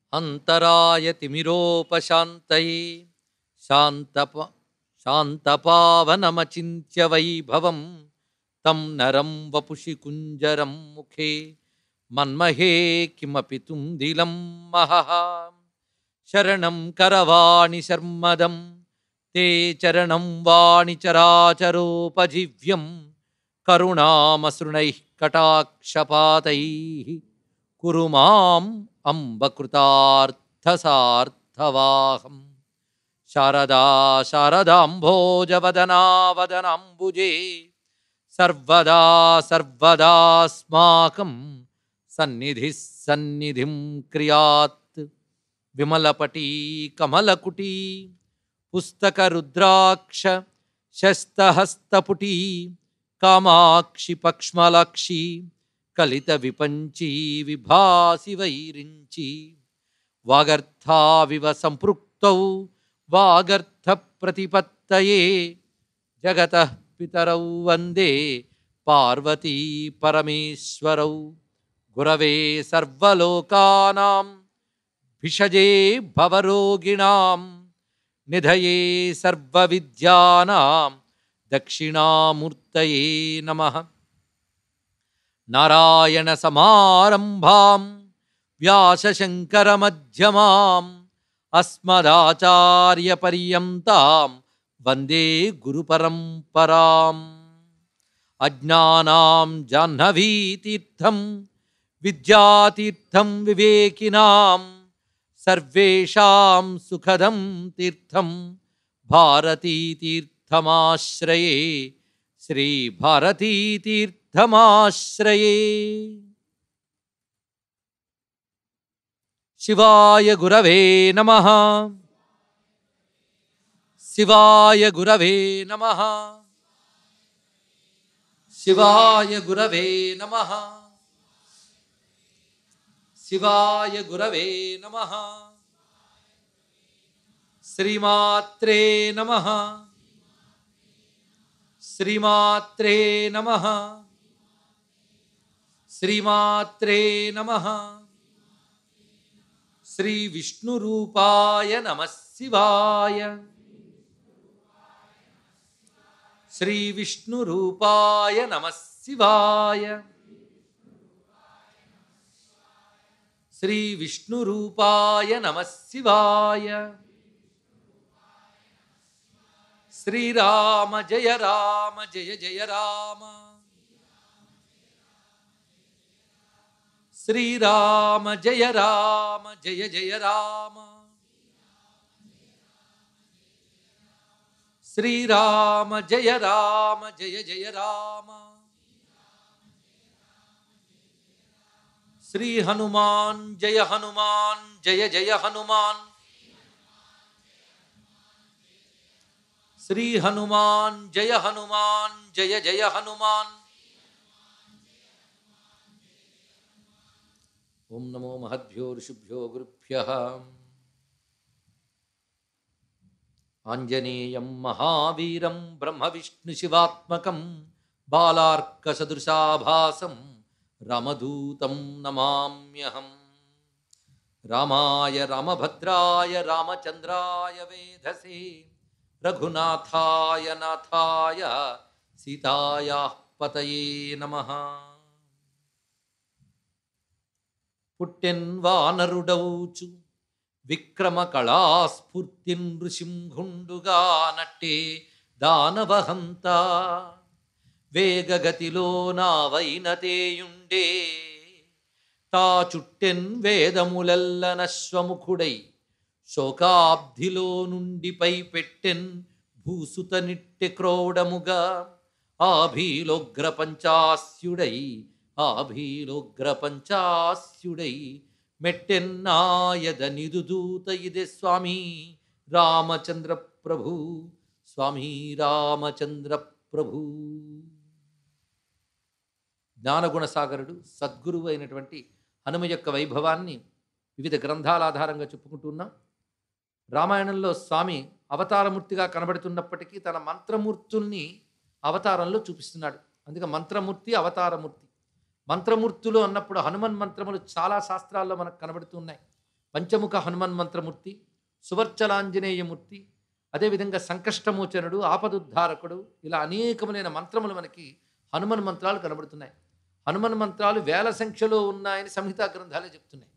అంతరాయ తిమిరోపశాంతయే శాంతప శాంతపావనమచింత్య వైభవం తం నరం వపుషి కుంజరం ముఖే మన్మహే కిమపి తుందిలం మహః శరణం కరవాణి శర్మదం తే చరణం వాణి చరాచరోపజీవ్యం కరుణామసృణైః కటాక్షపాతైः కురు మాం అంబకృతార్థసార్థవాహం శారదా శారదాంభోజవదనా వదనాంబుజే సర్వదా సర్వదాస్మాకం సన్నిధి సన్నిధిం క్రియాత్ విమలపటీ కమలకుటీ పుస్తకరుద్రాక్ష శస్తహస్తపుటీ కామాక్షి పక్ష్మలాక్షి కలిత విపంచీ విభాసి వైరించి వాగర్థావివ సంపృక్తౌ వాగర్థ ప్రతిపత్తయే జగత పితరౌ వందే పార్వతీ పరమేశ్వరౌ గురవే సర్వలోకానాం భిషజే భవరోగిణాం నిధయే సర్వవిద్యానాం దక్షిణామూర్తయే నమః నారాయణ సమారంభాం వ్యాసశంకరమధ్యమాం అస్మదాచార్యపర్యంతాం వందే గురుపరంపరాం అజ్ఞానాం జాహ్నవీతీర్థం విద్యాతీర్థం వివేకినాం సర్వేషాం సుఖదం తీర్థం భారతీతీర్థమాశ్రయే శ్రీభారతీతీర్థమాశ్రయే శివాయ గురవే నమ శివాయ గురవే నమ శివాయ గురవే నమ శివాయ గురవే నమ శ్రీమాత్రే నమ శ్రీమాత్రే నమ శ్రీమాత్రే నమ శ్రీ విష్ణురూపాయ నమ శివాయ శ్రీ విష్ణురూపాయ నమ శివాయ శ్రీ విష్ణురూపాయ నమ శివాయ శ్రీరామ జయ రామ జయ జయ రామ శ్రీరామ జయ రామ జయ జయ రామ శ్రీరామ జయ రామ జయ జయ రామ శ్రీ హనుమాన్ జయ హనుమాన్ జయ జయ హనుమాన్ శ్రీ హనుమాన్ జయ హనుమాన్ జయ జయ హనుమాన్ ఓం నమో మహద్భ్యో ఋషిభ్యో గురుభ్య ఆంజనేయం మహావీరం బ్రహ్మ విష్ణు శివాత్మకం బాలార్కసదృశాభాసం రామదూతం నమామ్యహం రామాయ రామభద్రాయ రామచంద్రాయ వేధసే రఘునాథాయ నాథాయ సీతాయా పతయే నమ పుట్టెన్ వానరుడౌచు విక్రమ కళాస్ఫూర్తిన్ ఋషింహుండుగా నట్టే దానవహంత వేగగతిలో నావైనతేయుండే తా చుట్టెన్ వేదములెల్ల నశ్వముఖుడై శోకాబ్ధిలో నుండి పై పెట్టెన్ భూసుత నిట్టె క్రోడముగా ఆభీలోగ్ర పంచాస్యుడై ఆభీలోగ్ర పంచాస్యుడై మెట్టెన్నాయద నిదుదూత ఇదే స్వామి రామచంద్ర ప్రభు స్వామి రామచంద్ర ప్రభు జ్ఞానగుణసాగరుడు సద్గురువు అయినటువంటి హనుమ యొక్క వైభవాన్ని వివిధ గ్రంథాల ఆధారంగా చెప్పుకుంటున్నాం రామాయణంలో స్వామి అవతారమూర్తిగా కనబడుతున్నప్పటికీ తన మంత్రమూర్తుల్ని అవతారంలో చూపిస్తున్నాడు అందుకే మంత్రమూర్తి అవతారమూర్తి మంత్రమూర్తులు అన్నప్పుడు హనుమన్ మంత్రములు చాలా శాస్త్రాల్లో మనకు కనబడుతున్నాయి పంచముఖ హనుమన్ మంత్రమూర్తి సువర్చలాంజనేయమూర్తి అదేవిధంగా సంకష్టమోచనుడు ఆపదుద్ధారకుడు ఇలా అనేకములైన మంత్రములు మనకి హనుమన్ మంత్రాలు కనబడుతున్నాయి హనుమన్ మంత్రాలు వేల సంఖ్యలో ఉన్నాయని సంహితా గ్రంథాలే చెప్తున్నాయి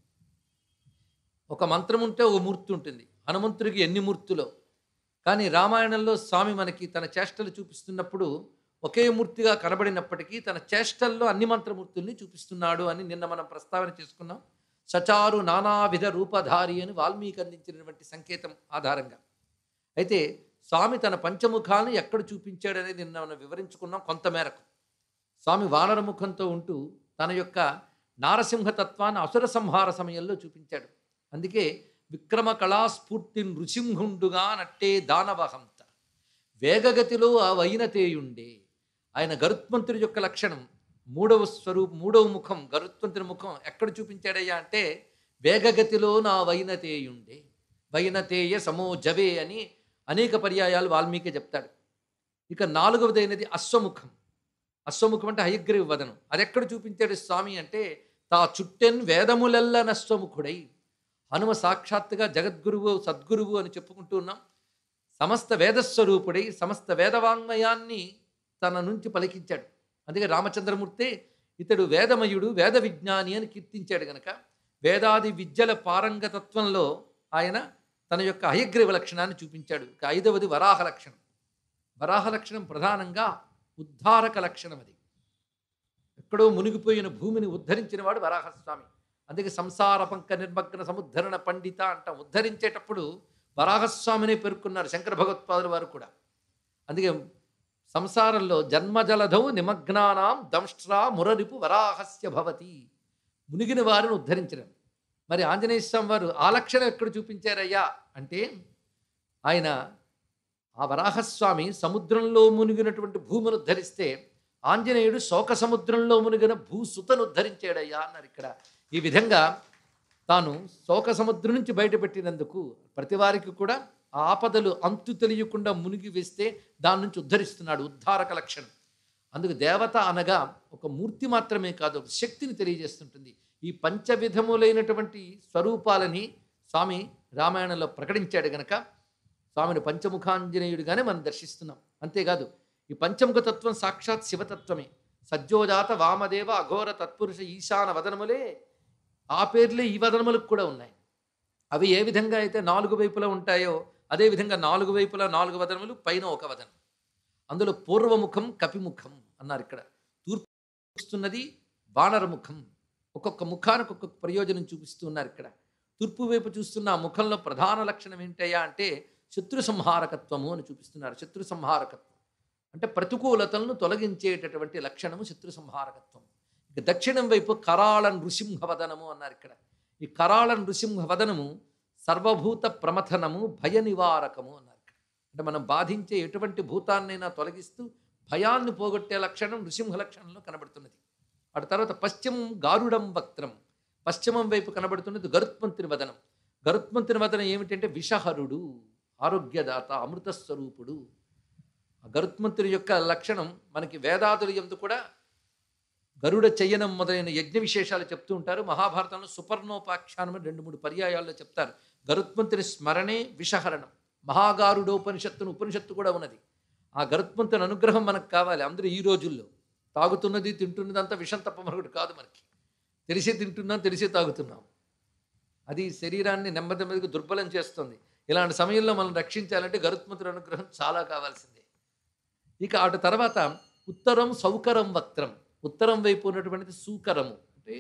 ఒక మంత్రం ఉంటే ఒక మూర్తి ఉంటుంది హనుమంతుడికి ఎన్ని మూర్తులో కానీ రామాయణంలో స్వామి మనకి తన చేష్టలు చూపిస్తున్నప్పుడు ఒకే మూర్తిగా కనబడినప్పటికీ తన చేష్టల్లో అన్ని మంత్రమూర్తుల్ని చూపిస్తున్నాడు అని నిన్న మనం ప్రస్తావన చేసుకున్నాం సచారు నానావిధ రూపధారి అని వాల్మీకి అందించినటువంటి సంకేతం ఆధారంగా అయితే స్వామి తన పంచముఖాలను ఎక్కడ చూపించాడు అనేది నిన్న మనం వివరించుకున్నాం కొంతమేరకు స్వామి వానరముఖంతో ఉంటూ తన యొక్క నారసింహతత్వాన్ని అసుర సంహార సమయంలో చూపించాడు అందుకే విక్రమ కళాస్ఫూర్తి నృసింహుండుగా నట్టే దానవహంత వేగగతిలో ఆ వైనతేయుండే ఆయన గరుత్మంతుడి యొక్క లక్షణం మూడవ స్వరూప మూడవ ముఖం గరుత్మంతుడి ముఖం ఎక్కడ చూపించాడయ్యా అంటే వేగగతిలో నా వైనతేయుండే వైనతేయ సమో జవే అని అనేక పర్యాయాలు వాల్మీకి చెప్తాడు ఇక నాలుగవదైనది అశ్వముఖం అశ్వముఖం అంటే హయగ్రీవ వదనం అది ఎక్కడ చూపించాడు స్వామి అంటే తా చుట్టెన్ వేదములెల్ల నశ్వముఖుడై హనుమ సాక్షాత్తుగా జగద్గురువు సద్గురువు అని చెప్పుకుంటూ ఉన్నాం సమస్త వేదస్వరూపుడై సమస్త వేదవాంగ్మయాన్ని తన నుంచి పలికించాడు అందుకే రామచంద్రమూర్తి ఇతడు వేదమయుడు వేద విజ్ఞాని అని కీర్తించాడు గనక వేదాది విద్యల పారంగతత్వంలో ఆయన తన యొక్క హయగ్రీవ లక్షణాన్ని చూపించాడు ఇక ఐదవది వరాహ లక్షణం వరాహ లక్షణం ప్రధానంగా ఉద్ధారక లక్షణం అది ఎక్కడో మునిగిపోయిన భూమిని ఉద్ధరించిన వాడు వరాహస్వామి అందుకే సంసార పంక నిర్మగ్న సముద్ధరణ పండిత అంటాం ఉద్ధరించేటప్పుడు వరాహస్వామిని పేర్కొన్నారు శంకర భగవత్పాదుల వారు కూడా అందుకే సంసారంలో జన్మజలధౌ నిమగ్నానాం దంష్ట్రా మురరిపు వరాహస్య భవతి మునిగిన వారిని ఉద్ధరించడం మరి ఆంజనేయ స్వామి వారు ఆ లక్షణం ఎక్కడ చూపించారయ్యా అంటే ఆయన ఆ వరాహస్వామి సముద్రంలో మునిగినటువంటి భూమిని ఉద్ధరిస్తే ఆంజనేయుడు శోక సముద్రంలో మునిగిన భూసుతను ఉద్ధరించాడయ్యా అన్నారు ఇక్కడ ఈ విధంగా తాను శోక సముద్రం నుంచి బయటపెట్టినందుకు ప్రతి వారికి కూడా ఆ ఆపదలు అంతు తెలియకుండా మునిగి వేస్తే దాని నుంచి ఉద్ధరిస్తున్నాడు ఉద్ధారక లక్షణం అందుకు దేవత అనగా ఒక మూర్తి మాత్రమే కాదు ఒక శక్తిని తెలియజేస్తుంటుంది ఈ పంచవిధములైనటువంటి స్వరూపాలని స్వామి రామాయణంలో ప్రకటించాడు గనక స్వామిని పంచముఖాంజనేయుడిగానే మనం దర్శిస్తున్నాం అంతేకాదు ఈ పంచముఖ తత్వం సాక్షాత్ శివతత్వమే సజ్జోజాత వామదేవ అఘోర తత్పురుష ఈశాన వదనములే ఆ పేర్లే ఈ వదనములకు కూడా ఉన్నాయి అవి ఏ విధంగా అయితే నాలుగు వైపులా ఉంటాయో అదే విధంగా నాలుగు వైపులా నాలుగు వదనములు పైన ఒక వదనం అందులో పూర్వముఖం కపిముఖం అన్నారు ఇక్కడ తూర్పు చూస్తున్నది వానరముఖం ఒక్కొక్క ముఖానికి ఒక్కొక్క ప్రయోజనం చూపిస్తూ ఉన్నారు ఇక్కడ తూర్పు వైపు చూస్తున్న ఆ ముఖంలో ప్రధాన లక్షణం ఏంటయ్యా అంటే శత్రు సంహారకత్వము అని చూపిస్తున్నారు శత్రు సంహారకత్వం అంటే ప్రతికూలతలను తొలగించేటటువంటి లక్షణము శత్రు సంహారకత్వం ఇక దక్షిణం వైపు కరాళ నృసింహవదనము అన్నారు ఇక్కడ ఈ కరాళ నృసింహవదనము సర్వభూత ప్రమథనము భయ నివారకము అన్నారు ఇక్కడ అంటే మనం బాధించే ఎటువంటి భూతాన్నైనా తొలగిస్తూ భయాన్ని పోగొట్టే లక్షణం నృసింహ లక్షణంలో కనబడుతున్నది అటు తర్వాత పశ్చిమం గారుడం వక్త్రం పశ్చిమం వైపు కనబడుతున్నది గరుత్మంతుని వదనం గరుత్మంతుని వదనం ఏమిటంటే విషహరుడు ఆరోగ్యదాత అమృత స్వరూపుడు ఆ గరుత్మంతుని యొక్క లక్షణం మనకి వేదాదుల ఎందు కూడా గరుడ చయనం మొదలైన యజ్ఞ విశేషాలు చెప్తూ ఉంటారు మహాభారతంలో సుపర్ణోపాఖ్యానం అని రెండు మూడు పర్యాయాల్లో చెప్తారు గరుత్మంతుని స్మరణే విషహరణం మహాగారుడోపనిషత్తును ఉపనిషత్తు కూడా ఉన్నది ఆ గరుత్మంతుని అనుగ్రహం మనకు కావాలి అందరూ ఈ రోజుల్లో తాగుతున్నది తింటున్నది అంతా విషం తప్ప మరొకటి కాదు మనకి తెలిసి తింటున్నాం తెలిసి తాగుతున్నాం అది శరీరాన్ని నెమ్మది నెమ్మదిగా దుర్బలం చేస్తుంది ఇలాంటి సమయంలో మనం రక్షించాలంటే గరుత్మంతుడి అనుగ్రహం చాలా కావాల్సిందే ఇక అటు తర్వాత ఉత్తరం సౌకరం వక్త్రం ఉత్తరం వైపు ఉన్నటువంటిది సూకరము అంటే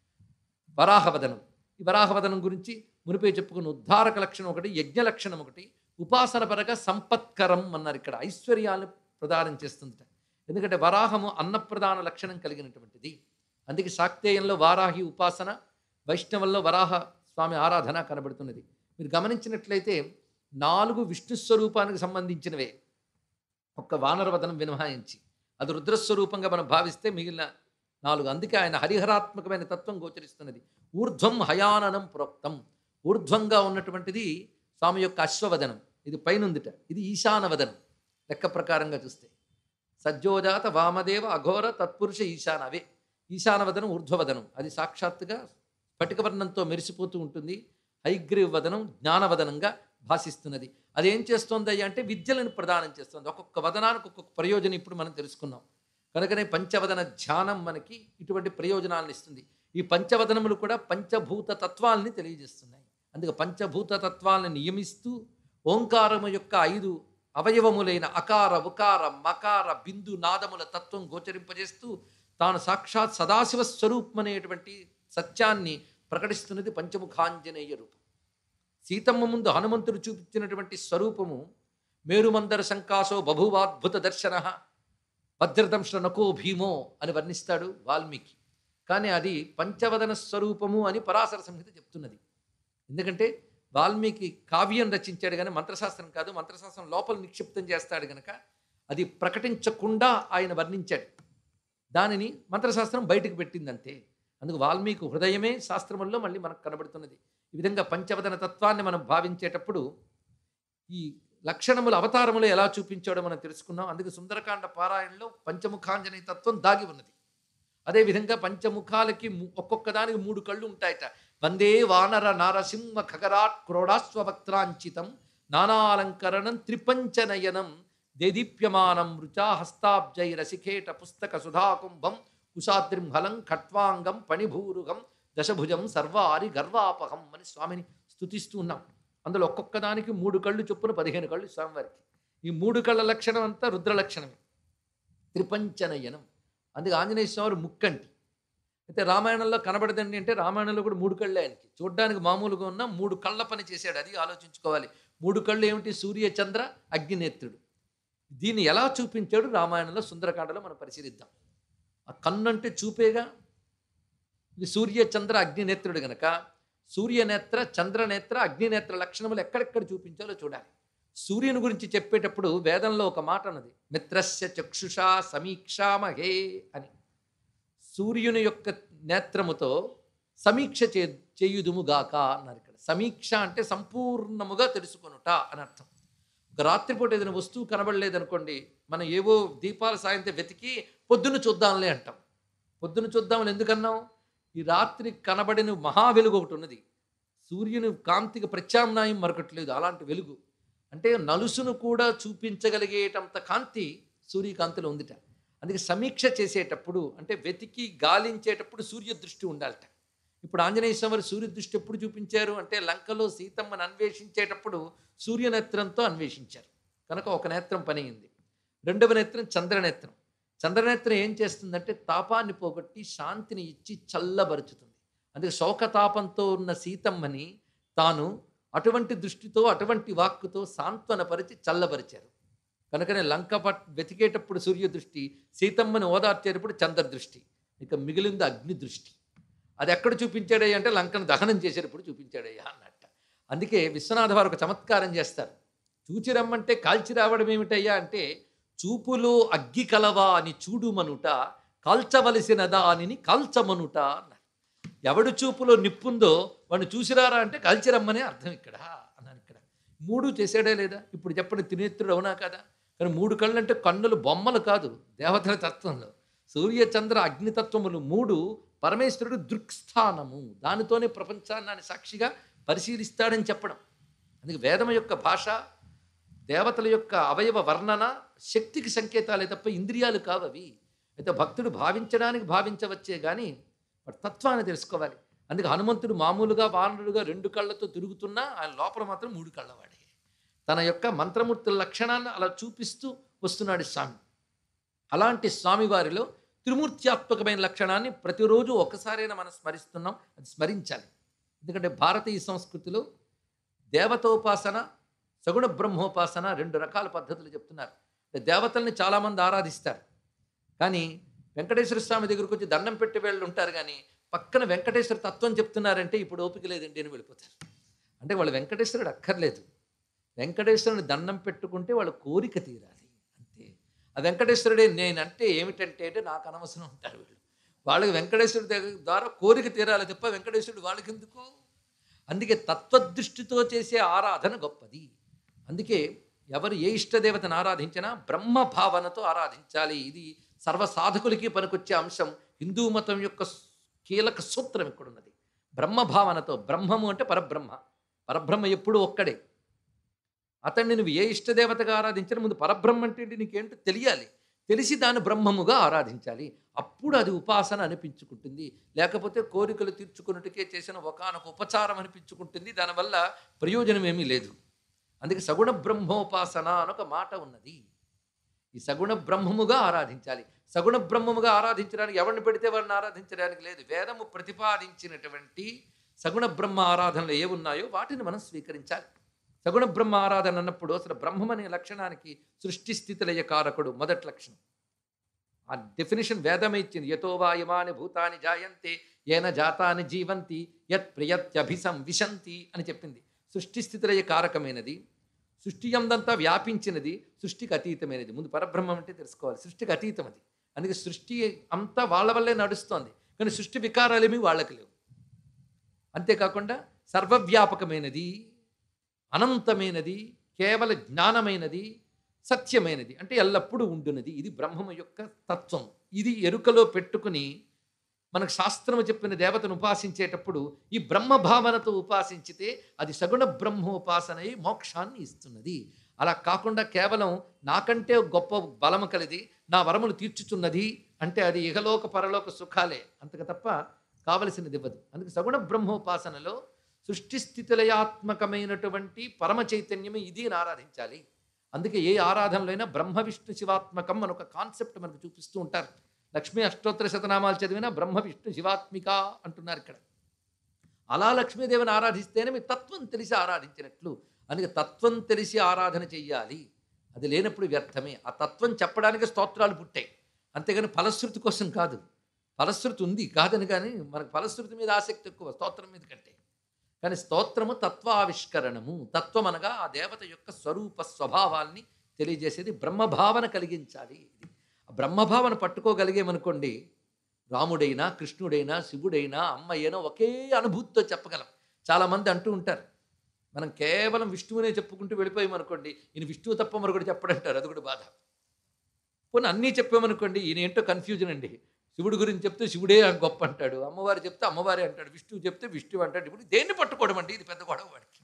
వరాహవదనం ఈ వరాహవదనం గురించి మునిపే చెప్పుకున్న ఉద్ధారక లక్షణం ఒకటి యజ్ఞ లక్షణం ఒకటి ఉపాసన పరగా సంపత్కరం అన్నారు ఇక్కడ ఐశ్వర్యాన్ని ప్రదానం చేస్తుందట ఎందుకంటే వరాహము అన్నప్రదాన లక్షణం కలిగినటువంటిది అందుకే శాక్తేయంలో వారాహి ఉపాసన వైష్ణవంలో వరాహ స్వామి ఆరాధన కనబడుతున్నది మీరు గమనించినట్లయితే నాలుగు విష్ణు స్వరూపానికి సంబంధించినవే ఒక్క వానరవదనం మినహాయించి అది రుద్రస్వరూపంగా మనం భావిస్తే మిగిలిన నాలుగు అందుకే ఆయన హరిహరాత్మకమైన తత్వం గోచరిస్తున్నది ఊర్ధ్వం హయాననం ప్రోక్తం ఊర్ధ్వంగా ఉన్నటువంటిది స్వామి యొక్క అశ్వవదనం ఇది పైనుందిట ఇది ఈశానవదనం లెక్క ప్రకారంగా చూస్తే సజ్జోజాత వామదేవ అఘోర తత్పురుష ఈశాన అవే ఈశానవదనం ఊర్ధ్వవదనం అది సాక్షాత్తుగా స్ఫటికవర్ణంతో మెరిసిపోతూ ఉంటుంది హైగ్రీవ వదనం జ్ఞానవదనంగా భాషిస్తున్నది అది ఏం చేస్తోందయ్యా అంటే విద్యలను ప్రదానం చేస్తుంది ఒక్కొక్క వదనానికి ఒక్కొక్క ప్రయోజనం ఇప్పుడు మనం తెలుసుకున్నాం కనుకనే పంచవదన ధ్యానం మనకి ఇటువంటి ప్రయోజనాలను ఇస్తుంది ఈ పంచవదనములు కూడా పంచభూత తత్వాలని తెలియజేస్తున్నాయి అందుకే పంచభూత తత్వాలను నియమిస్తూ ఓంకారము యొక్క ఐదు అవయవములైన అకార ఉకార మకార బిందు నాదముల తత్వం గోచరింపజేస్తూ తాను సాక్షాత్ సదాశివ స్వరూపం అనేటువంటి సత్యాన్ని ప్రకటిస్తున్నది పంచముఖాంజనేయ రూపం సీతమ్మ ముందు హనుమంతుడు చూపించినటువంటి స్వరూపము మేరుమందర శంకాసో బభువాద్భుత దర్శన భద్రదంశ్ర నకో భీమో అని వర్ణిస్తాడు వాల్మీకి కానీ అది పంచవదన స్వరూపము అని పరాశర సంహిత చెప్తున్నది ఎందుకంటే వాల్మీకి కావ్యం రచించాడు కానీ మంత్రశాస్త్రం కాదు మంత్రశాస్త్రం లోపల నిక్షిప్తం చేస్తాడు గనక అది ప్రకటించకుండా ఆయన వర్ణించాడు దానిని మంత్రశాస్త్రం బయటకు పెట్టిందంతే అందుకు వాల్మీకి హృదయమే శాస్త్రముల్లో మళ్ళీ మనకు కనబడుతున్నది ఈ విధంగా పంచవదన తత్వాన్ని మనం భావించేటప్పుడు ఈ లక్షణముల అవతారములు ఎలా చూపించాడో మనం తెలుసుకున్నాం అందుకే సుందరకాండ పారాయణలో పంచముఖాంజనేయ తత్వం దాగి ఉన్నది అదేవిధంగా పంచముఖాలకి ము- ఒక్కొక్క దానికి మూడు కళ్ళు ఉంటాయట వందే వానర నారసింహ ఖగరాట్ క్రోడాశ్వవక్త్రాంచితం నానాలంకరణం త్రిపంచనయనం దేదీప్యమానం రుచా హస్తాబ్జై రసికేట పుస్తక సుధాకుంభం కుశాద్రిం హలం ఖట్వాంగం పణిభూరుగం దశభుజం సర్వారి గర్వాపహం అని స్వామిని స్తుతిస్తూ ఉన్నాం అందులో ఒక్కొక్క దానికి మూడు కళ్ళు చొప్పున పదిహేను కళ్ళు స్వామివారికి ఈ మూడు కళ్ళ లక్షణం అంతా రుద్ర లక్షణమే త్రిపంచనయనం అందుకే ఆంజనేయ స్వామి ముక్కంటి అయితే రామాయణంలో కనబడదండి అంటే రామాయణంలో కూడా మూడు కళ్ళే ఆయనకి చూడ్డానికి మామూలుగా ఉన్న మూడు కళ్ళ పని చేశాడు అది ఆలోచించుకోవాలి మూడు కళ్ళు ఏమిటి సూర్య చంద్ర అగ్నినేత్రుడు దీన్ని ఎలా చూపించాడు రామాయణంలో సుందరకాండలో మనం పరిశీలిద్దాం ఆ కన్ను అంటే చూపేగా ఇది సూర్య చంద్ర అగ్నినేత్రుడు గనక సూర్యనేత్ర చంద్రనేత్ర అగ్నినేత్ర లక్షణములు ఎక్కడెక్కడ చూపించాలో చూడాలి సూర్యుని గురించి చెప్పేటప్పుడు వేదంలో ఒక మాట ఉన్నది మిత్రస్య చక్షుషా సమీక్షామహే అని సూర్యుని యొక్క నేత్రముతో సమీక్ష చే చేయుదుముగాక అన్నారు ఇక్కడ సమీక్ష అంటే సంపూర్ణముగా తెలుసుకొనుట అని అర్థం ఒక రాత్రిపూట ఏదైనా వస్తువు కనబడలేదనుకోండి మనం ఏవో దీపాల సాయంత్రం వెతికి పొద్దున్న చూద్దాంలే అంటాం పొద్దున చూద్దామని ఎందుకన్నాం ఈ రాత్రి కనబడిన మహా వెలుగు ఒకటి ఉన్నది సూర్యుని కాంతికి ప్రత్యామ్నాయం మరొకటి లేదు అలాంటి వెలుగు అంటే నలుసును కూడా చూపించగలిగేటంత కాంతి సూర్యకాంతిలో ఉందిట అందుకే సమీక్ష చేసేటప్పుడు అంటే వెతికి గాలించేటప్పుడు సూర్య దృష్టి ఉండాలట ఇప్పుడు ఆంజనేయ స్వామి వారు సూర్య దృష్టి ఎప్పుడు చూపించారు అంటే లంకలో సీతమ్మను అన్వేషించేటప్పుడు సూర్యనేత్రంతో అన్వేషించారు కనుక ఒక నేత్రం పనియింది రెండవ నేత్రం చంద్రనేత్రం చంద్రనేత్రం ఏం చేస్తుందంటే తాపాన్ని పోగొట్టి శాంతిని ఇచ్చి చల్లబరుచుతుంది అందుకే శోకతాపంతో ఉన్న సీతమ్మని తాను అటువంటి దృష్టితో అటువంటి వాక్కుతో సాంత్వనపరిచి చల్లబరిచారు కనుకనే లంక పట్ వెతికేటప్పుడు సూర్య దృష్టి సీతమ్మని ఓదార్చేటప్పుడు చంద్ర దృష్టి ఇక మిగిలింది అగ్ని దృష్టి అది ఎక్కడ చూపించాడయ్యా అంటే లంకను దహనం చేసేటప్పుడు చూపించాడయ్యా అన్నట్ట అందుకే విశ్వనాథ వారు ఒక చమత్కారం చేస్తారు చూచి రమ్మంటే కాల్చి రావడం ఏమిటయ్యా అంటే చూపులో అగ్గి కలవా అని చూడుమనుట కాల్చవలసిన దానిని కాల్చమనుట అన్నారు ఎవడు చూపులో నిప్పుందో వాడిని చూసిరారా అంటే కాల్చిరమ్మనే అర్థం ఇక్కడ అన్నాను ఇక్కడ మూడు చేసాడే లేదా ఇప్పుడు చెప్పండి త్రినేత్రుడు అవునా కదా కానీ మూడు కళ్ళు అంటే కన్నులు బొమ్మలు కాదు దేవతల తత్వంలో సూర్య చంద్ర అగ్నితత్వములు మూడు పరమేశ్వరుడు దృక్స్థానము దానితోనే ప్రపంచాన్ని ఆయన సాక్షిగా పరిశీలిస్తాడని చెప్పడం అందుకే వేదం యొక్క భాష దేవతల యొక్క అవయవ వర్ణన శక్తికి సంకేతాలే తప్ప ఇంద్రియాలు కావు అవి అయితే భక్తుడు భావించడానికి భావించవచ్చే కానీ వాడు తత్వాన్ని తెలుసుకోవాలి అందుకే హనుమంతుడు మామూలుగా వానరుడుగా రెండు కళ్ళతో తిరుగుతున్నా ఆయన లోపల మాత్రం మూడు కళ్ళవాడే తన యొక్క మంత్రమూర్తుల లక్షణాన్ని అలా చూపిస్తూ వస్తున్నాడు స్వామి అలాంటి స్వామివారిలో త్రిమూర్త్యాత్మకమైన లక్షణాన్ని ప్రతిరోజు ఒకసారైనా మనం స్మరిస్తున్నాం అది స్మరించాలి ఎందుకంటే భారతీయ సంస్కృతిలో దేవతోపాసన సగుణ బ్రహ్మోపాసన రెండు రకాల పద్ధతులు చెప్తున్నారు దేవతల్ని చాలామంది ఆరాధిస్తారు కానీ వెంకటేశ్వర స్వామి దగ్గరకు వచ్చి దండం పెట్టి వాళ్ళు ఉంటారు కానీ పక్కన వెంకటేశ్వర తత్వం చెప్తున్నారంటే ఇప్పుడు ఓపిక లేదండి అని వెళ్ళిపోతారు అంటే వాళ్ళు వెంకటేశ్వరుడు అక్కర్లేదు వెంకటేశ్వరుని దండం పెట్టుకుంటే వాళ్ళ కోరిక తీరాలి అంతే ఆ వెంకటేశ్వరుడే నేనంటే ఏమిటంటే అంటే నాకు అనవసరం ఉంటారు వీళ్ళు వాళ్ళకి వెంకటేశ్వరుడి దగ్గర ద్వారా కోరిక తీరాలి తప్ప వెంకటేశ్వరుడు వాళ్ళకి ఎందుకు అందుకే తత్వదృష్టితో చేసే ఆరాధన గొప్పది అందుకే ఎవరు ఏ ఇష్టదేవతను ఆరాధించినా బ్రహ్మ భావనతో ఆరాధించాలి ఇది సర్వసాధకులకి పనికొచ్చే అంశం హిందూ మతం యొక్క కీలక సూత్రం ఇక్కడ ఉన్నది బ్రహ్మ భావనతో బ్రహ్మము అంటే పరబ్రహ్మ పరబ్రహ్మ ఎప్పుడు ఒక్కడే అతన్ని నువ్వు ఏ ఇష్టదేవతగా ఆరాధించిన ముందు పరబ్రహ్మ అంటే ఏంటి నీకేంటో తెలియాలి తెలిసి దాన్ని బ్రహ్మముగా ఆరాధించాలి అప్పుడు అది ఉపాసన అనిపించుకుంటుంది లేకపోతే కోరికలు తీర్చుకున్నట్టుకే చేసిన ఒకనొక ఉపచారం అనిపించుకుంటుంది దానివల్ల ప్రయోజనం ఏమీ లేదు అందుకే సగుణ బ్రహ్మోపాసన అని ఒక మాట ఉన్నది ఈ సగుణ బ్రహ్మముగా ఆరాధించాలి సగుణ బ్రహ్మముగా ఆరాధించడానికి ఎవరిని పెడితే వారిని ఆరాధించడానికి లేదు వేదము ప్రతిపాదించినటువంటి సగుణ బ్రహ్మ ఆరాధనలు ఏ ఉన్నాయో వాటిని మనం స్వీకరించాలి సగుణ బ్రహ్మ ఆరాధన అన్నప్పుడు అసలు బ్రహ్మం అనే లక్షణానికి సృష్టి స్థితిలయ కారకుడు మొదటి లక్షణం ఆ డెఫినేషన్ వేదమే ఇచ్చింది యతో వాయమాని భూతాని జాయంతే ఏన జాతాని జీవంతి యత్ ప్రియత్యభిసం విశంతి అని చెప్పింది సృష్టి స్థితిలయ కారకమైనది సృష్టి అందంతా వ్యాపించినది సృష్టికి అతీతమైనది ముందు పరబ్రహ్మం అంటే తెలుసుకోవాలి సృష్టికి అతీతం అది అందుకే సృష్టి అంతా వాళ్ళ వల్లే నడుస్తోంది కానీ సృష్టి వికారాలేమీ వాళ్ళకి లేవు అంతేకాకుండా సర్వవ్యాపకమైనది అనంతమైనది కేవల జ్ఞానమైనది సత్యమైనది అంటే ఎల్లప్పుడూ ఉండునది ఇది బ్రహ్మము యొక్క తత్వం ఇది ఎరుకలో పెట్టుకుని మనకు శాస్త్రము చెప్పిన దేవతను ఉపాసించేటప్పుడు ఈ బ్రహ్మభావనతో ఉపాసించితే అది సగుణ బ్రహ్మోపాసనై మోక్షాన్ని ఇస్తున్నది అలా కాకుండా కేవలం నాకంటే గొప్ప బలము కలిది నా వరములు తీర్చుచున్నది అంటే అది ఇహలోక పరలోక సుఖాలే అంతకు తప్ప కావలసినది ఇవ్వదు అందుకే సగుణ బ్రహ్మోపాసనలో సృష్టి స్థితిలయాత్మకమైనటువంటి పరమ చైతన్యమే ఇది అని ఆరాధించాలి అందుకే ఏ ఆరాధనలైనా బ్రహ్మ విష్ణు శివాత్మకం అని ఒక కాన్సెప్ట్ మనకు చూపిస్తూ ఉంటారు లక్ష్మీ అష్టోత్తర శతనామాలు చదివినా బ్రహ్మ విష్ణు శివాత్మిక అంటున్నారు ఇక్కడ అలా లక్ష్మీదేవిని ఆరాధిస్తేనే మీ తత్వం తెలిసి ఆరాధించినట్లు అందుకే తత్వం తెలిసి ఆరాధన చెయ్యాలి అది లేనప్పుడు వ్యర్థమే ఆ తత్వం చెప్పడానికి స్తోత్రాలు పుట్టాయి అంతేగాని ఫలశ్రుతి కోసం కాదు ఫలశ్రుతి ఉంది కాదని కానీ మనకు ఫలశ్రుతి మీద ఆసక్తి ఎక్కువ స్తోత్రం మీద కంటే కానీ స్తోత్రము తత్వావిష్కరణము తత్వం అనగా ఆ దేవత యొక్క స్వరూప స్వభావాల్ని తెలియజేసేది బ్రహ్మభావన కలిగించాలి ఇది ఆ బ్రహ్మభావన పట్టుకోగలిగేమనుకోండి రాముడైనా కృష్ణుడైనా శివుడైనా అమ్మయ్యనో ఒకే అనుభూతితో చెప్పగలం చాలామంది అంటూ ఉంటారు మనం కేవలం విష్ణువునే చెప్పుకుంటూ వెళ్ళిపోయామనుకోండి ఈయన విష్ణువు తప్ప మరొకటి చెప్పడంటారు అది కూడా బాధ పోనీ అన్నీ చెప్పామనుకోండి ఈయన ఏంటో కన్ఫ్యూజన్ అండి శివుడి గురించి చెప్తే శివుడే గొప్ప అంటాడు అమ్మవారు చెప్తే అమ్మవారే అంటాడు విష్ణువు చెప్తే విష్ణువు అంటాడు ఇప్పుడు దేన్ని పట్టుకోవడం అండి ఇది పెద్ద గొడవ వాడికి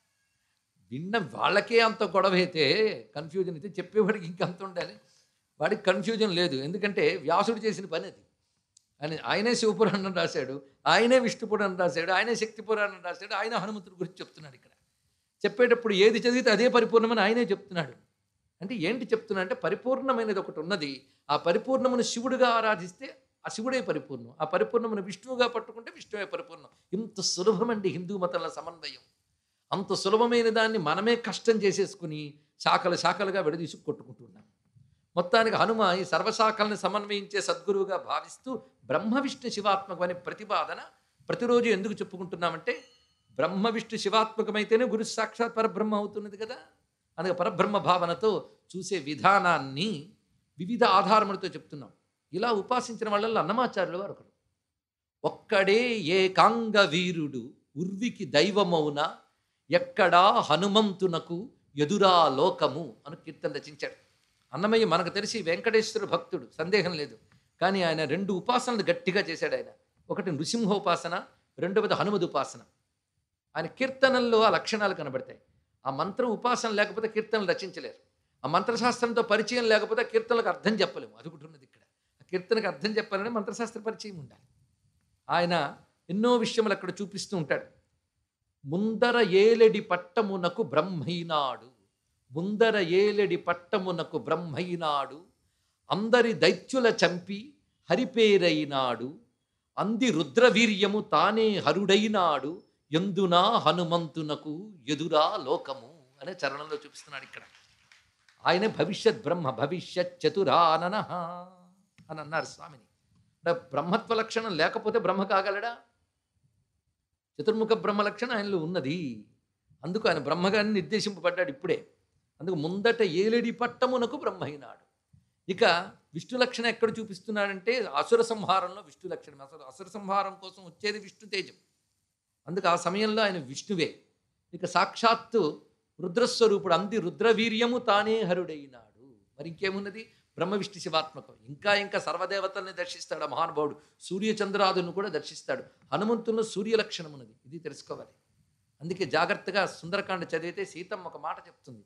విన్న వాళ్ళకే అంత గొడవ అయితే కన్ఫ్యూజన్ అయితే చెప్పేవాడికి ఇంకంత ఉండాలి వాడికి కన్ఫ్యూజన్ లేదు ఎందుకంటే వ్యాసుడు చేసిన పని అది ఆయన ఆయనే శివపురాణం రాశాడు ఆయనే విష్ణు పురాణం రాశాడు ఆయనే శక్తి పురాణం రాశాడు ఆయన హనుమంతుడి గురించి చెప్తున్నాడు ఇక్కడ చెప్పేటప్పుడు ఏది చదివితే అదే పరిపూర్ణమని ఆయనే చెప్తున్నాడు అంటే ఏంటి చెప్తున్నా అంటే పరిపూర్ణమైనది ఒకటి ఉన్నది ఆ పరిపూర్ణమును శివుడిగా ఆరాధిస్తే ఆ శివుడే పరిపూర్ణం ఆ పరిపూర్ణమును విష్ణువుగా పట్టుకుంటే విష్ణువే పరిపూర్ణం ఇంత సులభమండి హిందూ మతంలో సమన్వయం అంత సులభమైన దాన్ని మనమే కష్టం చేసేసుకుని శాఖలు శాఖలుగా విడదీసి కొట్టుకుంటున్నాం మొత్తానికి హనుమ ఈ సర్వశాఖల్ని సమన్వయించే సద్గురువుగా భావిస్తూ బ్రహ్మ విష్ణు శివాత్మకమనే ప్రతిపాదన ప్రతిరోజు ఎందుకు చెప్పుకుంటున్నామంటే బ్రహ్మ విష్ణు శివాత్మకమైతేనే గురు సాక్షాత్ పరబ్రహ్మ అవుతున్నది కదా అందుకే పరబ్రహ్మ భావనతో చూసే విధానాన్ని వివిధ ఆధారములతో చెప్తున్నాం ఇలా ఉపాసించిన వాళ్ళల్లో అన్నమాచార్యుల వారు ఒకడు ఒక్కడే ఏకాంగ వీరుడు ఉర్వికి దైవమౌన ఎక్కడా హనుమంతునకు ఎదురా లోకము అని కీర్తన రచించాడు అన్నమయ్య మనకు తెలిసి వెంకటేశ్వర భక్తుడు సందేహం లేదు కానీ ఆయన రెండు ఉపాసనలు గట్టిగా చేశాడు ఆయన ఒకటి నృసింహోపాసన రెండవది హనుమద్ ఉపాసన ఆయన కీర్తనల్లో ఆ లక్షణాలు కనబడతాయి ఆ మంత్రం ఉపాసన లేకపోతే కీర్తనలు రచించలేరు ఆ మంత్రశాస్త్రంతో పరిచయం లేకపోతే ఆ కీర్తనలకు అర్థం చెప్పలేము అది ఒకటి ఉన్నది ఇక్కడ ఆ కీర్తనకు అర్థం చెప్పాలంటే మంత్రశాస్త్ర పరిచయం ఉండాలి ఆయన ఎన్నో విషయములు అక్కడ చూపిస్తూ ఉంటాడు ముందర ఏలెడి పట్టమునకు బ్రహ్మైనాడు ముందర ఏలెడి పట్టమునకు బ్రహ్మైనాడు అందరి దైత్యుల చంపి హరిపేరైనాడు అంది రుద్రవీర్యము తానే హరుడైనాడు ఎందునా హనుమంతునకు ఎదురా లోకము అనే చరణంలో చూపిస్తున్నాడు ఇక్కడ ఆయనే భవిష్యత్ బ్రహ్మ భవిష్యత్ చతురానన అని అన్నారు స్వామిని అంటే బ్రహ్మత్వ లక్షణం లేకపోతే బ్రహ్మ కాగలడా చతుర్ముఖ బ్రహ్మ లక్షణం ఆయనలో ఉన్నది అందుకు ఆయన బ్రహ్మగారిని నిర్దేశింపబడ్డాడు ఇప్పుడే అందుకు ముందట ఏలేడి పట్టమునకు బ్రహ్మ అయినాడు ఇక విష్ణు లక్షణం ఎక్కడ చూపిస్తున్నాడంటే అసుర సంహారంలో విష్ణు లక్షణం అసలు అసుర సంహారం కోసం వచ్చేది విష్ణు తేజం అందుకు ఆ సమయంలో ఆయన విష్ణువే ఇక సాక్షాత్తు రుద్రస్వరూపుడు అంది రుద్రవీర్యము తానే హరుడైనాడు మరి ఇంకేమున్నది బ్రహ్మ విష్ణు శివాత్మకం ఇంకా ఇంకా సర్వదేవతల్ని దర్శిస్తాడు ఆ మహానుభావుడు సూర్యచంద్రాదును కూడా దర్శిస్తాడు హనుమంతుల్లో సూర్య లక్షణం ఉన్నది ఇది తెలుసుకోవాలి అందుకే జాగ్రత్తగా సుందరకాండ చదివితే సీతమ్మ ఒక మాట చెప్తుంది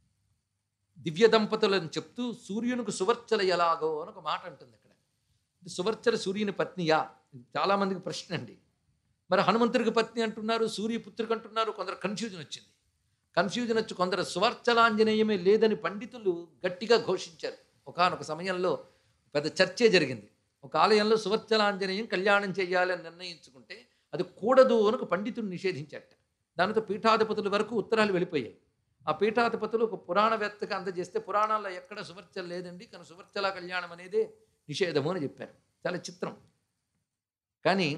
దివ్య దంపతులను చెప్తూ సూర్యునికి సువర్చల ఎలాగో అని ఒక మాట అంటుంది అక్కడ సువర్చల సూర్యుని పత్నియా ఇది చాలామందికి ప్రశ్న అండి మరి హనుమంతుడికి పత్ని అంటున్నారు సూర్యపుత్రుడికి అంటున్నారు కొందరు కన్ఫ్యూజన్ వచ్చింది కన్ఫ్యూజన్ వచ్చి కొందరు సువర్చలాంజనేయమే లేదని పండితులు గట్టిగా ఘోషించారు ఒకానొక సమయంలో పెద్ద చర్చే జరిగింది ఒక ఆలయంలో సువర్చలాంజనేయం కళ్యాణం చేయాలి అని నిర్ణయించుకుంటే అది కూడదు అని ఒక పండితుడు నిషేధించాట దానితో పీఠాధిపతుల వరకు ఉత్తరాలు వెళ్ళిపోయాయి ఆ పీఠాధిపతులు ఒక పురాణవేత్తగా అందజేస్తే పురాణాల్లో ఎక్కడ సువర్చల లేదండి కానీ సువర్చల కళ్యాణం అనేదే నిషేధము అని చెప్పారు చాలా చిత్రం కానీ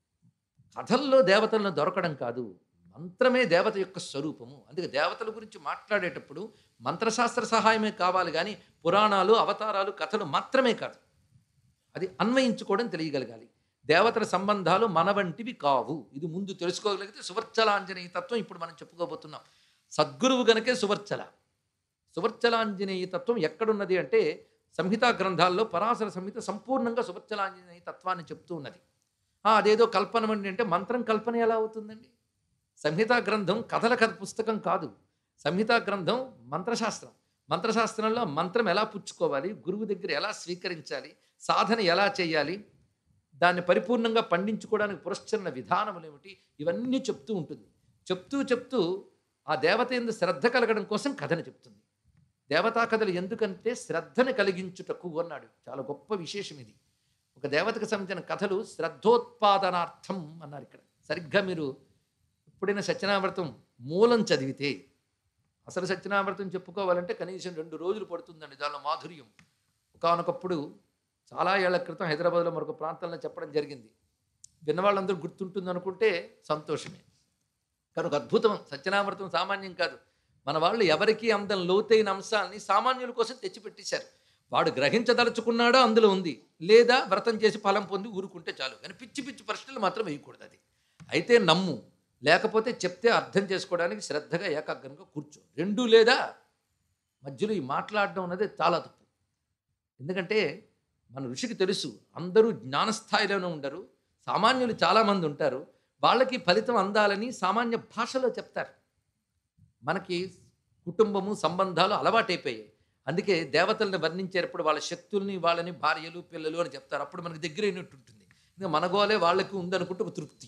కథల్లో దేవతలను దొరకడం కాదు మంత్రమే దేవత యొక్క స్వరూపము అందుకే దేవతల గురించి మాట్లాడేటప్పుడు మంత్రశాస్త్ర సహాయమే కావాలి కానీ పురాణాలు అవతారాలు కథలు మాత్రమే కాదు అది అన్వయించుకోవడం తెలియగలగాలి దేవతల సంబంధాలు మన వంటివి కావు ఇది ముందు తెలుసుకోగలిగితే సువర్చలాంజనేయ తత్వం ఇప్పుడు మనం చెప్పుకోబోతున్నాం సద్గురువు గనకే సువర్చల సువర్చలాంజనేయ తత్వం ఎక్కడున్నది అంటే సంహితా గ్రంథాల్లో పరాశర సంహిత సంపూర్ణంగా సువర్చలాంజనేయ తత్వాన్ని చెప్తూ ఉన్నది ఆ, అదేదో కల్పన అండి అంటే మంత్రం కల్పన ఎలా అవుతుందండి సంహితా గ్రంథం కథల కథ పుస్తకం కాదు సంహితా గ్రంథం మంత్రశాస్త్రం మంత్రశాస్త్రంలో మంత్రం ఎలా పుచ్చుకోవాలి గురువు దగ్గర ఎలా స్వీకరించాలి సాధన ఎలా చేయాలి దాన్ని పరిపూర్ణంగా పండించుకోవడానికి పురస్చరణ విధానములు ఏమిటి ఇవన్నీ చెప్తూ ఉంటుంది చెప్తూ చెప్తూ ఆ దేవత ఎందు శ్రద్ధ కలగడం కోసం కథను చెప్తుంది దేవతా కథలు ఎందుకంటే శ్రద్ధను కలిగించుటకు అన్నాడు చాలా గొప్ప విశేషం ఇది ఒక దేవతకు సంబంధించిన కథలు శ్రద్ధోత్పాదనార్థం అన్నారు ఇక్కడ సరిగ్గా మీరు ఎప్పుడైనా సత్యనామృతం మూలం చదివితే అసలు సత్యనామృతం చెప్పుకోవాలంటే కనీసం రెండు రోజులు పడుతుందండి దానిలో మాధుర్యం ఒకనొకప్పుడు చాలా ఏళ్ల క్రితం హైదరాబాద్లో మరొక ప్రాంతంలో చెప్పడం జరిగింది విన్నవాళ్ళందరూ గుర్తుంటుంది అనుకుంటే సంతోషమే కనుక అద్భుతం సత్యనామృతం సామాన్యం కాదు మన వాళ్ళు ఎవరికి అందం లోతైన అంశాలని సామాన్యుల కోసం తెచ్చిపెట్టేశారు వాడు గ్రహించదలుచుకున్నాడో అందులో ఉంది లేదా వ్రతం చేసి ఫలం పొంది ఊరుకుంటే చాలు కానీ పిచ్చి పిచ్చి ప్రశ్నలు మాత్రం వేయకూడదు అది అయితే నమ్ము లేకపోతే చెప్తే అర్థం చేసుకోవడానికి శ్రద్ధగా ఏకాగ్రంగా కూర్చో రెండు లేదా మధ్యలో ఈ మాట్లాడడం అనేది చాలా తప్పు ఎందుకంటే మన ఋషికి తెలుసు అందరూ జ్ఞానస్థాయిలోనే ఉండరు సామాన్యులు చాలామంది ఉంటారు వాళ్ళకి ఫలితం అందాలని సామాన్య భాషలో చెప్తారు మనకి కుటుంబము సంబంధాలు అలవాటైపోయాయి అందుకే దేవతల్ని వర్ణించేటప్పుడు వాళ్ళ శక్తుల్ని వాళ్ళని భార్యలు పిల్లలు అని చెప్తారు అప్పుడు మనకి దగ్గర అయినట్టు ఉంటుంది ఇంకా మన గోలే వాళ్ళకి ఉందనుకుంటే ఒక తృప్తి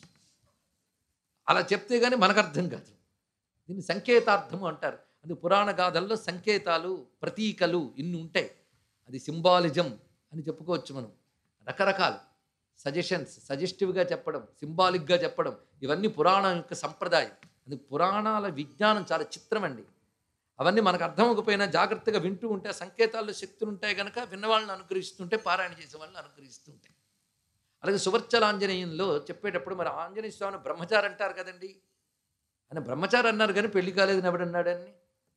అలా చెప్తే కానీ మనకు అర్థం కాదు దీన్ని సంకేతార్థము అంటారు అది పురాణ గాథల్లో సంకేతాలు ప్రతీకలు ఇన్ని ఉంటాయి అది సింబాలిజం అని చెప్పుకోవచ్చు మనం రకరకాలు సజెషన్స్ సజెస్టివ్గా చెప్పడం సింబాలిక్గా చెప్పడం ఇవన్నీ పురాణం యొక్క సంప్రదాయం అది పురాణాల విజ్ఞానం చాలా చిత్రం అండి అవన్నీ మనకు అర్థం అవ్వకపోయినా జాగ్రత్తగా వింటూ ఉంటే ఆ సంకేతాల్లో శక్తులు ఉంటాయి కనుక విన్నవాళ్ళని అనుగ్రహిస్తుంటే పారాయణ చేసే వాళ్ళని అనుగ్రహిస్తుంటాయి అలాగే సువర్చలాంజనేయంలో చెప్పేటప్పుడు మరి ఆంజనేయ స్వామిని బ్రహ్మచారి అంటారు కదండి ఆయన బ్రహ్మచారి అన్నారు కానీ పెళ్లి కాలేదని ఎవడన్నాడని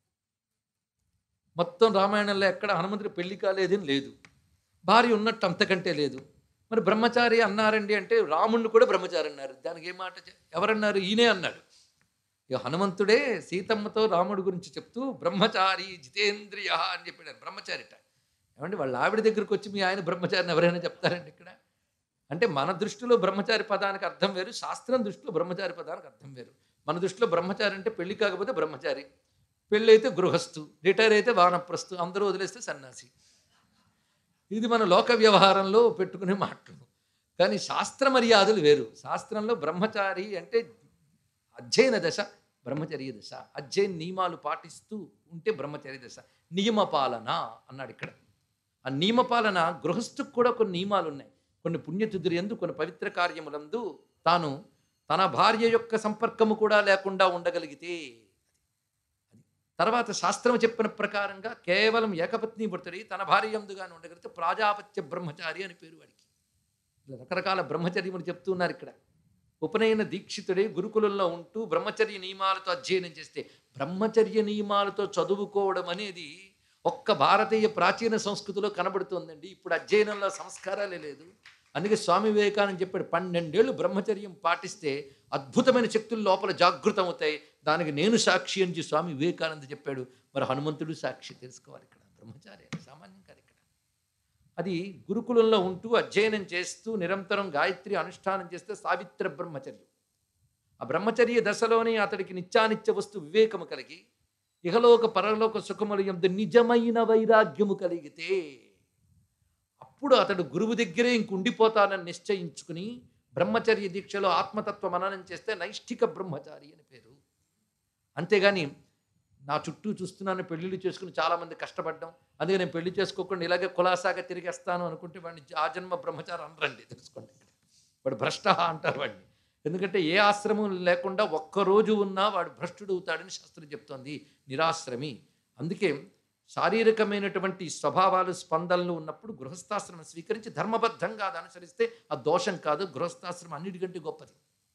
మొత్తం రామాయణంలో ఎక్కడ హనుమంతుడి పెళ్లి కాలేదని లేదు భార్య ఉన్నట్టు అంతకంటే లేదు మరి బ్రహ్మచారి అన్నారండి అంటే రాముణ్ణి కూడా బ్రహ్మచారి అన్నారు దానికి ఏ మాట చె- ఎవరన్నారు ఈయనే అన్నాడు ఇక హనుమంతుడే సీతమ్మతో రాముడి గురించి చెప్తూ బ్రహ్మచారి జితేంద్రియ అని చెప్పాడు బ్రహ్మచారిట ఏమండి వాళ్ళ ఆవిడ దగ్గరికి వచ్చి మీ ఆయన బ్రహ్మచారిని ఎవరైనా చెప్తారండి ఇక్కడ అంటే మన దృష్టిలో బ్రహ్మచారి పదానికి అర్థం వేరు శాస్త్రం దృష్టిలో బ్రహ్మచారి పదానికి అర్థం వేరు మన దృష్టిలో బ్రహ్మచారి అంటే పెళ్లి కాకపోతే బ్రహ్మచారి పెళ్ళి అయితే గృహస్థు రిటైర్ అయితే వానప్రస్థు అందరూ వదిలేస్తే సన్యాసి ఇది మన లోక వ్యవహారంలో పెట్టుకునే మాటలు కానీ శాస్త్ర మర్యాదలు వేరు శాస్త్రంలో బ్రహ్మచారి అంటే అధ్యయన దశ బ్రహ్మచర్య దశ అధ్యయన నియమాలు పాటిస్తూ ఉంటే బ్రహ్మచర్య దశ నియమ పాలన అన్నాడు ఇక్కడ ఆ నియమ పాలన గృహస్థుకు కూడా కొన్ని నియమాలు ఉన్నాయి కొన్ని పుణ్యతిథులు ఎందు కొన్ని పవిత్ర కార్యములందు తాను తన భార్య యొక్క సంపర్కము కూడా లేకుండా ఉండగలిగితే అది తర్వాత శాస్త్రం చెప్పిన ప్రకారంగా కేవలం ఏకపత్ని భర్తుడి తన భార్య ఎందుగానే ఉండగలిగితే ప్రాజాపత్య బ్రహ్మచారి అని పేరు వాడికి ఇలా రకరకాల బ్రహ్మచర్యములు చెప్తున్నారు ఇక్కడ ఉపనయన దీక్షితుడే గురుకులంలో ఉంటూ బ్రహ్మచర్య నియమాలతో అధ్యయనం చేస్తే బ్రహ్మచర్య నియమాలతో చదువుకోవడం అనేది ఒక్క భారతీయ ప్రాచీన సంస్కృతిలో కనబడుతోందండి ఇప్పుడు అధ్యయనంలో సంస్కారాలే లేదు అందుకే స్వామి వివేకానంద చెప్పాడు పన్నెండేళ్ళు బ్రహ్మచర్యం పాటిస్తే అద్భుతమైన శక్తులు లోపల జాగృతం అవుతాయి దానికి నేను సాక్షి అని స్వామి వివేకానంద చెప్పాడు మరి హనుమంతుడు సాక్షి తెలుసుకోవాలి ఇక్కడ బ్రహ్మచారి అని సామాన్యం కాదు ఇక్కడ అది గురుకులంలో ఉంటూ అధ్యయనం చేస్తూ నిరంతరం గాయత్రి అనుష్ఠానం చేస్తే సావిత్ర బ్రహ్మచర్యం ఆ బ్రహ్మచర్య దశలోనే అతడికి నిత్యానిత్య వస్తు వివేకము కలిగి ఇహలోక పరలోక సుఖముల ఎందు నిజమైన వైరాగ్యము కలిగితే అప్పుడు అతడు గురువు దగ్గరే ఇంక ఉండిపోతానని నిశ్చయించుకుని బ్రహ్మచర్య దీక్షలో ఆత్మతత్వ మననం చేస్తే నైష్ఠిక బ్రహ్మచారి అని పేరు అంతేగాని నా చుట్టూ చూస్తున్నాను పెళ్ళిళ్ళు చేసుకుని చాలామంది కష్టపడ్డాం అందుకే నేను పెళ్లి చేసుకోకుండా ఇలాగే కులాసాగా తిరిగేస్తాను అనుకుంటే వాడిని ఆ జన్మ బ్రహ్మచారి అనరండి తెలుసుకోండి వాడు భ్రష్ట అంటారు వాడిని ఎందుకంటే ఏ ఆశ్రమం లేకుండా ఒక్కరోజు ఉన్నా వాడు భ్రష్టుడు అవుతాడని శాస్త్రం చెప్తోంది నిరాశ్రమి అందుకే శారీరకమైనటువంటి స్వభావాలు స్పందనలు ఉన్నప్పుడు గృహస్థాశ్రమం స్వీకరించి ధర్మబద్ధంగా అది అనుసరిస్తే ఆ దోషం కాదు గృహస్థాశ్రమం అన్నిటికంటే గొప్పది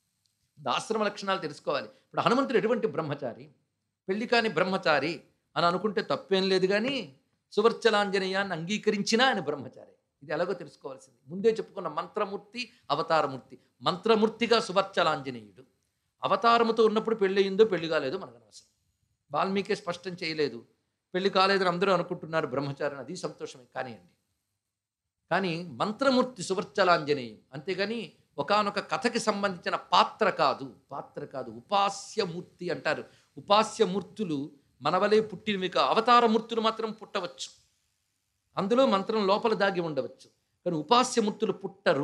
ఆశ్రమ లక్షణాలు తెలుసుకోవాలి ఇప్పుడు హనుమంతుడు ఎటువంటి బ్రహ్మచారి పెళ్లి కాని బ్రహ్మచారి అని అనుకుంటే తప్పేం లేదు కానీ సువర్చలాంజనేయాన్ని అంగీకరించినా ఆయన బ్రహ్మచారి ఇది ఎలాగో తెలుసుకోవాల్సింది ముందే చెప్పుకున్న మంత్రమూర్తి అవతారమూర్తి మంత్రమూర్తిగా సువర్చలాంజనేయుడు అవతారముతో ఉన్నప్పుడు పెళ్ళి అయిందో పెళ్లి కాలేదో మనకు అనవసరం వాల్మీకి స్పష్టం చేయలేదు పెళ్లి కాలేదని అందరూ అనుకుంటున్నారు బ్రహ్మచారిని అది సంతోషమే కానివ్వండి కానీ మంత్రమూర్తి సువర్చలాంజనేయం అంతేగాని ఒకానొక కథకి సంబంధించిన పాత్ర కాదు పాత్ర కాదు ఉపాస్యమూర్తి అంటారు ఉపాస్యమూర్తులు మనవలే పుట్టినవి కా అవతారమూర్తులు మాత్రం పుట్టవచ్చు అందులో మంత్రం లోపల దాగి ఉండవచ్చు కానీ ఉపాస్యమూర్తులు పుట్టరు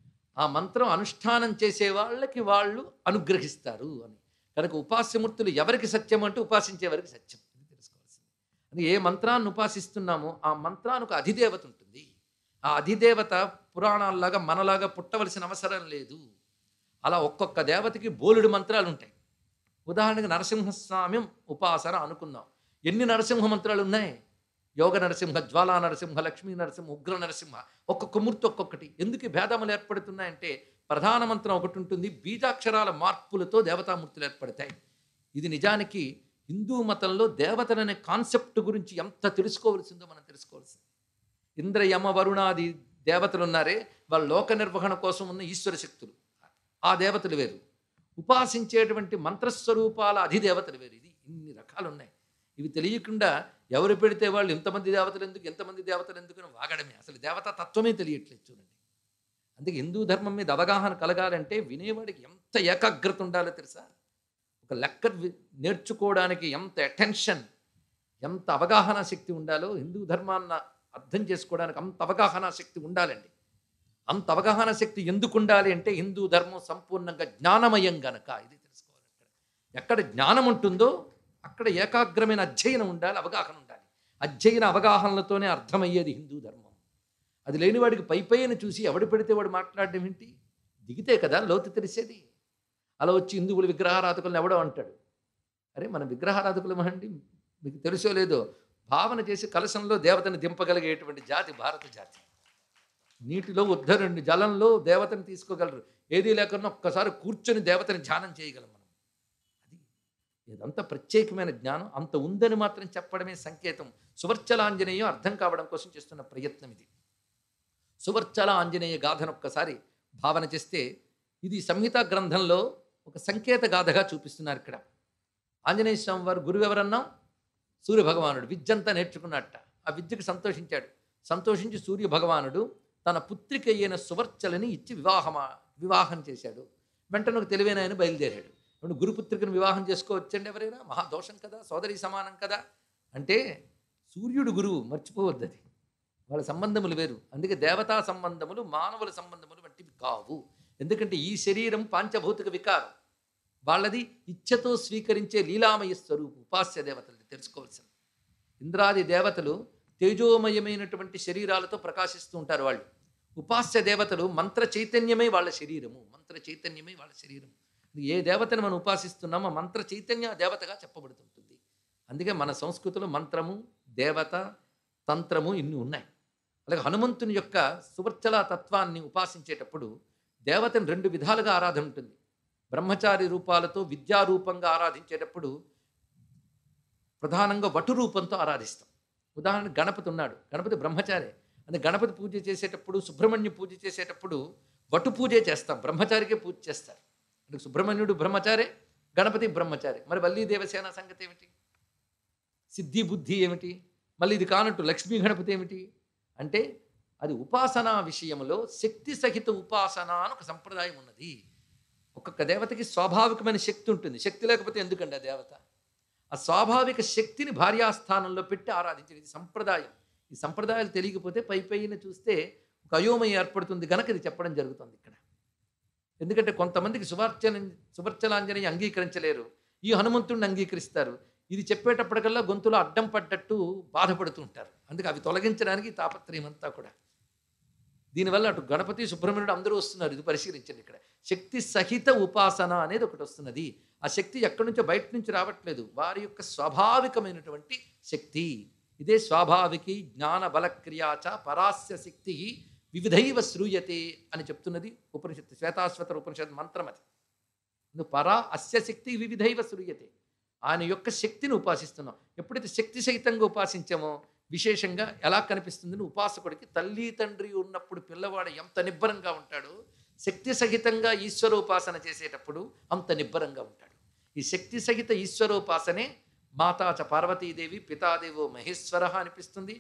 ఆ మంత్రం అనుష్ఠానం చేసే వాళ్ళకి వాళ్ళు అనుగ్రహిస్తారు అని కనుక ఉపాస్యమూర్తులు ఎవరికి సత్యం అంటే ఉపాసించే వారికి సత్యం ఇది తెలుసుకోవాల్సింది అది ఏ మంత్రాన్ని ఉపాసిస్తున్నామో ఆ మంత్రానికి అధిదేవత ఉంటుంది ఆ అధిదేవత పురాణాల్లాగా మనలాగా పుట్టవలసిన అవసరం లేదు అలా ఒక్కొక్క దేవతకి బోలుడు మంత్రాలు ఉంటాయి ఉదాహరణకి నరసింహస్వామి ఉపాసన అనుకుందాం ఎన్ని నరసింహ మంత్రాలు ఉన్నాయి యోగ నరసింహ జ్వాలా నరసింహ లక్ష్మీ నరసింహ ఉగ్ర నరసింహ ఒక్కొక్క మూర్తి ఒక్కొక్కటి ఎందుకు ఈ భేదములు ఏర్పడుతున్నాయంటే ప్రధాన మంత్రం ఒకటి ఉంటుంది బీజాక్షరాల మార్పులతో దేవతామూర్తులు ఏర్పడతాయి ఇది నిజానికి హిందూ మతంలో దేవతలనే కాన్సెప్ట్ గురించి ఎంత తెలుసుకోవలసిందో మనం తెలుసుకోవాల్సింది ఇంద్ర యమ వరుణాది దేవతలు ఉన్నారే వాళ్ళ లోక నిర్వహణ కోసం ఉన్న ఈశ్వర శక్తులు ఆ దేవతలు వేరు ఉపాసించేటువంటి మంత్రస్వరూపాల అధిదేవతలు వేరు ఇది ఇన్ని రకాలు ఉన్నాయి ఇవి తెలియకుండా ఎవరు పెడితే వాళ్ళు ఇంతమంది దేవతలు ఎందుకు ఎంతమంది దేవతలు ఎందుకు అని వాగడమే అసలు దేవతా తత్వమే తెలియట్లేదు చూడండి అందుకే హిందూ ధర్మం మీద అవగాహన కలగాలంటే వినేవాడికి ఎంత ఏకాగ్రత ఉండాలో తెలుసా ఒక లెక్క వి- నేర్చుకోవడానికి ఎంత అటెన్షన్ ఎంత అవగాహన శక్తి ఉండాలో హిందూ ధర్మాన్న అర్థం చేసుకోవడానికి అంత అవగాహన శక్తి ఉండాలండి అంత అవగాహన శక్తి ఎందుకు ఉండాలి అంటే హిందూ ధర్మం సంపూర్ణంగా జ్ఞానమయం గనక ఇది తెలుసుకోవాలి అక్కడ ఎక్కడ జ్ఞానం ఉంటుందో అక్కడ ఏకాగ్రమైన అధ్యయనం ఉండాలి అవగాహన ఉండాలి అధ్యయన అవగాహనలతోనే అర్థమయ్యేది హిందూ ధర్మం అది లేని వాడికి పై పైన చూసి ఎవడు పెడితే వాడు మాట్లాడడం ఏంటి దిగితే కదా లోతు తెలిసేది అలా వచ్చి హిందువులు విగ్రహారాధకులను ఎవడో అంటాడు అరే మన విగ్రహారాధకులు అండి మీకు తెలుసో లేదో భావన చేసి కలశంలో దేవతను దింపగలిగేటువంటి జాతి భారత జాతి నీటిలో ఉద్ధరుణ్ణి జలంలో దేవతను తీసుకోగలరు ఏదీ లేకుండా ఒక్కసారి కూర్చొని దేవతని ధ్యానం చేయగలం మనం అది ఇదంతా ప్రత్యేకమైన జ్ఞానం అంత ఉందని మాత్రం చెప్పడమే సంకేతం సువర్చలాంజనేయం అర్థం కావడం కోసం చేస్తున్న ప్రయత్నం ఇది సువర్చల ఆంజనేయ గాథను ఒక్కసారి భావన చేస్తే ఇది సంహిత గ్రంథంలో ఒక సంకేత గాథగా చూపిస్తున్నారు ఇక్కడ ఆంజనేయ స్వామి వారు గురువు ఎవరన్నాం సూర్య భగవానుడు విద్యంతా నేర్చుకున్నట్ట ఆ విద్యకు సంతోషించాడు సంతోషించి సూర్య భగవానుడు తన పుత్రిక అయిన సువర్చలని ఇచ్చి వివాహమా వివాహం చేశాడు వెంటనే ఒక తెలివైన ఆయన బయలుదేరాడు ఇప్పుడు గురుపుత్రికను వివాహం చేసుకోవచ్చండి ఎవరైనా మహాదోషం కదా సోదరి సమానం కదా అంటే సూర్యుడు గురువు మర్చిపోవద్దు అది వాళ్ళ సంబంధములు వేరు అందుకే దేవతా సంబంధములు మానవుల సంబంధములు వంటివి కావు ఎందుకంటే ఈ శరీరం పాంచభౌతిక వికారం వాళ్ళది ఇచ్ఛతో స్వీకరించే లీలామయ స్వరూపం ఉపాస్య దేవతలు తెలుసుకోవాల్సింది ఇంద్రాది దేవతలు తేజోమయమైనటువంటి శరీరాలతో ప్రకాశిస్తూ ఉంటారు వాళ్ళు ఉపాస్య దేవతలు మంత్ర చైతన్యమే వాళ్ళ శరీరము మంత్ర చైతన్యమే వాళ్ళ శరీరం ఏ దేవతను మనం ఉపాసిస్తున్నామో ఆ మంత్ర చైతన్య ఆ దేవతగా చెప్పబడుతుంటుంది అందుకే మన సంస్కృతిలో మంత్రము దేవత తంత్రము ఇన్ని ఉన్నాయి అలాగే హనుమంతుని యొక్క సువర్చల తత్వాన్ని ఉపాసించేటప్పుడు దేవతను రెండు విధాలుగా ఆరాధన ఉంటుంది బ్రహ్మచారి రూపాలతో విద్యారూపంగా ఆరాధించేటప్పుడు ప్రధానంగా వటు రూపంతో ఆరాధిస్తాం ఉదాహరణ గణపతి ఉన్నాడు గణపతి బ్రహ్మచారి అంటే గణపతి పూజ చేసేటప్పుడు సుబ్రహ్మణ్య పూజ చేసేటప్పుడు వటు పూజే చేస్తాం బ్రహ్మచారికే పూజ చేస్తారు అంటే సుబ్రహ్మణ్యుడు బ్రహ్మచారే గణపతి బ్రహ్మచారి మరి వల్లీ దేవసేన సంగతి ఏమిటి సిద్ధి బుద్ధి ఏమిటి మళ్ళీ ఇది కానట్టు లక్ష్మీ గణపతి ఏమిటి అంటే అది ఉపాసనా విషయంలో శక్తి సహిత ఉపాసన అని ఒక సంప్రదాయం ఉన్నది ఒక్కొక్క దేవతకి స్వాభావికమైన శక్తి ఉంటుంది శక్తి లేకపోతే ఎందుకండి ఆ దేవత ఆ స్వాభావిక శక్తిని భార్యాస్థానంలో పెట్టి ఆరాధించేది ఇది సంప్రదాయం ఈ సంప్రదాయాలు తెలియకపోతే పై పైన చూస్తే ఒక అయోమయం ఏర్పడుతుంది గనక ఇది చెప్పడం జరుగుతుంది ఇక్కడ ఎందుకంటే కొంతమందికి సువర్చన సువర్చలాంజనేయ అంగీకరించలేరు ఈ హనుమంతుడిని అంగీకరిస్తారు ఇది చెప్పేటప్పటికల్లా గొంతులో అడ్డం పడ్డట్టు బాధపడుతూ ఉంటారు అందుకే అవి తొలగించడానికి ఈ తాపత్రయం అంతా కూడా దీనివల్ల అటు గణపతి సుబ్రహ్మణ్యుడు అందరూ వస్తున్నారు ఇది పరిశీలించండి ఇక్కడ శక్తి సహిత ఉపాసన అనేది ఒకటి వస్తున్నది ఆ శక్తి ఎక్కడి నుంచో బయట నుంచి రావట్లేదు వారి యొక్క స్వాభావికమైనటువంటి శక్తి ఇదే స్వాభావికి జ్ఞాన బలక్రియాచ పరాస్య శక్తి వివిధైవ శ్రూయతే అని చెప్తున్నది ఉపనిషత్తు శ్వేతాశ్వత ఉపనిషత్ మంత్రం అది నువ్వు పరా అస్య శక్తి వివిధైవ శ్రూయతే ఆయన యొక్క శక్తిని ఉపాసిస్తున్నాం ఎప్పుడైతే శక్తి సహితంగా ఉపాసించామో విశేషంగా ఎలా కనిపిస్తుందని ఉపాసకుడికి తల్లి తండ్రి ఉన్నప్పుడు పిల్లవాడు ఎంత నిబ్బరంగా ఉంటాడో శక్తి సహితంగా ఈశ్వరోపాసన చేసేటప్పుడు అంత నిబ్బరంగా ఉంటాడు ఈ శక్తి సహిత ఈశ్వరోపాసనే మాతా చ పార్వతీదేవి పితాదేవో మహేశ్వర అనిపిస్తుంది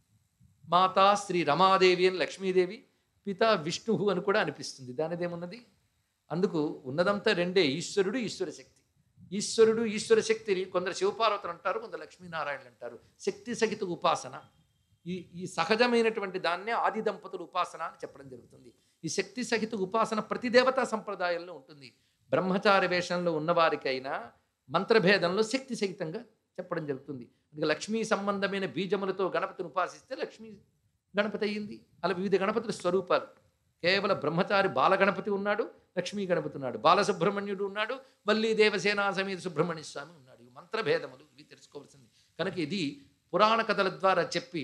మాతా శ్రీ రమాదేవి అని లక్ష్మీదేవి పిత విష్ణువు అని కూడా అనిపిస్తుంది దానిదేమున్నది అందుకు ఉన్నదంతా రెండే ఈశ్వరుడు ఈశ్వర శక్తి ఈశ్వరుడు ఈశ్వర శక్తిని కొందరు శివపార్వతులు అంటారు కొందరు లక్ష్మీనారాయణులు అంటారు శక్తి సహిత ఉపాసన ఈ ఈ సహజమైనటువంటి దాన్నే ఆది దంపతుల ఉపాసన అని చెప్పడం జరుగుతుంది ఈ శక్తి సహిత ఉపాసన ప్రతి దేవతా సంప్రదాయంలో ఉంటుంది బ్రహ్మచారి వేషంలో ఉన్నవారికైనా మంత్రభేదంలో శక్తి సహితంగా చెప్పడం జరుగుతుంది అందుకే లక్ష్మీ సంబంధమైన బీజములతో గణపతిని ఉపాసిస్తే లక్ష్మీ గణపతి అయ్యింది అలా వివిధ గణపతుల స్వరూపాలు కేవల బ్రహ్మచారి బాలగణపతి ఉన్నాడు లక్ష్మీ గణపతి ఉన్నాడు బాలసుబ్రహ్మణ్యుడు ఉన్నాడు వల్లి దేవసేన సమేత సుబ్రహ్మణ్య స్వామి ఉన్నాడు ఇవి మంత్రభేదములు ఇవి తెలుసుకోవాల్సింది కనుక ఇది పురాణ కథల ద్వారా చెప్పి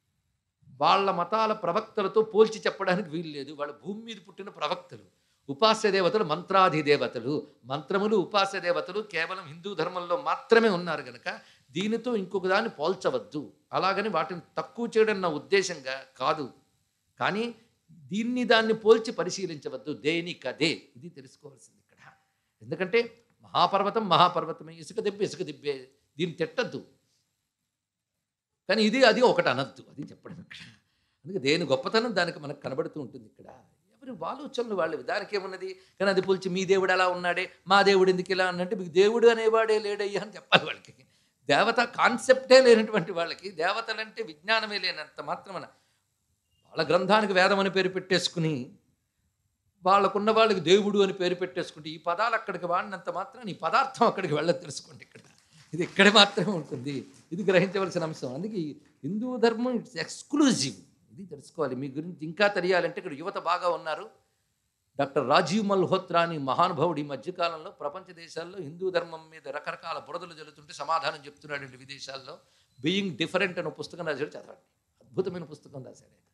వాళ్ళ మతాల ప్రవక్తలతో పోల్చి చెప్పడానికి వీలు లేదు వాళ్ళ భూమి మీద పుట్టిన ప్రవక్తలు ఉపాస్య దేవతలు మంత్రాధి దేవతలు మంత్రములు ఉపాస్య దేవతలు కేవలం హిందూ ధర్మంలో మాత్రమే ఉన్నారు కనుక దీనితో ఇంకొక దాన్ని పోల్చవద్దు అలాగని వాటిని తక్కువ చేయడం నా ఉద్దేశంగా కాదు కానీ దీన్ని దాన్ని పోల్చి పరిశీలించవద్దు దేనికదే ఇది తెలుసుకోవాల్సింది ఇక్కడ ఎందుకంటే మహాపర్వతం మహాపర్వతమే ఇసుక దిబ్బే ఇసుక దిబ్బే దీన్ని తిట్టద్దు కానీ ఇది అది ఒకటి అనద్దు అది చెప్పడం ఇక్కడ అందుకే దేని గొప్పతనం దానికి మనకు కనబడుతూ ఉంటుంది ఇక్కడ ఎవరి ఆలోచనలు వాళ్ళవి దానికి ఏమున్నది కానీ అది పోల్చి మీ దేవుడు అలా ఉన్నాడే మా దేవుడు ఎందుకు ఇలా అన్నంటే మీకు దేవుడు అనేవాడే లేడయ్యా అని చెప్పాలి వాళ్ళకి దేవత కాన్సెప్టే లేనటువంటి వాళ్ళకి దేవతలంటే విజ్ఞానమే లేనంత మాత్రమన వాళ్ళ గ్రంథానికి వేదం అని పేరు పెట్టేసుకుని వాళ్ళకున్న వాళ్ళకి దేవుడు అని పేరు పెట్టేసుకుంటే ఈ పదాలు అక్కడికి వాడినంత మాత్రం ఈ పదార్థం అక్కడికి వెళ్ళదు తెలుసుకోండి ఇక్కడ ఇది ఇక్కడే మాత్రమే ఉంటుంది ఇది గ్రహించవలసిన అంశం అందుకే ఈ హిందూ ధర్మం ఇట్స్ ఎక్స్క్లూజివ్ ఇది తెలుసుకోవాలి మీ గురించి ఇంకా తెలియాలంటే ఇక్కడ యువత బాగా ఉన్నారు డాక్టర్ రాజీవ్ మల్హోత్రా అని మహానుభావుడు ఈ మధ్యకాలంలో ప్రపంచ దేశాల్లో హిందూ ధర్మం మీద రకరకాల బురదలు జరుగుతుంటే సమాధానం చెప్తున్నాడండి విదేశాల్లో బీయింగ్ డిఫరెంట్ అనే పుస్తకం రాశాడు చదవండి అద్భుతమైన పుస్తకం రాశాడు ఆయన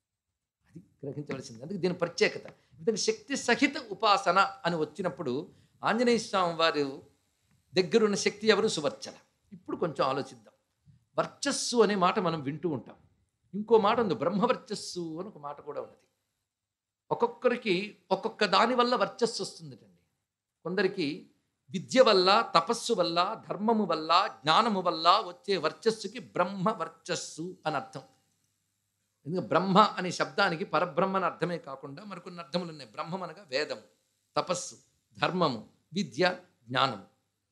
అది గ్రహించవలసింది అందుకే దీని ప్రత్యేకత ఎందుకంటే శక్తి సహిత ఉపాసన అని వచ్చినప్పుడు ఆంజనేయ స్వామి వారు దగ్గరున్న శక్తి ఎవరు సువర్చల ఇప్పుడు కొంచెం ఆలోచిద్దాం వర్చస్సు అనే మాట మనం వింటూ ఉంటాం ఇంకో మాట ఉంది బ్రహ్మవర్చస్సు అని ఒక మాట కూడా ఉన్నది ఒక్కొక్కరికి ఒక్కొక్క దాని వల్ల వర్చస్సు వస్తుందటండి కొందరికి విద్య వల్ల తపస్సు వల్ల ధర్మము వల్ల జ్ఞానము వల్ల వచ్చే వర్చస్సుకి బ్రహ్మ వర్చస్సు అని అర్థం ఎందుకంటే బ్రహ్మ అనే శబ్దానికి పరబ్రహ్మ అని అర్థమే కాకుండా మరికొన్ని అర్థములు ఉన్నాయి బ్రహ్మం అనగా వేదము తపస్సు ధర్మము విద్య జ్ఞానము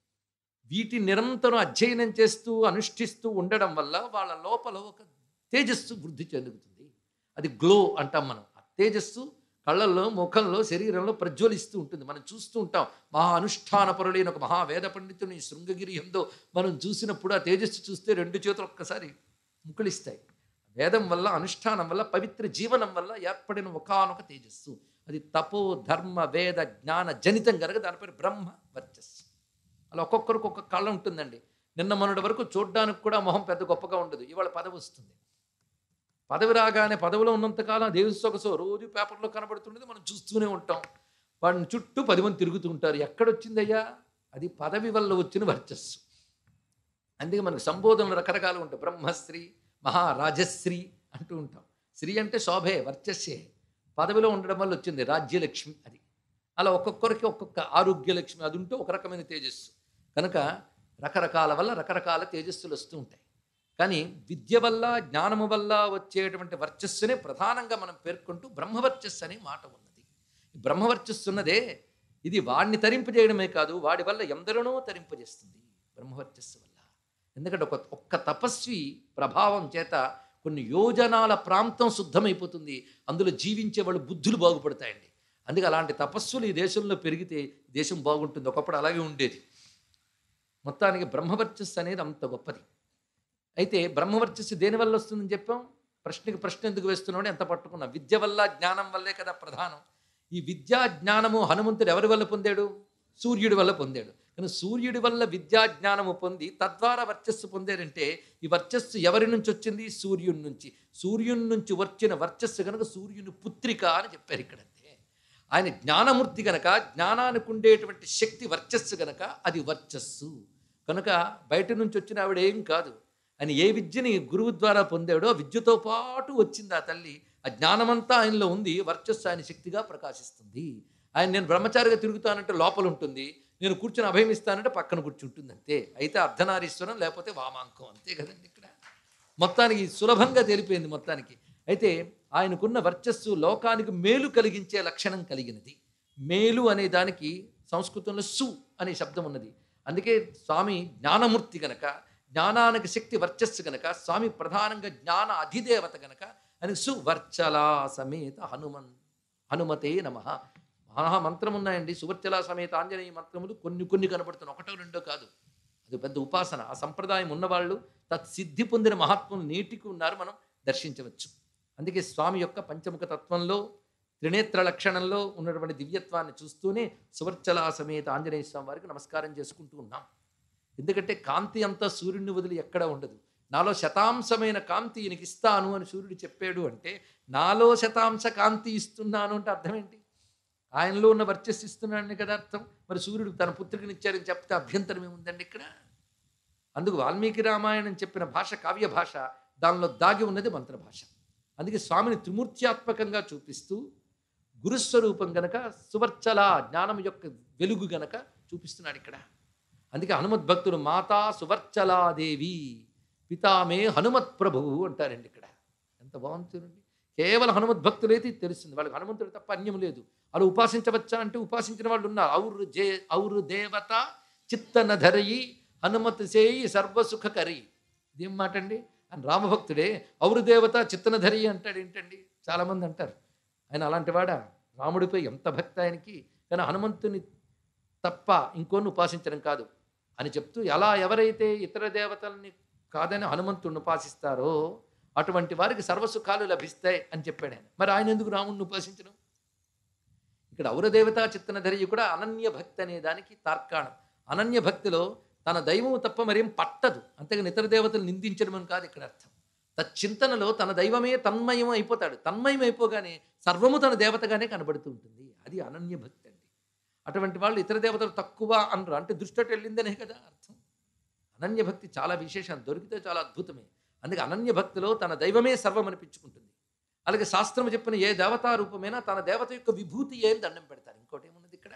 వీటి నిరంతరం అధ్యయనం చేస్తూ అనుష్ఠిస్తూ ఉండడం వల్ల వాళ్ళ లోపల ఒక తేజస్సు వృద్ధి చెందుతుంది అది గ్లో అంటాం మనం ఆ తేజస్సు కళ్ళల్లో ముఖంలో శరీరంలో ప్రజ్వలిస్తూ ఉంటుంది మనం చూస్తూ ఉంటాం మహా అనుష్ఠాన పరులైన ఒక మహావేద పండితుని శృంగగిరి ఎందో మనం చూసినప్పుడు ఆ తేజస్సు చూస్తే రెండు చేతులు ఒక్కసారి ముకుళిస్తాయి వేదం వల్ల అనుష్ఠానం వల్ల పవిత్ర జీవనం వల్ల ఏర్పడిన ఒకానొక తేజస్సు అది తపో ధర్మ వేద జ్ఞాన జనితం కనుక దాని పేరు బ్రహ్మ వర్చస్సు అలా ఒక్కొక్కరికి ఒక్కొక్క కళ్ళ ఉంటుందండి నిన్న మొన్నటి వరకు చూడడానికి కూడా మొహం పెద్ద గొప్పగా ఉండదు ఇవాళ పదవి వస్తుంది పదవి రాగానే పదవిలో ఉన్నంతకాలం దేవి సొగసు రోజు పేపర్లో కనబడుతుండేది మనం చూస్తూనే ఉంటాం వాడిని చుట్టూ పది మంది తిరుగుతూ ఉంటారు ఎక్కడొచ్చిందయ్యా అది పదవి వల్ల వచ్చిన వర్చస్సు అందుకే మనకు సంబోధనలు రకరకాలు ఉంటాయి బ్రహ్మశ్రీ మహారాజశ్రీ అంటూ ఉంటాం శ్రీ అంటే శోభే వర్చస్సే పదవిలో ఉండడం వల్ల వచ్చింది రాజ్యలక్ష్మి అది అలా ఒక్కొక్కరికి ఒక్కొక్క ఆరోగ్యలక్ష్మి అది ఉంటే ఒక రకమైన తేజస్సు కనుక రకరకాల వల్ల రకరకాల తేజస్సులు వస్తూ ఉంటాయి కానీ విద్య వల్ల జ్ఞానము వల్ల వచ్చేటువంటి వర్చస్సునే ప్రధానంగా మనం పేర్కొంటూ బ్రహ్మవర్చస్సు అనే మాట ఉన్నది ఈ బ్రహ్మవర్చస్సు ఉన్నదే ఇది వాడిని తరింపజేయడమే కాదు వాడి వల్ల ఎందరినో తరింపజేస్తుంది బ్రహ్మవర్చస్సు వల్ల ఎందుకంటే ఒక ఒక్క తపస్వి ప్రభావం చేత కొన్ని యోజనాల ప్రాంతం శుద్ధమైపోతుంది అందులో జీవించే వాళ్ళు బుద్ధులు బాగుపడతాయండి అందుకే అలాంటి తపస్సులు ఈ దేశంలో పెరిగితే దేశం బాగుంటుంది ఒకప్పుడు అలాగే ఉండేది మొత్తానికి బ్రహ్మవర్చస్సు అనేది అంత గొప్పది అయితే బ్రహ్మవర్చస్సు దేనివల్ల వస్తుందని చెప్పాం ప్రశ్నకి ప్రశ్న ఎందుకు వేస్తున్నామని ఎంత పట్టుకున్నాం విద్య వల్ల జ్ఞానం వల్లే కదా ప్రధానం ఈ విద్యా జ్ఞానము హనుమంతుడు ఎవరి వల్ల పొందాడు సూర్యుడి వల్ల పొందాడు కానీ సూర్యుడి వల్ల విద్యా జ్ఞానము పొంది తద్వారా వర్చస్సు పొందారంటే ఈ వర్చస్సు ఎవరి నుంచి వచ్చింది సూర్యుని నుంచి సూర్యుని నుంచి వచ్చిన వర్చస్సు కనుక సూర్యుని పుత్రిక అని చెప్పారు ఇక్కడంతే ఆయన జ్ఞానమూర్తి గనక జ్ఞానానికి ఉండేటువంటి శక్తి వర్చస్సు గనక అది వర్చస్సు కనుక బయట నుంచి వచ్చిన ఆవిడ ఏం కాదు ఆయన ఏ విద్యని గురువు ద్వారా పొందాడో ఆ విద్యతో పాటు వచ్చింది ఆ తల్లి ఆ జ్ఞానమంతా ఆయనలో ఉంది వర్చస్సు ఆయన శక్తిగా ప్రకాశిస్తుంది ఆయన నేను బ్రహ్మచారిగా తిరుగుతానంటే లోపల ఉంటుంది నేను కూర్చొని అభయం ఇస్తానంటే పక్కన కూర్చుంటుంది అంతే అయితే అర్ధనారీశ్వరం లేకపోతే వామాంకం అంతే కదండి ఇక్కడ మొత్తానికి సులభంగా తెలిపోయింది మొత్తానికి అయితే ఆయనకున్న వర్చస్సు లోకానికి మేలు కలిగించే లక్షణం కలిగినది మేలు అనే దానికి సంస్కృతంలో సు అనే శబ్దం ఉన్నది అందుకే స్వామి జ్ఞానమూర్తి గనక జ్ఞానానికి శక్తి వర్చస్సు గనక స్వామి ప్రధానంగా జ్ఞాన అధిదేవత గనక అని సువర్చలా సమేత హనుమన్ హనుమతే నమ మహా మంత్రం ఉన్నాయండి సువర్చలా సమేత ఆంజనేయ మంత్రములు కొన్ని కొన్ని కనబడుతున్నాయి ఒకటో రెండో కాదు అది పెద్ద ఉపాసన ఆ సంప్రదాయం ఉన్నవాళ్ళు తత్సిద్ధి పొందిన మహాత్ములు నేటికి ఉన్నారు మనం దర్శించవచ్చు అందుకే స్వామి యొక్క పంచముఖ తత్వంలో త్రినేత్ర లక్షణంలో ఉన్నటువంటి దివ్యత్వాన్ని చూస్తూనే సువర్చలా సమేత ఆంజనేయ స్వామి వారికి నమస్కారం చేసుకుంటూ ఉన్నాం ఎందుకంటే కాంతి అంతా సూర్యుడిని వదిలి ఎక్కడ ఉండదు నాలో శతాంశమైన కాంతి ఈయనకి ఇస్తాను అని సూర్యుడు చెప్పాడు అంటే నాలో శతాంశ కాంతి ఇస్తున్నాను అంటే అర్థం ఏంటి ఆయనలో ఉన్న వర్చస్సు ఇస్తున్నాడని కదా అర్థం మరి సూర్యుడు తన పుత్రికనిచ్చారని చెప్తే అభ్యంతరం ఏముందండి ఇక్కడ అందుకు వాల్మీకి రామాయణం చెప్పిన భాష కావ్య భాష దానిలో దాగి ఉన్నది మంత్ర భాష అందుకే స్వామిని త్రిమూర్త్యాత్మకంగా చూపిస్తూ గురుస్వరూపం గనక సువర్చల జ్ఞానం యొక్క వెలుగు గనక చూపిస్తున్నాడు ఇక్కడ అందుకే హనుమత్ భక్తులు మాతా సువర్చలాదేవి పితామే హనుమత్ ప్రభువు అంటారండి ఇక్కడ ఎంత బాగుంటుందండి కేవలం హనుమత్ భక్తులైతే ఇది తెలుస్తుంది వాళ్ళకి హనుమంతుడు తప్ప అన్యం లేదు వాళ్ళు ఉపాసించవచ్చా అంటే ఉపాసించిన వాళ్ళు ఉన్నారు ఔరు జే ఔరు దేవత చిత్తన ధరయి హనుమత్ సేయి సర్వసుఖకరి ఇదేం మాట అండి ఆయన రామభక్తుడే ఔరు దేవత చిత్తన ధరయి అంటాడు ఏంటండి చాలామంది అంటారు ఆయన అలాంటి వాడా రాముడిపై ఎంత భక్తి ఆయనకి కానీ హనుమంతుని తప్ప ఇంకోని ఉపాసించడం కాదు అని చెప్తూ ఎలా ఎవరైతే ఇతర దేవతల్ని కాదని హనుమంతుడిని ఉపాసిస్తారో అటువంటి వారికి సర్వసుఖాలు లభిస్తాయి అని చెప్పాడు ఆయన మరి ఆయన ఎందుకు రాముడిని ఉపాసించడం ఇక్కడ ఔరదేవతా చిత్తనధరి కూడా అనన్య భక్తి అనే దానికి తార్కాణం అనన్య భక్తిలో తన దైవం తప్ప మరేం పట్టదు అంతేగాని ఇతర దేవతలు నిందించడం అని కాదు ఇక్కడ అర్థం తచ్చింతనలో తన దైవమే తన్మయం అయిపోతాడు తన్మయం అయిపోగానే సర్వము తన దేవతగానే కనబడుతూ ఉంటుంది అది అనన్య భక్తి అండి అటువంటి వాళ్ళు ఇతర దేవతలు తక్కువ అనరు అంటే దృష్టి అటు వెళ్ళిందనే కదా అర్థం అనన్య భక్తి చాలా విశేషం దొరికితే చాలా అద్భుతమే అందుకే అనన్య భక్తిలో తన దైవమే సర్వం అనిపించుకుంటుంది అలాగే శాస్త్రం చెప్పిన ఏ దేవతా రూపమైనా తన దేవత యొక్క విభూతి ఏం దండం పెడతారు ఇంకోటి ఏమున్నది ఇక్కడ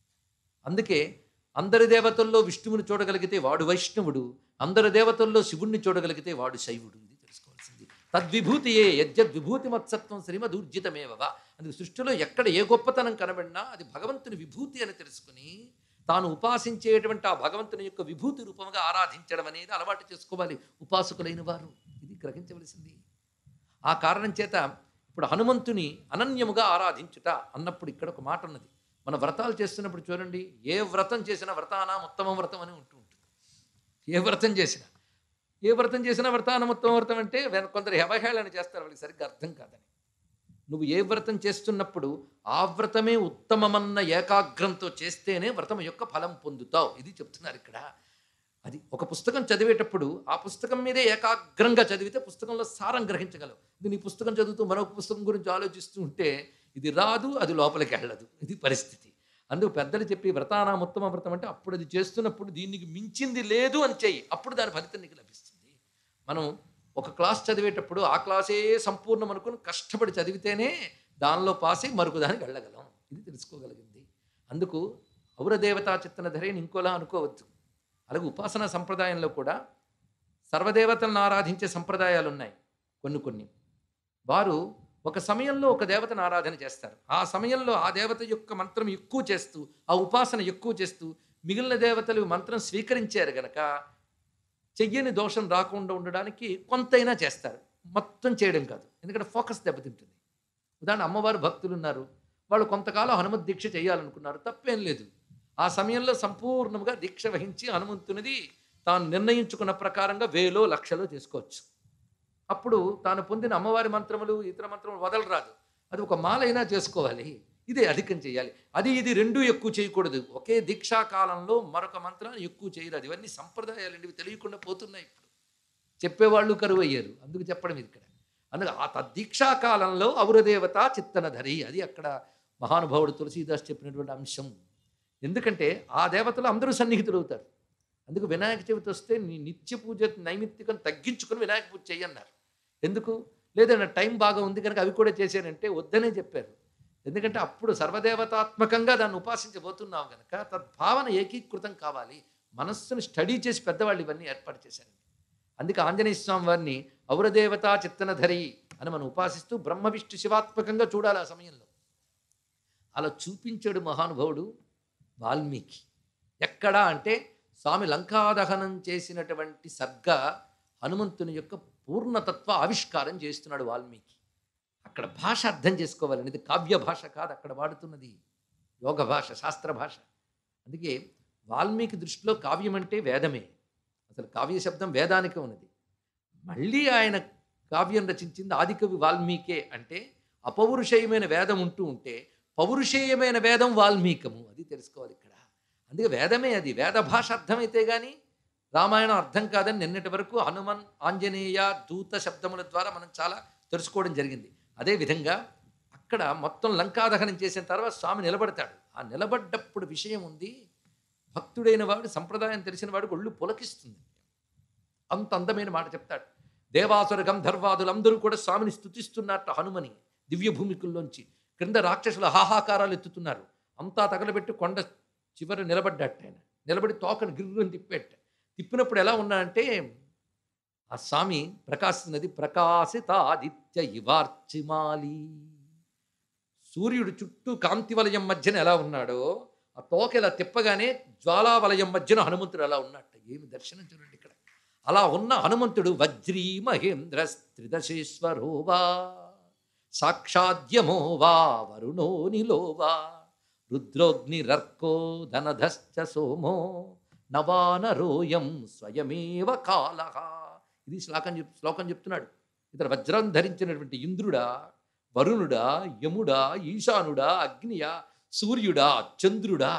అందుకే అందరి దేవతల్లో విష్ణువుని చూడగలిగితే వాడు వైష్ణవుడు అందరి దేవతల్లో శివుణ్ణి చూడగలిగితే వాడు శైవుడు ఇది తెలుసుకోవాల్సింది తద్విభూతి ఏ యజ్జద్ విభూతి మత్సత్వం శ్రీమదూర్జితమేవవా అందుకు సృష్టిలో ఎక్కడ ఏ గొప్పతనం కనబడినా అది భగవంతుని విభూతి అని తెలుసుకుని తాను ఉపాసించేటువంటి ఆ భగవంతుని యొక్క విభూతి రూపంగా ఆరాధించడం అనేది అలవాటు చేసుకోవాలి ఉపాసకులైన వారు ఇది గ్రహించవలసింది ఆ కారణం చేత ఇప్పుడు హనుమంతుని అనన్యముగా ఆరాధించుట అన్నప్పుడు ఇక్కడ ఒక మాట ఉన్నది మన వ్రతాలు చేస్తున్నప్పుడు చూడండి ఏ వ్రతం చేసినా వ్రతానాం ఉత్తమ వ్రతం అని ఉంటూ ఉంటుంది ఏ వ్రతం చేసినా ఏ వ్రతం చేసినా వ్రతానం ఉత్తమ వ్రతం అంటే వెన- కొందరు అవహేళన చేస్తారు వాళ్ళకి సరిగ్గా అర్థం కాదని నువ్వు ఏ వ్రతం చేస్తున్నప్పుడు ఆ వ్రతమే ఉత్తమమన్న ఏకాగ్రంతో చేస్తేనే వ్రతం యొక్క ఫలం పొందుతావు ఇది చెప్తున్నారు ఇక్కడ అది ఒక పుస్తకం చదివేటప్పుడు ఆ పుస్తకం మీదే ఏకాగ్రంగా చదివితే పుస్తకంలో సారం గ్రహించగలవు ఇది నీ పుస్తకం చదువుతూ మరొక పుస్తకం గురించి ఆలోచిస్తూ ఉంటే ఇది రాదు అది లోపలికి వెళ్ళదు ఇది పరిస్థితి అందుకు పెద్దలు చెప్పి వ్రతానాం ఉత్తమ వ్రతం అంటే అప్పుడు అది చేస్తున్నప్పుడు దీనికి మించింది లేదు అని చెయ్యి అప్పుడు దాని ఫలితం నీకు లభిస్తుంది మనం ఒక క్లాస్ చదివేటప్పుడు ఆ క్లాసే సంపూర్ణం అనుకుని కష్టపడి చదివితేనే దానిలో పాసై మరొక దానికి వెళ్ళగలం ఇది తెలుసుకోగలిగింది అందుకు ఔరదేవతా చిత్తన ధరేని ఇంకోలా అనుకోవద్దు అలాగే ఉపాసన సంప్రదాయంలో కూడా సర్వదేవతలను ఆరాధించే సంప్రదాయాలు ఉన్నాయి కొన్ని కొన్ని వారు ఒక సమయంలో ఒక దేవతను ఆరాధన చేస్తారు ఆ సమయంలో ఆ దేవత యొక్క మంత్రం ఎక్కువ చేస్తూ ఆ ఉపాసన ఎక్కువ చేస్తూ మిగిలిన దేవతలు మంత్రం స్వీకరించారు గనక చెయ్యని దోషం రాకుండా ఉండడానికి కొంతైనా చేస్తారు మొత్తం చేయడం కాదు ఎందుకంటే ఫోకస్ దెబ్బతింటుంది ఉదాహరణ అమ్మవారు భక్తులు ఉన్నారు వాళ్ళు కొంతకాలం హనుమత్ దీక్ష చేయాలనుకున్నారు తప్పేం లేదు ఆ సమయంలో సంపూర్ణంగా దీక్ష వహించి హనుమంతునిది తాను నిర్ణయించుకున్న ప్రకారంగా వేలో లక్షలో చేసుకోవచ్చు అప్పుడు తాను పొందిన అమ్మవారి మంత్రములు ఇతర మంత్రములు వదలరాదు అది ఒక మాలైనా చేసుకోవాలి ఇదే అధికం చేయాలి అది ఇది రెండూ ఎక్కువ చేయకూడదు ఒకే దీక్షా కాలంలో మరొక మంత్రాన్ని ఎక్కువ చేయరాదు ఇవన్నీ సంప్రదాయాలు ఇవి తెలియకుండా పోతున్నాయి ఇప్పుడు చెప్పేవాళ్ళు కరువు అయ్యారు అందుకు చెప్పడం ఇది ఇక్కడ అందుకే ఆ తద్దీక్షా కాలంలో ఔరదేవత చిత్తనధరి అది అక్కడ మహానుభావుడు తులసీదాస్ చెప్పినటువంటి అంశం ఎందుకంటే ఆ దేవతలు అందరూ సన్నిహితులు అవుతారు అందుకు వినాయక చవితి వస్తే నీ నిత్య పూజ నైమిత్తికం తగ్గించుకొని వినాయక పూజ చెయ్యన్నారు ఎందుకు లేదన్న టైం బాగా ఉంది కనుక అవి కూడా చేశానంటే వద్దనే చెప్పారు ఎందుకంటే అప్పుడు సర్వదేవతాత్మకంగా దాన్ని ఉపాసించబోతున్నావు కనుక తద్భావన ఏకీకృతం కావాలి మనస్సును స్టడీ చేసి పెద్దవాళ్ళు ఇవన్నీ ఏర్పాటు చేశారండి అందుకే ఆంజనేయ స్వామి వారిని ఔరదేవతా చిత్తనధరి అని మనం ఉపాసిస్తూ బ్రహ్మ విష్ణు శివాత్మకంగా చూడాలి ఆ సమయంలో అలా చూపించాడు మహానుభావుడు వాల్మీకి ఎక్కడా అంటే స్వామి లంకాదహనం చేసినటువంటి సర్గ హనుమంతుని యొక్క పూర్ణతత్వ ఆవిష్కారం చేస్తున్నాడు వాల్మీకి అక్కడ భాష అర్థం చేసుకోవాలని ఇది కావ్య భాష కాదు అక్కడ వాడుతున్నది యోగ భాష శాస్త్ర భాష అందుకే వాల్మీకి దృష్టిలో కావ్యం అంటే వేదమే అసలు కావ్య శబ్దం వేదానికే ఉన్నది మళ్ళీ ఆయన కావ్యం రచించింది ఆదికవి వాల్మీకే అంటే అపౌరుషేయమైన వేదం ఉంటూ ఉంటే పౌరుషేయమైన వేదం వాల్మీకము అది తెలుసుకోవాలి ఇక్కడ అందుకే వేదమే అది వేద భాష అర్థమైతే కానీ రామాయణం అర్థం కాదని నిన్నటి వరకు హనుమన్ ఆంజనేయ దూత శబ్దముల ద్వారా మనం చాలా తెలుసుకోవడం జరిగింది అదేవిధంగా అక్కడ మొత్తం లంకాదహనం చేసిన తర్వాత స్వామి నిలబడతాడు ఆ నిలబడ్డప్పుడు విషయం ఉంది భక్తుడైన వాడు సంప్రదాయం తెలిసిన వాడు ఒళ్ళు పులకిస్తుంది అంత అందమైన మాట చెప్తాడు దేవాసుర గంధర్వాదులందరూ కూడా స్వామిని స్తుతిస్తున్నట్టు హనుమని దివ్య భూమికుల్లోంచి క్రింద రాక్షసుల హాహాకారాలు ఎత్తుతున్నారు అంతా తగలబెట్టి కొండ చివర నిలబడ్డట్టు ఆయన నిలబడి తోకను గిర్రుని తిప్పేట తిప్పినప్పుడు ఎలా ఉన్నా అంటే ఆ స్వామి ప్రకాశిస్తున్నది ప్రకాశితాదిత్య ఇవార్చిమాలి సూర్యుడు చుట్టూ కాంతి వలయం మధ్యన ఎలా ఉన్నాడో ఆ తోక ఇలా తిప్పగానే జ్వాలా వలయం మధ్యన హనుమంతుడు అలా ఉన్నట్టు ఏమి దర్శనం చూడండి ఇక్కడ అలా ఉన్న హనుమంతుడు వజ్రీ మహేంద్ర త్రిదశేశ్వరో వా సాక్షాద్యమో వా వరుణో నిలో వా రుద్రోగ్నిరర్కో ధనధశ్చ సోమో నవానరోయం స్వయమేవ కాల ఇది శ్లోకం చెప్ శ్లోకం చెప్తున్నాడు ఇతర వజ్రం ధరించినటువంటి ఇంద్రుడా వరుణుడా యముడా ఈశానుడా అగ్నియా సూర్యుడా చంద్రుడా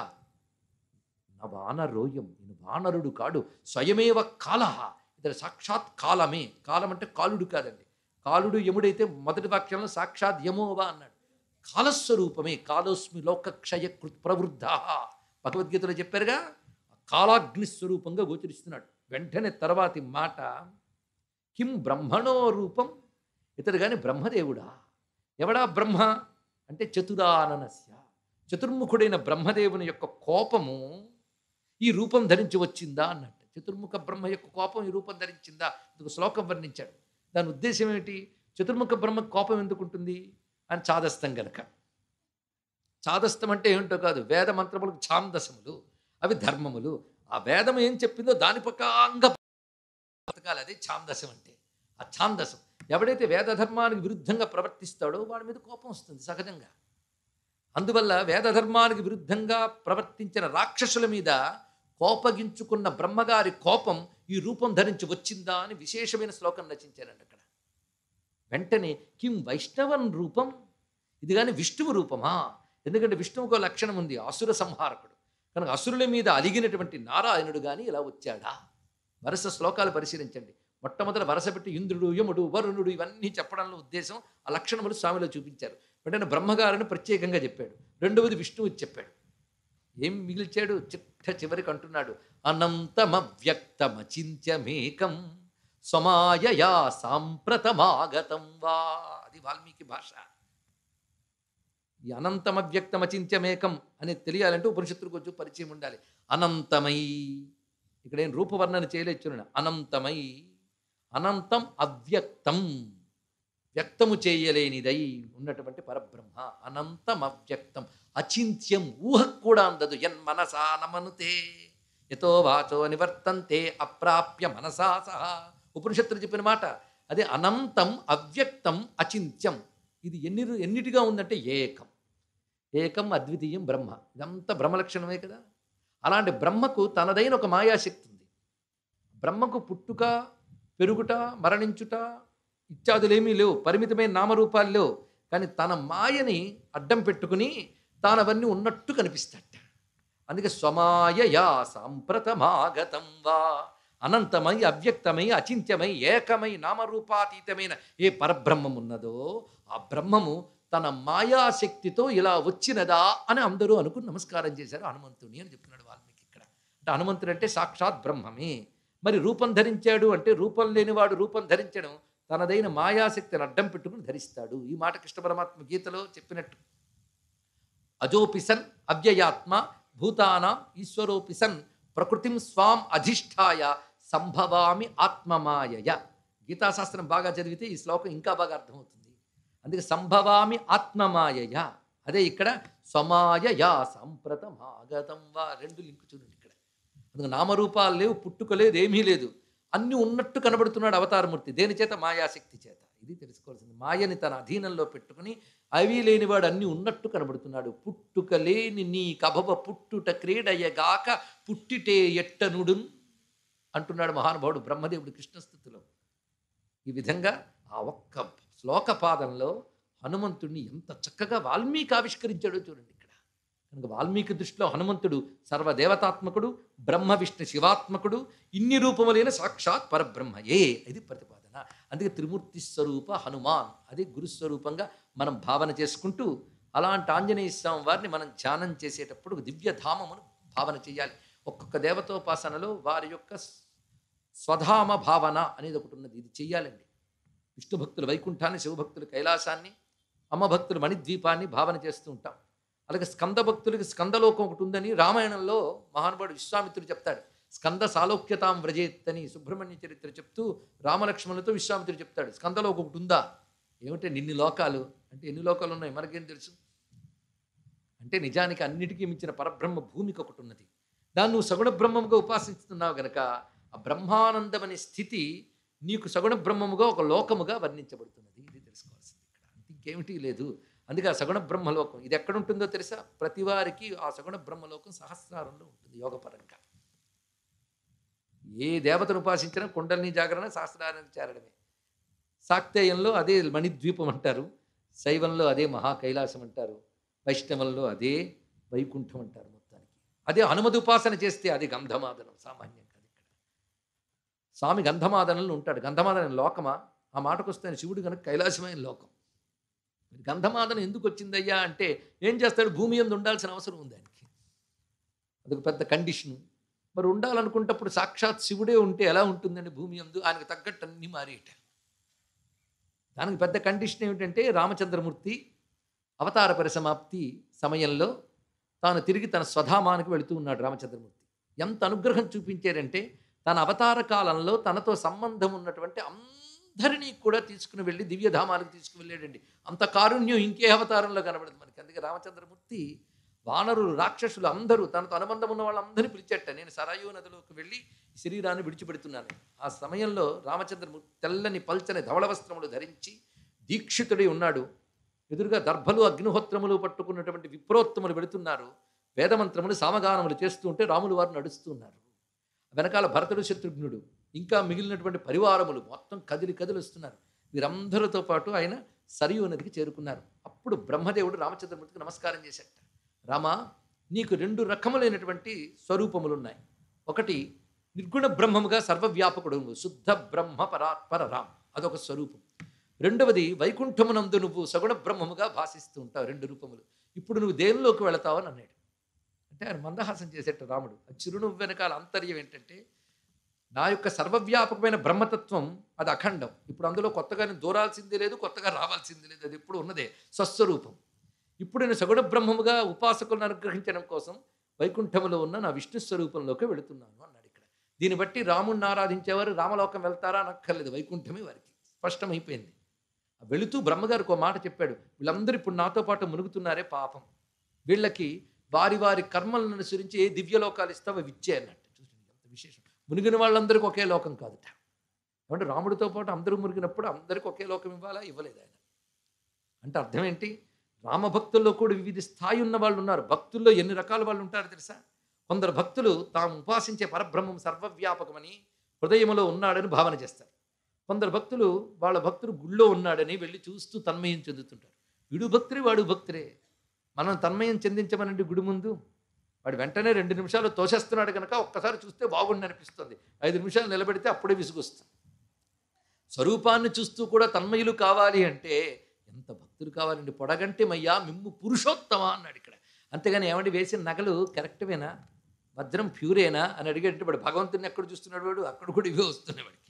నా వానరోయం నేను వానరుడు కాడు స్వయమేవ కాల ఇతర సాక్షాత్ కాలమే కాలం అంటే కాలుడు కాదండి కాలుడు యముడైతే మొదటి వాక్యంలో సాక్షాత్ యమోవా అన్నాడు కాలస్వరూపమే కాలోస్మి లోకక్షయ కృత్ ప్రవృద్ధ భగవద్గీతలో చెప్పారుగా కాలాగ్ని స్వరూపంగా గోచరిస్తున్నాడు వెంటనే తర్వాతి మాట కిం బ్రహ్మణో రూపం ఇతడు కానీ బ్రహ్మదేవుడా ఎవడా బ్రహ్మ అంటే చతురాననస్య చతుర్ముఖుడైన బ్రహ్మదేవుని యొక్క కోపము ఈ రూపం ధరించి వచ్చిందా అన్నట్టు చతుర్ముఖ బ్రహ్మ యొక్క కోపం ఈ రూపం ధరించిందా ఇది శ్లోకం వర్ణించాడు దాని ఉద్దేశం ఏమిటి చతుర్ముఖ బ్రహ్మ కోపం ఎందుకు ఉంటుంది అని చాదస్తం గనక చాదస్తం అంటే ఏమిటో కాదు వేద మంత్రములకు ఛాందసములు అవి ధర్మములు ఆ వేదం ఏం చెప్పిందో దాని ప్రకారంగా బతకాలి అదే ఛాందసం అంటే ఆ ఛాందసం ఎవడైతే వేద ధర్మానికి విరుద్ధంగా ప్రవర్తిస్తాడో వాడి మీద కోపం వస్తుంది సహజంగా అందువల్ల వేద ధర్మానికి విరుద్ధంగా ప్రవర్తించిన రాక్షసుల మీద కోపగించుకున్న బ్రహ్మగారి కోపం ఈ రూపం ధరించి వచ్చిందా అని విశేషమైన శ్లోకం రచించారండి అక్కడ వెంటనే కిం వైష్ణవన్ రూపం ఇది కానీ విష్ణువు రూపమా ఎందుకంటే విష్ణువుకు ఒక లక్షణం ఉంది అసుర సంహారకుడు కనుక అసురుల మీద అలిగినటువంటి నారాయణుడు కానీ ఇలా వచ్చాడా వరుస శ్లోకాలు పరిశీలించండి మొట్టమొదటి వరుస పెట్టి ఇంద్రుడు యముడు వరుణుడు ఇవన్నీ చెప్పడంలో ఉద్దేశం ఆ లక్షణములు స్వామిలో చూపించారు వెంటనే బ్రహ్మగారిని ప్రత్యేకంగా చెప్పాడు రెండవది విష్ణువు చెప్పాడు ఏం మిగిల్చాడు చిట్ట చివరికి అంటున్నాడు అనంతమవ్యక్తమచింత్యమేకం స్వమాయయా సాంప్రతమాగతం వా అది వాల్మీకి భాష ఈ అనంతమవ్యక్తమచింత్యమేకం అనేది తెలియాలంటే ఉపనిషత్తులకు వచ్చి పరిచయం ఉండాలి అనంతమై ఇక్కడ ఏం రూపవర్ణన చేయలేదు చూడండి అనంతమై అనంతం అవ్యక్తం వ్యక్తము చేయలేనిదై ఉన్నటువంటి పరబ్రహ్మ అనంతం అవ్యక్తం అచింత్యం ఊహకు కూడా అందదు ఎన్ మనసా నమనుతే యతో వాచో నివర్తంతే అప్రాప్య మనసా సహా ఉపనిషత్తులు చెప్పిన మాట అదే అనంతం అవ్యక్తం అచింత్యం ఇది ఎన్ని ఎన్నిటిగా ఉందంటే ఏకం ఏకం అద్వితీయం బ్రహ్మ ఇదంతా బ్రహ్మలక్షణమే కదా అలాంటి బ్రహ్మకు తనదైన ఒక మాయాశక్తి ఉంది బ్రహ్మకు పుట్టుక పెరుగుట మరణించుట ఇత్యాదులేమీ లేవు పరిమితమైన నామరూపాలు లేవు కానీ తన మాయని అడ్డం పెట్టుకుని తానవన్నీ ఉన్నట్టు కనిపిస్తాట అందుకే స్వమాయయా సాంప్రతమాగతం వా అనంతమై అవ్యక్తమై అచింత్యమై ఏకమై నామరూపాతీతమైన ఏ పరబ్రహ్మం ఉన్నదో ఆ బ్రహ్మము తన మాయాశక్తితో ఇలా వచ్చినదా అని అందరూ అనుకుని నమస్కారం చేశారు హనుమంతుని అని చెప్తున్నాడు వాల్మీకి ఇక్కడ అంటే హనుమంతుడు అంటే సాక్షాత్ బ్రహ్మమే మరి రూపం ధరించాడు అంటే రూపం లేనివాడు రూపం ధరించడం తనదైన మాయాశక్తిని అడ్డం పెట్టుకుని ధరిస్తాడు ఈ మాట కృష్ణ పరమాత్మ గీతలో చెప్పినట్టు అజోపిసన్ అవ్యయాత్మ భూతానాం ఈశ్వరోపిసన్ ప్రకృతిం స్వాం అధిష్టాయ సంభవామి ఆత్మమాయయ గీతాశాస్త్రం బాగా చదివితే ఈ శ్లోకం ఇంకా బాగా అర్థమవుతుంది అందుకే సంభవామి ఆత్మమాయయ అదే ఇక్కడ స్వమాయయా సంప్రతమాగతం వా రెండు లింక్ చూడండి ఇక్కడ అందుకే నామరూపాలు లేవు పుట్టుక లేదు ఏమీ లేదు అన్ని ఉన్నట్టు కనబడుతున్నాడు అవతారమూర్తి దేని చేత మాయాశక్తి చేత ఇది తెలుసుకోవాల్సింది మాయని తన అధీనంలో పెట్టుకుని అవి లేనివాడు అన్ని ఉన్నట్టు కనబడుతున్నాడు పుట్టుక లేని నీ కభవ పుట్టుట క్రీడయగాక పుట్టిటే ఎట్టనుడున్ అంటున్నాడు మహానుభావుడు బ్రహ్మదేవుడు కృష్ణస్థుతిలో ఈ విధంగా ఆ ఒక్క శ్లోక పాదంలో హనుమంతుడిని ఎంత చక్కగా వాల్మీకి ఆవిష్కరించాడో చూడండి ఇక్కడ కనుక వాల్మీకి దృష్టిలో హనుమంతుడు సర్వదేవతాత్మకుడు బ్రహ్మ విష్ణు శివాత్మకుడు ఇన్ని రూపములైన సాక్షాత్ పరబ్రహ్మయే ఇది ప్రతిపాదన అందుకే త్రిమూర్తి స్వరూప హనుమాన్ అది గురుస్వరూపంగా మనం భావన చేసుకుంటూ అలాంటి ఆంజనేయ స్వామి వారిని మనం ధ్యానం చేసేటప్పుడు దివ్యధామమును భావన చేయాలి ఒక్కొక్క దేవతోపాసనలో వారి యొక్క స్వధామ భావన అనేది ఒకటి ఉన్నది ఇది చెయ్యాలండి విష్ణు భక్తులు వైకుంఠాన్ని శివభక్తులు కైలాసాన్ని అమ్మ భక్తులు మణిద్వీపాన్ని భావన చేస్తూ ఉంటాం అలాగే స్కంద భక్తులకి స్కందలోకం ఒకటి ఉందని రామాయణంలో మహానుభావుడు విశ్వామిత్రుడు చెప్తాడు స్కంద సాలోక్యతాం వ్రజేత్ అని సుబ్రహ్మణ్య చరిత్ర చెప్తూ రామలక్ష్మణులతో విశ్వామిత్రుడు చెప్తాడు స్కందలోకం ఒకటి ఉందా ఏమిటంటే నిన్ని లోకాలు అంటే ఎన్ని లోకాలు ఉన్నాయి మనకేం తెలుసు అంటే నిజానికి అన్నిటికీ మించిన పరబ్రహ్మ భూమికి ఒకటి ఉన్నది దాన్ని నువ్వు సగుణ బ్రహ్మముగా ఉపాసిస్తున్నావు గనక ఆ బ్రహ్మానందం అనే స్థితి నీకు సగుణ బ్రహ్మముగా ఒక లోకముగా వర్ణించబడుతున్నది ఇది తెలుసుకోవాల్సింది ఇక్కడ అంతే ఇంకేమిటి లేదు అందుకే ఆ సగుణ బ్రహ్మలోకం ఇది ఎక్కడ ఉంటుందో తెలుసా ప్రతి వారికి ఆ సగుణ బ్రహ్మలోకం సహస్రారంలో ఉంటుంది యోగపరంగా ఏ దేవతను ఉపాసించినా కుండలిని జాగరణ సహస్రారానికి చేరడమే శాక్తేయంలో అదే మణిద్వీపం అంటారు శైవంలో అదే మహా కైలాసం అంటారు వైష్ణవంలో అదే వైకుంఠం అంటారు మొత్తానికి అదే హనుమతి ఉపాసన చేస్తే అది గంధమాదనం సామాన్యం కాదు ఇక్కడ స్వామి గంధమాదనంలో ఉంటాడు గంధమాదనం లోకమా ఆ మాటకు వస్తే శివుడు కనుక కైలాసమైన లోకం మరి గంధమాదనం ఎందుకు వచ్చిందయ్యా అంటే ఏం చేస్తాడు భూమి ఎందు ఉండాల్సిన అవసరం ఉంది ఆయనకి అదొక పెద్ద కండిషను మరి ఉండాలనుకుంటప్పుడు సాక్షాత్ శివుడే ఉంటే ఎలా ఉంటుందండి భూమి ఎందు ఆయనకు తగ్గట్టు అన్నీ మారేట దానికి పెద్ద కండిషన్ ఏమిటంటే రామచంద్రమూర్తి అవతార పరిసమాప్తి సమయంలో తాను తిరిగి తన స్వధామానికి వెళుతూ ఉన్నాడు రామచంద్రమూర్తి ఎంత అనుగ్రహం చూపించారంటే తన అవతార కాలంలో తనతో సంబంధం ఉన్నటువంటి అందరినీ కూడా తీసుకుని వెళ్ళి దివ్యధామానికి తీసుకువెళ్ళాడండి అంత కారుణ్యం ఇంకే అవతారంలో కనబడదు మనకి అందుకే రామచంద్రమూర్తి వానరులు రాక్షసులు అందరూ తనతో అనుబంధం ఉన్న వాళ్ళందరినీ పిలిచేట నేను సరాయు నదిలోకి వెళ్ళి శరీరాన్ని విడిచిపెడుతున్నాను ఆ సమయంలో రామచంద్రమూర్తి తెల్లని పల్చని ధవళ వస్త్రములు ధరించి దీక్షితుడై ఉన్నాడు ఎదురుగా దర్భలు అగ్నిహోత్రములు పట్టుకున్నటువంటి విప్రోత్తములు వెళుతున్నారు వేదమంత్రములు సామగానములు చేస్తూ ఉంటే రాములు వారు నడుస్తున్నారు వెనకాల భరతుడు శత్రుఘ్నుడు ఇంకా మిగిలినటువంటి పరివారములు మొత్తం కదిలి కదిలి వస్తున్నారు వీరందరితో పాటు ఆయన సరియు నదికి చేరుకున్నారు అప్పుడు బ్రహ్మదేవుడు రామచంద్రమూర్తికి నమస్కారం చేశాట రామా నీకు రెండు రకములైనటువంటి స్వరూపములు ఉన్నాయి ఒకటి నిర్గుణ బ్రహ్మముగా సర్వవ్యాపకుడు నువ్వు శుద్ధ బ్రహ్మ పరాత్పర రామ్ అదొక స్వరూపం రెండవది వైకుంఠమునందు నువ్వు సగుణ బ్రహ్మముగా భాషిస్తూ ఉంటావు రెండు రూపములు ఇప్పుడు నువ్వు దేనిలోకి వెళతావు అని అన్నాడు అంటే ఆయన మందహాసం చేసేట రాముడు ఆ చిరునవ్వు వెనకాల అంతర్యం ఏంటంటే నా యొక్క సర్వవ్యాపకమైన బ్రహ్మతత్వం అది అఖండం ఇప్పుడు అందులో కొత్తగా నేను దూరాల్సింది లేదు కొత్తగా రావాల్సింది లేదు అది ఎప్పుడు ఉన్నదే స్వస్వరూపం ఇప్పుడు నేను సగుణ బ్రహ్మముగా ఉపాసకులను అనుగ్రహించడం కోసం వైకుంఠములో ఉన్న నా విష్ణు స్వరూపంలోకి వెళుతున్నాను అన్నాడు ఇక్కడ దీన్ని బట్టి రాముణ్ణి ఆరాధించేవారు రామలోకం వెళ్తారా అనక్కర్లేదు వైకుంఠమే వారికి స్పష్టమైపోయింది వెళుతూ బ్రహ్మగారికి ఒక మాట చెప్పాడు వీళ్ళందరూ ఇప్పుడు నాతో పాటు మునుగుతున్నారే పాపం వీళ్ళకి వారి వారి కర్మలను అనుసరించి ఏ దివ్యలోకాలు ఇస్తావో అవి ఇచ్చే అన్నట్టు చూడండి ఎంత విశేషం మునిగిన వాళ్ళందరికీ ఒకే లోకం కాదుట అంటే రాముడితో పాటు అందరూ మునిగినప్పుడు అందరికీ ఒకే లోకం ఇవ్వాలా ఇవ్వలేదు ఆయన అంటే అర్థం ఏంటి రామభక్తుల్లో కూడా వివిధ స్థాయి ఉన్న వాళ్ళు ఉన్నారు భక్తుల్లో ఎన్ని రకాల వాళ్ళు ఉంటారు తెలుసా కొందరు భక్తులు తాము ఉపాసించే పరబ్రహ్మం సర్వవ్యాపకమని హృదయములో ఉన్నాడని భావన చేస్తారు కొందరు భక్తులు వాళ్ళ భక్తుడు గుళ్ళో ఉన్నాడని వెళ్ళి చూస్తూ తన్మయం చెందుతుంటారు వీడు భక్తుడే వాడు భక్తుడే మనం తన్మయం చెందించమనండి గుడి ముందు వాడు వెంటనే రెండు నిమిషాలు తోసేస్తున్నాడు కనుక ఒక్కసారి చూస్తే బాగుండి అనిపిస్తుంది ఐదు నిమిషాలు నిలబెడితే అప్పుడే విసుగొస్తుంది స్వరూపాన్ని చూస్తూ కూడా తన్మయులు కావాలి అంటే ఎంత భక్తులు కావాలండి పొడగంటే మయ్యా మిమ్ము పురుషోత్తమ అన్నాడు ఇక్కడ అంతేగాని ఏమండి వేసిన నగలు కరెక్ట్వేనా వజ్రం ప్యూరేనా అని అడిగేటప్పుడు వాడు భగవంతుని ఎక్కడ చూస్తున్నాడు వాడు అక్కడ కూడా ఇవే వస్తున్నాయి వాడికి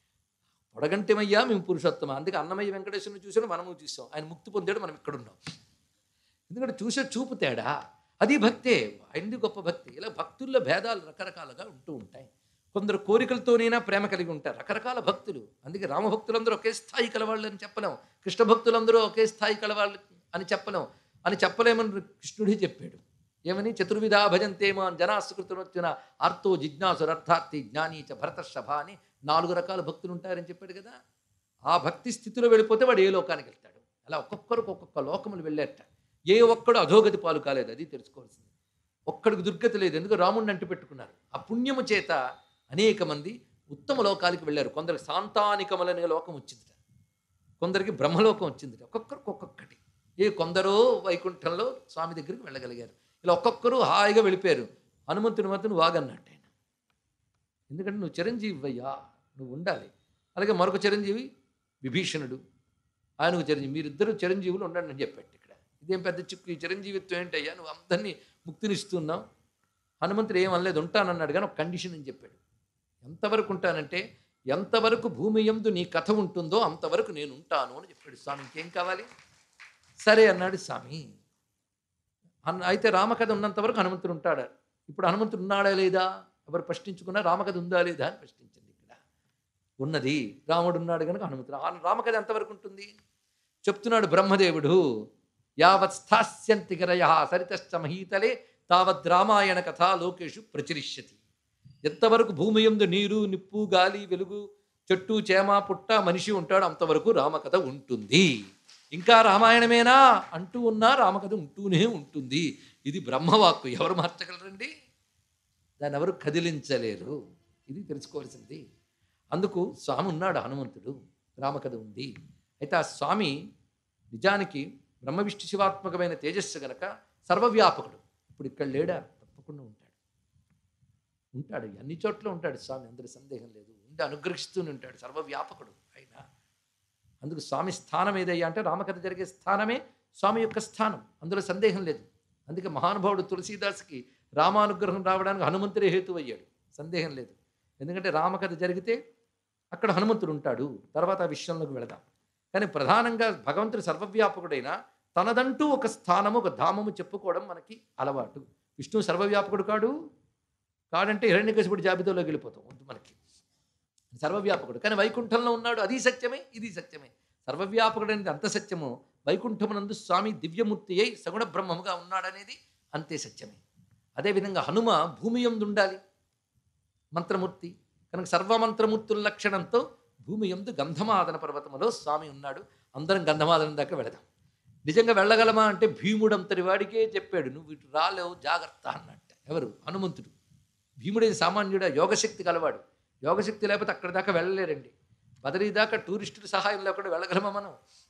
పొడగంటిమయ్యా మేము పురుషోత్తమ అందుకే అన్నమయ్య వెంకటేశ్వరుని చూసాను మనము చూసాం ఆయన ముక్తి పొందాడు మనం ఇక్కడ ఉన్నాం ఎందుకంటే చూసే చూపు తేడా అది భక్తే ఆయనది గొప్ప భక్తి ఇలా భక్తుల్లో భేదాలు రకరకాలుగా ఉంటూ ఉంటాయి కొందరు కోరికలతోనైనా ప్రేమ కలిగి ఉంటారు రకరకాల భక్తులు అందుకే రామభక్తులందరూ ఒకే స్థాయి కలవాళ్ళు అని చెప్పలేం కృష్ణ భక్తులందరూ ఒకే స్థాయి కలవాళ్ళు అని చెప్పలేం అని చెప్పలేమని కృష్ణుడే చెప్పాడు ఏమని చతుర్విధా భజంతే మాన్ జనాసుకృతునొచ్చిన ఆర్తో జిజ్ఞాసురర్థార్థి జ్ఞాని చ భరతర్షభ అని నాలుగు రకాల భక్తులు ఉంటారని చెప్పాడు కదా ఆ భక్తి స్థితిలో వెళ్ళిపోతే వాడు ఏ లోకానికి వెళ్తాడు అలా ఒక్కొక్కరికి ఒక్కొక్క లోకములు వెళ్ళారట ఏ ఒక్కడు అధోగతి పాలు కాలేదు అది తెలుసుకోవాల్సింది ఒక్కడికి దుర్గతి లేదు ఎందుకు రాముడిని అంటు పెట్టుకున్నారు ఆ పుణ్యము చేత అనేక మంది ఉత్తమ లోకాలకి వెళ్ళారు కొందరికి శాంతానికములనే లోకం వచ్చిందిట కొందరికి బ్రహ్మలోకం వచ్చిందిట ఒక్కొక్కరికి ఒక్కొక్కటి ఏ కొందరో వైకుంఠంలో స్వామి దగ్గరికి వెళ్ళగలిగారు ఇలా ఒక్కొక్కరు హాయిగా వెళ్ళిపోయారు హనుమంతుని మాత్రం వాగన్నట్టు ఆయన ఎందుకంటే నువ్వు చిరంజీవి అయ్యా నువ్వు ఉండాలి అలాగే మరొక చిరంజీవి విభీషణుడు ఆయనకు చిరంజీవి మీరిద్దరూ చిరంజీవులు ఉండండి అని చెప్పాడు ఇక్కడ ఇదేం పెద్ద చిక్కు ఈ చిరంజీవిత్వం ఏంటయ్యా నువ్వు అందరినీ ముక్తినిస్తున్నావు హనుమంతుడు ఏం అనలేదు ఉంటానన్నాడు కానీ ఒక కండిషన్ అని చెప్పాడు ఎంతవరకు ఉంటానంటే ఎంతవరకు భూమి ఎందు నీ కథ ఉంటుందో అంతవరకు నేను ఉంటాను అని చెప్పాడు స్వామి ఇంకేం కావాలి సరే అన్నాడు స్వామి అన్న అయితే రామకథ ఉన్నంత వరకు హనుమంతుడు ఉంటాడు ఇప్పుడు హనుమంతుడు ఉన్నాడా లేదా ఎవరు ప్రశ్నించుకున్నా రామకథ ఉందా లేదా అని ప్రశ్నించండి ఇక్కడ ఉన్నది రాముడు ఉన్నాడు కనుక హనుమంతుడు ఆ రామకథ ఎంతవరకు ఉంటుంది చెప్తున్నాడు బ్రహ్మదేవుడు యావత్ స్థాస్యంతి గరయ సరితశ్చ మహీతలే తావద్ రామాయణ కథ లోకేషు ప్రచురిష్యతి ఎంతవరకు భూమి ఎందు నీరు నిప్పు గాలి వెలుగు చెట్టు చేమ పుట్ట మనిషి ఉంటాడు అంతవరకు రామకథ ఉంటుంది ఇంకా రామాయణమేనా అంటూ ఉన్నా రామకథ ఉంటూనే ఉంటుంది ఇది బ్రహ్మవాక్కు ఎవరు మార్చగలరండి దాన్ని ఎవరు కదిలించలేరు ఇది తెలుసుకోవాల్సింది అందుకు స్వామి ఉన్నాడు హనుమంతుడు రామకథ ఉంది అయితే ఆ స్వామి నిజానికి బ్రహ్మ విష్ణు శివాత్మకమైన తేజస్సు గనక సర్వవ్యాపకుడు ఇప్పుడు ఇక్కడ లేడా తప్పకుండా ఉంటాడు ఉంటాడు అన్ని చోట్ల ఉంటాడు స్వామి అందరి సందేహం లేదు ఉండి అనుగ్రహిస్తూనే ఉంటాడు సర్వవ్యాపకుడు అయినా అందుకు స్వామి స్థానం ఏదయ్యా అంటే రామకథ జరిగే స్థానమే స్వామి యొక్క స్థానం అందులో సందేహం లేదు అందుకే మహానుభావుడు తులసీదాస్కి రామానుగ్రహం రావడానికి హనుమంతుడే హేతు అయ్యాడు సందేహం లేదు ఎందుకంటే రామకథ జరిగితే అక్కడ హనుమంతుడు ఉంటాడు తర్వాత ఆ విషయంలోకి వెళదాం కానీ ప్రధానంగా భగవంతుడు సర్వవ్యాపకుడైన తనదంటూ ఒక స్థానము ఒక ధామము చెప్పుకోవడం మనకి అలవాటు విష్ణువు సర్వవ్యాపకుడు కాడు కాడంటే హిరణ్యకశిపుడి జాబితాలోకి వెళ్ళిపోతాం వద్దు మనకి సర్వవ్యాపకుడు కానీ వైకుంఠంలో ఉన్నాడు అది సత్యమే ఇది సత్యమే సర్వవ్యాపకుడు అనేది అంత సత్యము వైకుంఠమునందు స్వామి దివ్యమూర్తి అయి సగుణ బ్రహ్మముగా ఉన్నాడనేది అంతే సత్యమే అదేవిధంగా హనుమ భూమి ఎందు ఉండాలి మంత్రమూర్తి కనుక సర్వమంత్రమూర్తుల లక్షణంతో భూమి ఎందు గంధమాదన పర్వతములో స్వామి ఉన్నాడు అందరం గంధమాదనం దాకా వెళదాం నిజంగా వెళ్ళగలమా అంటే భీముడు అంతటి వాడికే చెప్పాడు నువ్వు ఇటు రాలేవు జాగ్రత్త అన్నట్ట ఎవరు హనుమంతుడు భీముడైన సామాన్యుడ యోగశక్తి గలవాడు యోగశక్తి లేకపోతే అక్కడి దాకా వెళ్ళలేరండి బదరీ దాకా టూరిస్టుల సహాయం లేకుండా వెళ్ళగలమా మనం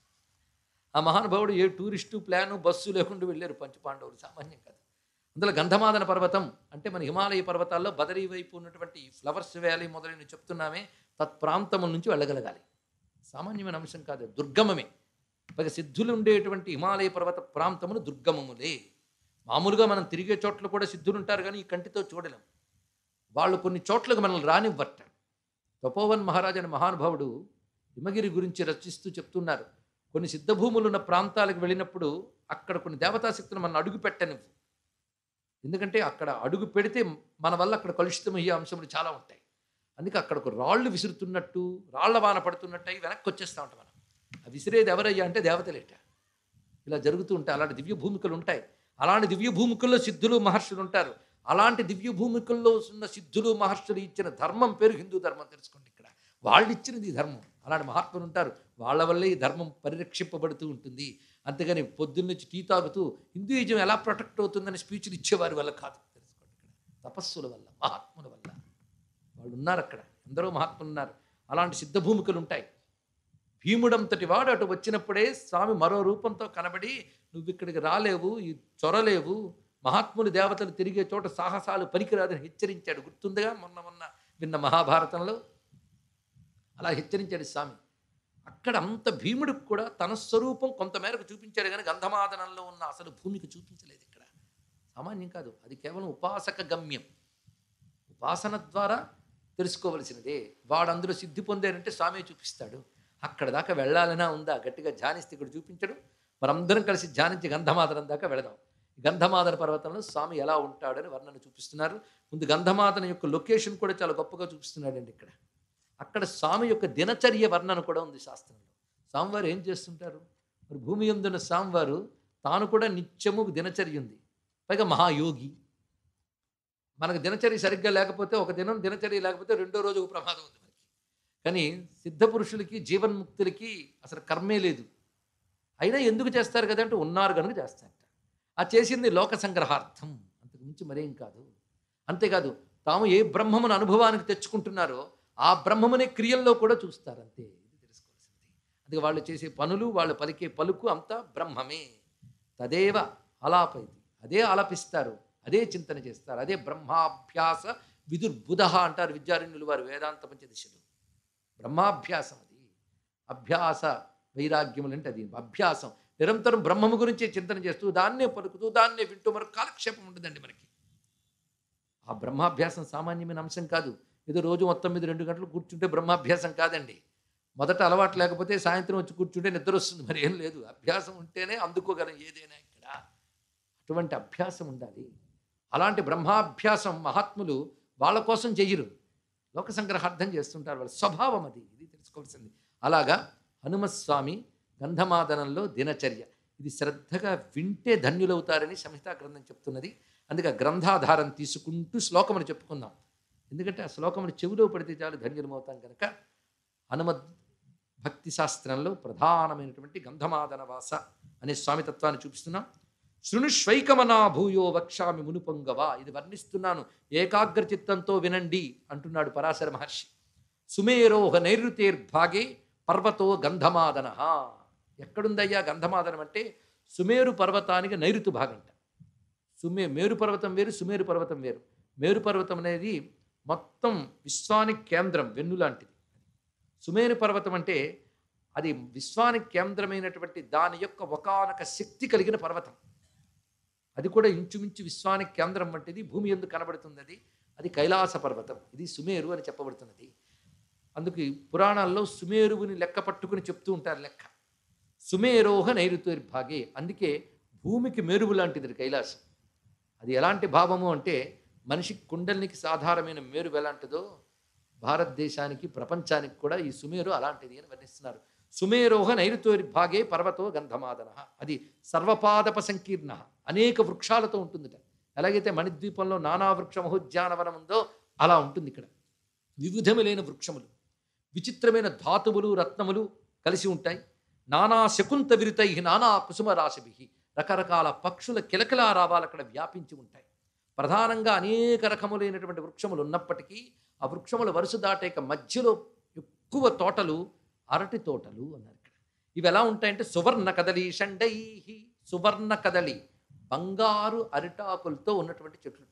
ఆ మహానుభావుడు ఏ టూరిస్టు ప్లాను బస్సు లేకుండా వెళ్ళారు పంచపాండవులు సామాన్యం కాదు అందులో గంధమాదన పర్వతం అంటే మన హిమాలయ పర్వతాల్లో బదరీ వైపు ఉన్నటువంటి ఫ్లవర్స్ వ్యాలీ మొదలైన చెప్తున్నామే తత్ప్రాంతముల నుంచి వెళ్ళగలగాలి సామాన్యమైన అంశం కాదు దుర్గమమే పైగా సిద్ధులు ఉండేటువంటి హిమాలయ పర్వత ప్రాంతములు దుర్గమములే మామూలుగా మనం తిరిగే చోట్ల కూడా సిద్ధులు ఉంటారు కానీ ఈ కంటితో చూడలేం వాళ్ళు కొన్ని చోట్లకు మనల్ని రానివ్వట తపోవన్ మహారాజ్ అనే మహానుభావుడు హిమగిరి గురించి రచిస్తూ చెప్తున్నారు కొన్ని సిద్ధభూములు ఉన్న ప్రాంతాలకు వెళ్ళినప్పుడు అక్కడ కొన్ని దేవతాశక్తులు మనం అడుగు పెట్టనివ్వు ఎందుకంటే అక్కడ అడుగు పెడితే మన వల్ల అక్కడ కలుషితమయ్యే అంశములు చాలా ఉంటాయి అందుకే అక్కడ ఒక రాళ్ళు విసురుతున్నట్టు రాళ్ల వాన పడుతున్నట్టు అయి వెనక్కి వచ్చేస్తూ ఉంటాం మనం ఆ విసిరేది ఎవరయ్యా అంటే దేవతలేట ఇలా జరుగుతూ ఉంటాయి అలాంటి దివ్య భూమికలు ఉంటాయి అలాంటి దివ్య భూమికల్లో సిద్ధులు మహర్షులు ఉంటారు అలాంటి దివ్య భూమికల్లో ఉన్న సిద్ధులు మహర్షులు ఇచ్చిన ధర్మం పేరు హిందూ ధర్మం తెలుసుకోండి ఇక్కడ వాళ్ళు ఇచ్చినది ఈ ధర్మం అలాంటి మహాత్ములు ఉంటారు వాళ్ళ వల్లే ఈ ధర్మం పరిరక్షింపబడుతూ ఉంటుంది అంతేగాని పొద్దున్నుంచి టీ తాగుతూ హిందూయిజం ఎలా ప్రొటెక్ట్ అవుతుందని స్పీచ్లు ఇచ్చేవారి వల్ల కాదు తెలుసుకోండి ఇక్కడ తపస్సుల వల్ల మహాత్ముల వల్ల వాళ్ళు ఉన్నారు అక్కడ ఎందరో మహాత్ములు ఉన్నారు అలాంటి సిద్ధ భూమికలు ఉంటాయి భీముడంతటి వాడు అటు వచ్చినప్పుడే స్వామి మరో రూపంతో కనబడి నువ్వు ఇక్కడికి రాలేవు ఈ చొరలేవు మహాత్ములు దేవతలు తిరిగే చోట సాహసాలు పనికిరాదని హెచ్చరించాడు గుర్తుందిగా మొన్న మొన్న విన్న మహాభారతంలో అలా హెచ్చరించాడు స్వామి అక్కడ అంత భీముడికి కూడా తన స్వరూపం కొంతమేరకు చూపించాడు కానీ గంధమాదనంలో ఉన్న అసలు భూమికి చూపించలేదు ఇక్కడ సామాన్యం కాదు అది కేవలం ఉపాసక గమ్యం ఉపాసన ద్వారా తెలుసుకోవలసినదే వాడు అందులో సిద్ధి పొందారంటే స్వామి చూపిస్తాడు అక్కడ దాకా వెళ్ళాలనా ఉందా గట్టిగా ధ్యానిస్తే ఇక్కడ చూపించడు మనందరం కలిసి ధ్యానించి గంధమాదనం దాకా వెళదాం గంధమాదన పర్వతంలో స్వామి ఎలా ఉంటాడని వర్ణన చూపిస్తున్నారు ముందు గంధమాదన యొక్క లొకేషన్ కూడా చాలా గొప్పగా చూపిస్తున్నాడండి ఇక్కడ అక్కడ స్వామి యొక్క దినచర్య వర్ణన కూడా ఉంది శాస్త్రంలో స్వామివారు ఏం చేస్తుంటారు మరి భూమి ఎందున్న స్వామివారు తాను కూడా నిత్యము దినచర్య ఉంది పైగా మహాయోగి మనకు దినచర్య సరిగ్గా లేకపోతే ఒక దినం దినచర్య లేకపోతే రెండో రోజు ఒక ప్రమాదం ఉంది మనకి కానీ సిద్ధ పురుషులకి జీవన్ముక్తులకి అసలు కర్మే లేదు అయినా ఎందుకు చేస్తారు కదంటే ఉన్నారు కనుక చేస్తారట ఆ చేసింది లోక సంగ్రహార్థం అంతకు మించి మరేం కాదు అంతేకాదు తాము ఏ బ్రహ్మమును అనుభవానికి తెచ్చుకుంటున్నారో ఆ బ్రహ్మమునే క్రియల్లో కూడా చూస్తారు అంతే ఇది తెలుసుకోవాల్సింది అందుకే వాళ్ళు చేసే పనులు వాళ్ళు పలికే పలుకు అంతా బ్రహ్మమే తదేవ ఆలాపైతి అదే ఆలపిస్తారు అదే చింతన చేస్తారు అదే బ్రహ్మాభ్యాస విదుర్బుధ అంటారు విద్యారణ్యులు వారు వేదాంత పంచదశలు బ్రహ్మాభ్యాసం అది అభ్యాస వైరాగ్యములు అంటే అది అభ్యాసం నిరంతరం బ్రహ్మము గురించే చింతన చేస్తూ దాన్నే పలుకుతూ దాన్నే వింటూ మరొక కాలక్షేపం ఉంటుందండి మనకి ఆ బ్రహ్మాభ్యాసం సామాన్యమైన అంశం కాదు ఏదో రోజు మొత్తం మీద రెండు గంటలు కూర్చుంటే బ్రహ్మాభ్యాసం కాదండి మొదట అలవాటు లేకపోతే సాయంత్రం వచ్చి కూర్చుంటే నిద్ర వస్తుంది మరి ఏం లేదు అభ్యాసం ఉంటేనే అందుకోగలం ఏదైనా ఇక్కడ అటువంటి అభ్యాసం ఉండాలి అలాంటి బ్రహ్మాభ్యాసం మహాత్ములు వాళ్ళ కోసం చెయ్యరు లోక సంగ్రహార్థం చేస్తుంటారు వాళ్ళ స్వభావం అది ఇది తెలుసుకోవాల్సింది అలాగా హనుమస్వామి గంధమాదనంలో దినచర్య ఇది శ్రద్ధగా వింటే ధన్యులవుతారని సంహితా గ్రంథం చెప్తున్నది అందుకే ఆ గ్రంథాధారం తీసుకుంటూ శ్లోకమును చెప్పుకుందాం ఎందుకంటే ఆ శ్లోకమును చెవిలో పడితే చాలు ధన్యులమవుతాం కనుక హనుమద్ భక్తి శాస్త్రంలో ప్రధానమైనటువంటి గంధమాదన వాస అనే స్వామితత్వాన్ని చూపిస్తున్నాం శృణుష్వైకమనా భూయో వక్షామి మునుపొంగవ ఇది వర్ణిస్తున్నాను ఏకాగ్ర చిత్తంతో వినండి అంటున్నాడు పరాశర మహర్షి సుమేరోహ నైరుతేర్భాగే పర్వతో గంధమాదన ఎక్కడుందయ్యా గంధమాదనం అంటే సుమేరు పర్వతానికి నైరుతు భాగంట సుమే మేరు పర్వతం వేరు సుమేరు పర్వతం వేరు మేరు పర్వతం అనేది మొత్తం విశ్వానికి కేంద్రం వెన్ను లాంటిది సుమేరు పర్వతం అంటే అది విశ్వానికి కేంద్రమైనటువంటి దాని యొక్క ఒకానొక శక్తి కలిగిన పర్వతం అది కూడా ఇంచుమించు విశ్వానికి కేంద్రం వంటిది భూమి ఎందు కనబడుతుంది అది అది కైలాస పర్వతం ఇది సుమేరు అని చెప్పబడుతున్నది అందుకు ఈ పురాణాల్లో సుమేరువుని లెక్క పట్టుకుని చెప్తూ ఉంటారు లెక్క సుమేరోహ నైరుతుర్భాగే అందుకే భూమికి మేరువు లాంటిది కైలాసం అది ఎలాంటి భావము అంటే మనిషి కుండలినికి సాధారణమైన మేరు ఎలాంటిదో భారతదేశానికి ప్రపంచానికి కూడా ఈ సుమేరు అలాంటిది అని వర్ణిస్తున్నారు సుమేరోహ నైరుతోర్భాగే పర్వతో గంధమాదన అది సర్వపాదప సంకీర్ణ అనేక వృక్షాలతో ఉంటుందిట ఎలాగైతే మణిద్వీపంలో నానా వృక్ష మహోద్యానవనం ఉందో అలా ఉంటుంది ఇక్కడ వివిధములైన వృక్షములు విచిత్రమైన ధాతువులు రత్నములు కలిసి ఉంటాయి నానా శకుంత విరుతై నానా కుసుమ రాశిభి రకరకాల పక్షుల కిలకిలా రావాలు అక్కడ వ్యాపించి ఉంటాయి ప్రధానంగా అనేక రకములైనటువంటి వృక్షములు ఉన్నప్పటికీ ఆ వృక్షముల వరుస దాటేక మధ్యలో ఎక్కువ తోటలు అరటి తోటలు అన్నారు ఇక్కడ ఇవి ఎలా ఉంటాయంటే సువర్ణ కదలి షండై సువర్ణ కదలి బంగారు అరిటాకులతో ఉన్నటువంటి చెట్లు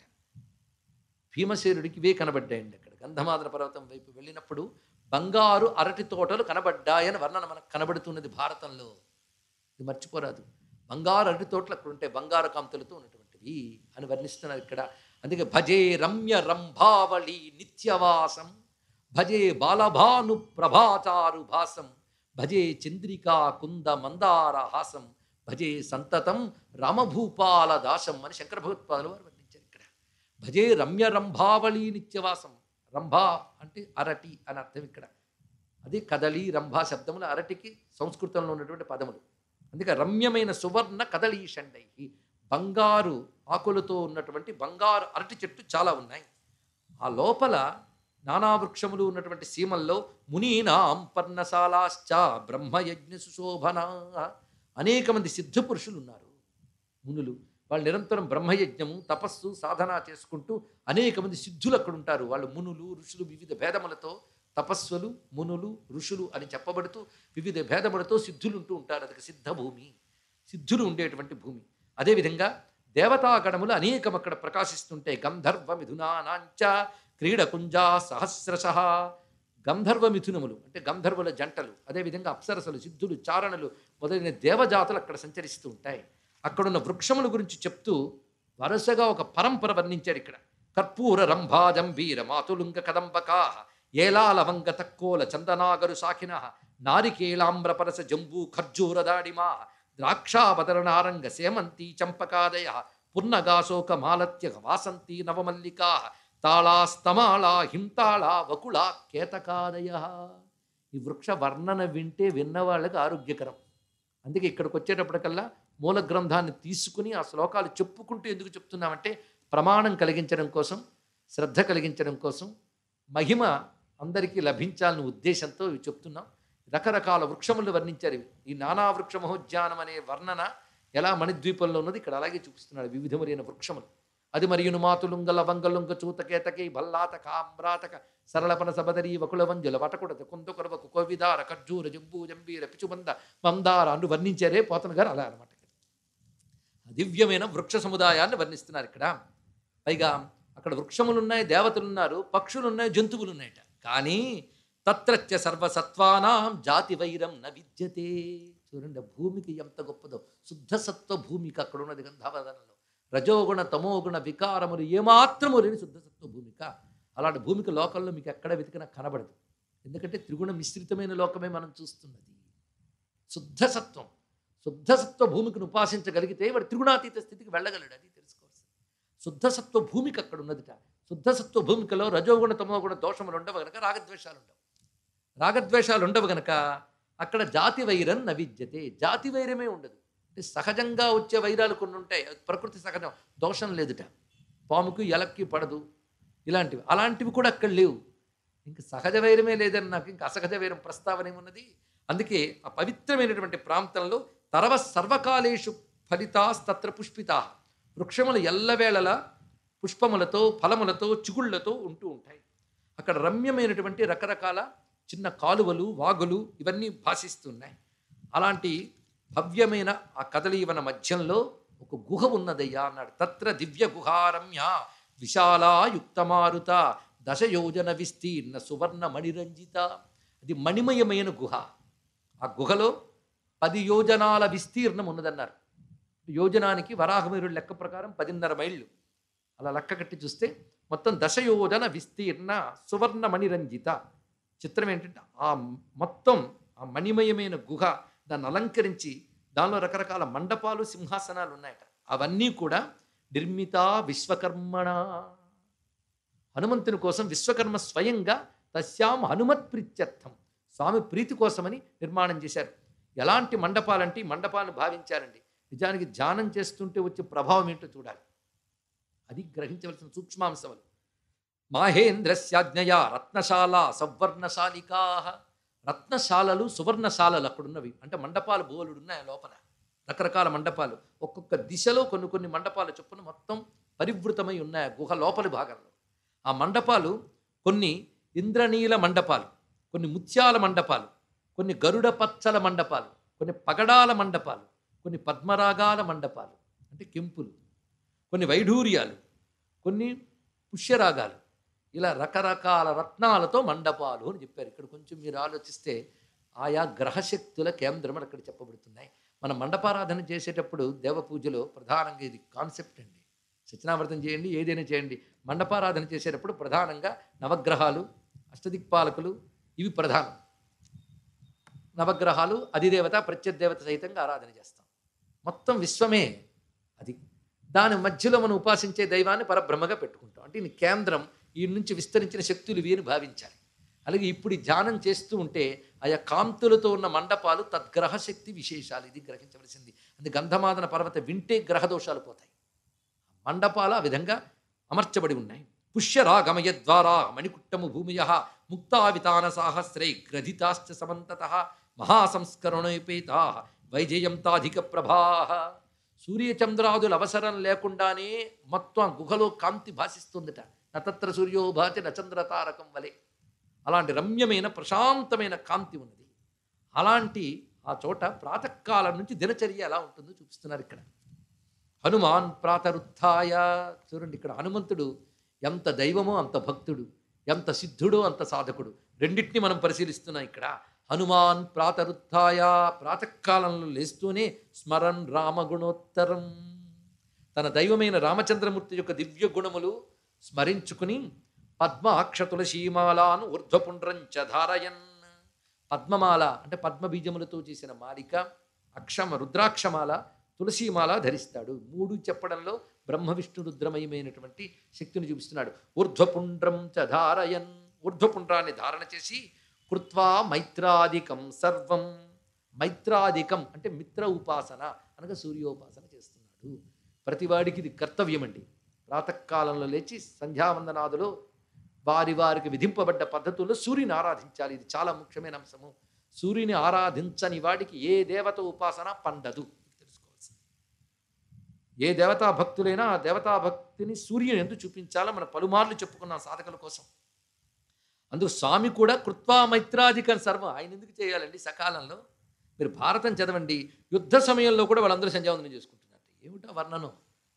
భీమసేనుడికి ఇవే కనబడ్డాయండి అక్కడ గంధమాదన పర్వతం వైపు వెళ్ళినప్పుడు బంగారు అరటి తోటలు కనబడ్డాయని వర్ణన మనకు కనబడుతున్నది భారతంలో ఇది మర్చిపోరాదు బంగారు అరటి తోటలు అక్కడ ఉంటాయి బంగారు కాంతులతో ఉన్నటువంటివి అని వర్ణిస్తున్నారు ఇక్కడ అందుకే భజే రమ్య రంభావళి నిత్యవాసం భజే బాలభాను ప్రభాచారు భాసం భజే చంద్రికా కుంద మందార హాసం భజే సంతతం రామభూపాల దాసం అని శంకర భగవత్పాదులు వారు వర్ణించారు ఇక్కడ భజే రమ్య రంభావళి నిత్యవాసం రంభా అంటే అరటి అని అర్థం ఇక్కడ అది కదలి రంభ శబ్దములు అరటికి సంస్కృతంలో ఉన్నటువంటి పదములు అందుకే రమ్యమైన సువర్ణ కదలీ షండై బంగారు ఆకులతో ఉన్నటువంటి బంగారు అరటి చెట్టు చాలా ఉన్నాయి ఆ లోపల నానా వృక్షములు ఉన్నటువంటి సీమల్లో మునీనాం పర్ణశాలాశ్చ బ్రహ్మయజ్ఞ సుశోభన అనేక మంది సిద్ధ పురుషులు ఉన్నారు మునులు వాళ్ళు నిరంతరం బ్రహ్మయజ్ఞము తపస్సు సాధన చేసుకుంటూ అనేక మంది సిద్ధులు అక్కడ ఉంటారు వాళ్ళు మునులు ఋషులు వివిధ భేదములతో తపస్సులు మునులు ఋషులు అని చెప్పబడుతూ వివిధ భేదములతో సిద్ధులు ఉంటూ ఉంటారు అది సిద్ధ భూమి సిద్ధులు ఉండేటువంటి భూమి అదేవిధంగా దేవతాగణములు అనేకం అక్కడ ప్రకాశిస్తుంటాయి గంధర్వ మిథునానాంచ క్రీడకుంజా సహస్రశ గంధర్వ మిథునములు అంటే గంధర్వుల జంటలు అదేవిధంగా అప్సరసలు సిద్ధులు చారణలు మొదలైన దేవజాతులు అక్కడ సంచరిస్తూ ఉంటాయి అక్కడున్న వృక్షముల గురించి చెప్తూ వరుసగా ఒక పరంపర వర్ణించారు ఇక్కడ కర్పూర రంభాజంబీర మాతులుంగ కదంబకా ఏలా లవంగ తక్కోల చందనాగరు సాకిన నారికేళామ్రపరస జంబూ ఖర్జూర దాడిమా ద్రాక్షావతరణారంగ సేమంతి చంపకాదయ పున్నగాశోక మాలత్య వాసంతి నవమల్లికా తాళాస్తమాళా హింతాళా వకుళ కేతకాదయ ఈ వృక్ష వర్ణన వింటే విన్నవాళ్ళకి ఆరోగ్యకరం అందుకే ఇక్కడికి వచ్చేటప్పటికల్లా మూల గ్రంథాన్ని తీసుకుని ఆ శ్లోకాలు చెప్పుకుంటూ ఎందుకు చెప్తున్నామంటే ప్రమాణం కలిగించడం కోసం శ్రద్ధ కలిగించడం కోసం మహిమ అందరికీ లభించాలనే ఉద్దేశంతో ఇవి చెప్తున్నాం రకరకాల వృక్షములు వర్ణించారు ఇవి. ఈ నానా వృక్ష మహోద్యానం అనే వర్ణన ఎలా మణిద్వీపంలో ఉన్నది ఇక్కడ అలాగే చూపిస్తున్నాడు వివిధములైన వృక్షములు అది మరియును మాతులుంగ లవంగలుంగ చూతకేతకై భల్లాతక ఆమ్రాతక సరళపన సబదరి వకుల వంజుల వటకుడత కుందకొరవ కుకోవిదార ఖర్జూర జంబూ జంబీర పిచుబంద మందార అను వర్ణించారే పోతన గారు అలా అనమాట దివ్యమైన వృక్ష సముదాయాన్ని వర్ణిస్తున్నారు ఇక్కడ పైగా అక్కడ వృక్షములు ఉన్నాయి దేవతలు ఉన్నారు పక్షులు ఉన్నాయి జంతువులు ఉన్నాయట కానీ తత్రత్య సర్వసత్వానాం జాతి వైరం న విద్యతే చూడండి ఆ భూమికి ఎంత గొప్పదో శుద్ధ సత్వ భూమికి అక్కడ ఉన్నది గంధావదనంలో రజోగుణ తమోగుణ వికారములు ఏమాత్రము లేని శుద్ధ సత్వ భూమిక అలాంటి భూమికి లోకంలో మీకు ఎక్కడ వెతికినా కనబడదు ఎందుకంటే త్రిగుణ మిశ్రితమైన లోకమే మనం చూస్తున్నది శుద్ధ సత్వం శుద్ధ సత్వ భూమికి ఉపాసించగలిగితే వాడు త్రిగుణాతీత స్థితికి వెళ్ళగలడు అది తెలుసుకోవాల్సింది శుద్ధ సత్వ భూమికి అక్కడ ఉన్నదిట శుద్ధ సత్వ భూమికలో రజోగుణ తమోగుణ దోషములు ఉండవు గనక రాగద్వేషాలు ఉండవు రాగద్వేషాలు ఉండవు గనక అక్కడ జాతి వైరం నవిద్యతే జాతి వైరమే ఉండదు అంటే సహజంగా వచ్చే వైరాలు కొన్ని ఉంటాయి అది ప్రకృతి సహజం దోషం లేదుట పాముకు ఎలక్కి పడదు ఇలాంటివి అలాంటివి కూడా అక్కడ లేవు ఇంక సహజ వైరమే లేదని నాకు ఇంకా అసహజ వైరం ప్రస్తావన ఏమున్నది అందుకే ఆ పవిత్రమైనటువంటి ప్రాంతంలో తరవ సర్వకాలేషు ఫలితాస్తత్ర పుష్పితా వృక్షములు ఎల్లవేళలా పుష్పములతో ఫలములతో చిగుళ్లతో ఉంటూ ఉంటాయి అక్కడ రమ్యమైనటువంటి రకరకాల చిన్న కాలువలు వాగులు ఇవన్నీ భాషిస్తున్నాయి అలాంటి భవ్యమైన ఆ కదలీవన మధ్యంలో ఒక గుహ ఉన్నదయ్యా అన్నాడు తత్ర దివ్య గుహారమ్య విశాలాయుక్తమారుత దశయోజన విస్తీర్ణ సువర్ణ మణిరంజిత అది మణిమయమైన గుహ ఆ గుహలో పది యోజనాల విస్తీర్ణం ఉన్నదన్నారు యోజనానికి వరాహమీరుడు లెక్క ప్రకారం పదిన్నర మైళ్ళు అలా లెక్క కట్టి చూస్తే మొత్తం దశయోజన విస్తీర్ణ సువర్ణ మణిరంజిత చిత్రం ఏంటంటే ఆ మొత్తం ఆ మణిమయమైన గుహ దాన్ని అలంకరించి దానిలో రకరకాల మండపాలు సింహాసనాలు ఉన్నాయట అవన్నీ కూడా నిర్మిత విశ్వకర్మణ హనుమంతుని కోసం విశ్వకర్మ స్వయంగా తస్యాం హనుమత్ ప్రీత్యర్థం స్వామి ప్రీతి కోసమని నిర్మాణం చేశారు ఎలాంటి మండపాలంటే ఈ మండపాలను భావించారండి నిజానికి ధ్యానం చేస్తుంటే వచ్చే ప్రభావం ఏంటో చూడాలి అది గ్రహించవలసిన సూక్ష్మాంశములు మాహేంద్రస్యాజ్ఞయ రత్నశాల సవర్ణశాలికా రత్నశాలలు సువర్ణశాలలు అక్కడున్నవి అంటే మండపాలు బోలుడు ఉన్నాయి ఆ లోపల రకరకాల మండపాలు ఒక్కొక్క దిశలో కొన్ని కొన్ని మండపాలు చొప్పున మొత్తం పరివృతమై ఉన్నాయి ఆ గుహ లోపలి భాగంలో ఆ మండపాలు కొన్ని ఇంద్రనీల మండపాలు కొన్ని ముత్యాల మండపాలు కొన్ని గరుడ పచ్చల మండపాలు కొన్ని పగడాల మండపాలు కొన్ని పద్మరాగాల మండపాలు అంటే కెంపులు కొన్ని వైఢూర్యాలు కొన్ని పుష్యరాగాలు ఇలా రకరకాల రత్నాలతో మండపాలు అని చెప్పారు ఇక్కడ కొంచెం మీరు ఆలోచిస్తే ఆయా గ్రహశక్తుల కేంద్రం అని అక్కడ చెప్పబడుతున్నాయి మన మండపారాధన చేసేటప్పుడు దేవ పూజలో ప్రధానంగా ఇది కాన్సెప్ట్ అండి సత్యనామృతం చేయండి ఏదైనా చేయండి మండపారాధన చేసేటప్పుడు ప్రధానంగా నవగ్రహాలు అష్టదిక్పాలకులు ఇవి ప్రధానం నవగ్రహాలు అధిదేవత ప్రత్యదేవత సహితంగా ఆరాధన చేస్తాం మొత్తం విశ్వమే అది దాని మధ్యలో మనం ఉపాసించే దైవాన్ని పరబ్రహ్మగా పెట్టుకుంటాం అంటే ఈ కేంద్రం ఈ నుంచి విస్తరించిన శక్తులు ఇవి అని భావించాలి అలాగే ఇప్పుడు ఈ ధ్యానం చేస్తూ ఉంటే ఆయా కాంతులతో ఉన్న మండపాలు తద్గ్రహ శక్తి విశేషాలు ఇది గ్రహించవలసింది అది గంధమాదన పర్వత వింటే గ్రహ దోషాలు పోతాయి మండపాలు ఆ విధంగా అమర్చబడి ఉన్నాయి పుష్యరాగమయ ద్వారా మణికుట్టము భూమియ ముక్తావితాన సాహస్రై గ్రథితాశ్చ సమంతత మహాసంస్కరణోపేతా వైజయంతాధిక ప్రభా సూర్యచంద్రాదుల అవసరం లేకుండానే మొత్తం గుహలో కాంతి భాసిస్తుందట నతత్ర సూర్యో భాతి నచంద్ర తారకం వలె అలాంటి రమ్యమైన ప్రశాంతమైన కాంతి ఉన్నది అలాంటి ఆ చోట ప్రాతకాలం నుంచి దినచర్య ఎలా ఉంటుందో చూపిస్తున్నారు ఇక్కడ హనుమాన్ ప్రాతరుత్థాయ చూడండి ఇక్కడ హనుమంతుడు ఎంత దైవమో అంత భక్తుడు ఎంత సిద్ధుడో అంత సాధకుడు రెండింటిని మనం పరిశీలిస్తున్నాం ఇక్కడ హనుమాన్ ప్రాతరుత్థాయ ప్రాతకాలంలో లేస్తూనే స్మరన్ రామగుణోత్తరం తన దైవమైన రామచంద్రమూర్తి యొక్క దివ్య గుణములు స్మరించుకుని పద్మాక్ష తులసీమాలాను ఊర్ధ్వపుండ్రంచ ధారయన్ పద్మమాల అంటే పద్మబీజములతో చేసిన మాలిక అక్షమ రుద్రాక్షమాల తులసీమాల ధరిస్తాడు మూడు చెప్పడంలో బ్రహ్మ విష్ణు రుద్రమయమైనటువంటి శక్తిని చూపిస్తున్నాడు ఊర్ధ్వపుండ్రం చ ధారయన్ ఊర్ధ్వపుండ్రాన్ని ధారణ చేసి కృత్వా మైత్రాదికం సర్వం మైత్రాదికం అంటే మిత్ర ఉపాసన అనగా సూర్యోపాసన చేస్తున్నాడు ప్రతివాడికి ఇది కర్తవ్యం అండి ప్రాతకాలంలో లేచి సంధ్యావందనాదులో వారి వారికి విధింపబడ్డ పద్ధతుల్లో సూర్యుని ఆరాధించాలి ఇది చాలా ముఖ్యమైన అంశము సూర్యుని ఆరాధించని వాడికి ఏ దేవత ఉపాసన పండదు తెలుసుకోవాల్సింది ఏ దేవతా భక్తులైనా ఆ దేవతా భక్తిని సూర్యుని ఎందుకు చూపించాలో మనం పలుమార్లు చెప్పుకున్నాం సాధకుల కోసం అందుకు స్వామి కూడా కృత్వా మైత్రాధికం సర్వం ఆయన ఎందుకు చేయాలండి సకాలంలో మీరు భారతం చదవండి యుద్ధ సమయంలో కూడా వాళ్ళందరూ సంధ్యావందనం చేసుకుంటున్నారు ఏమిటా వర్ణనం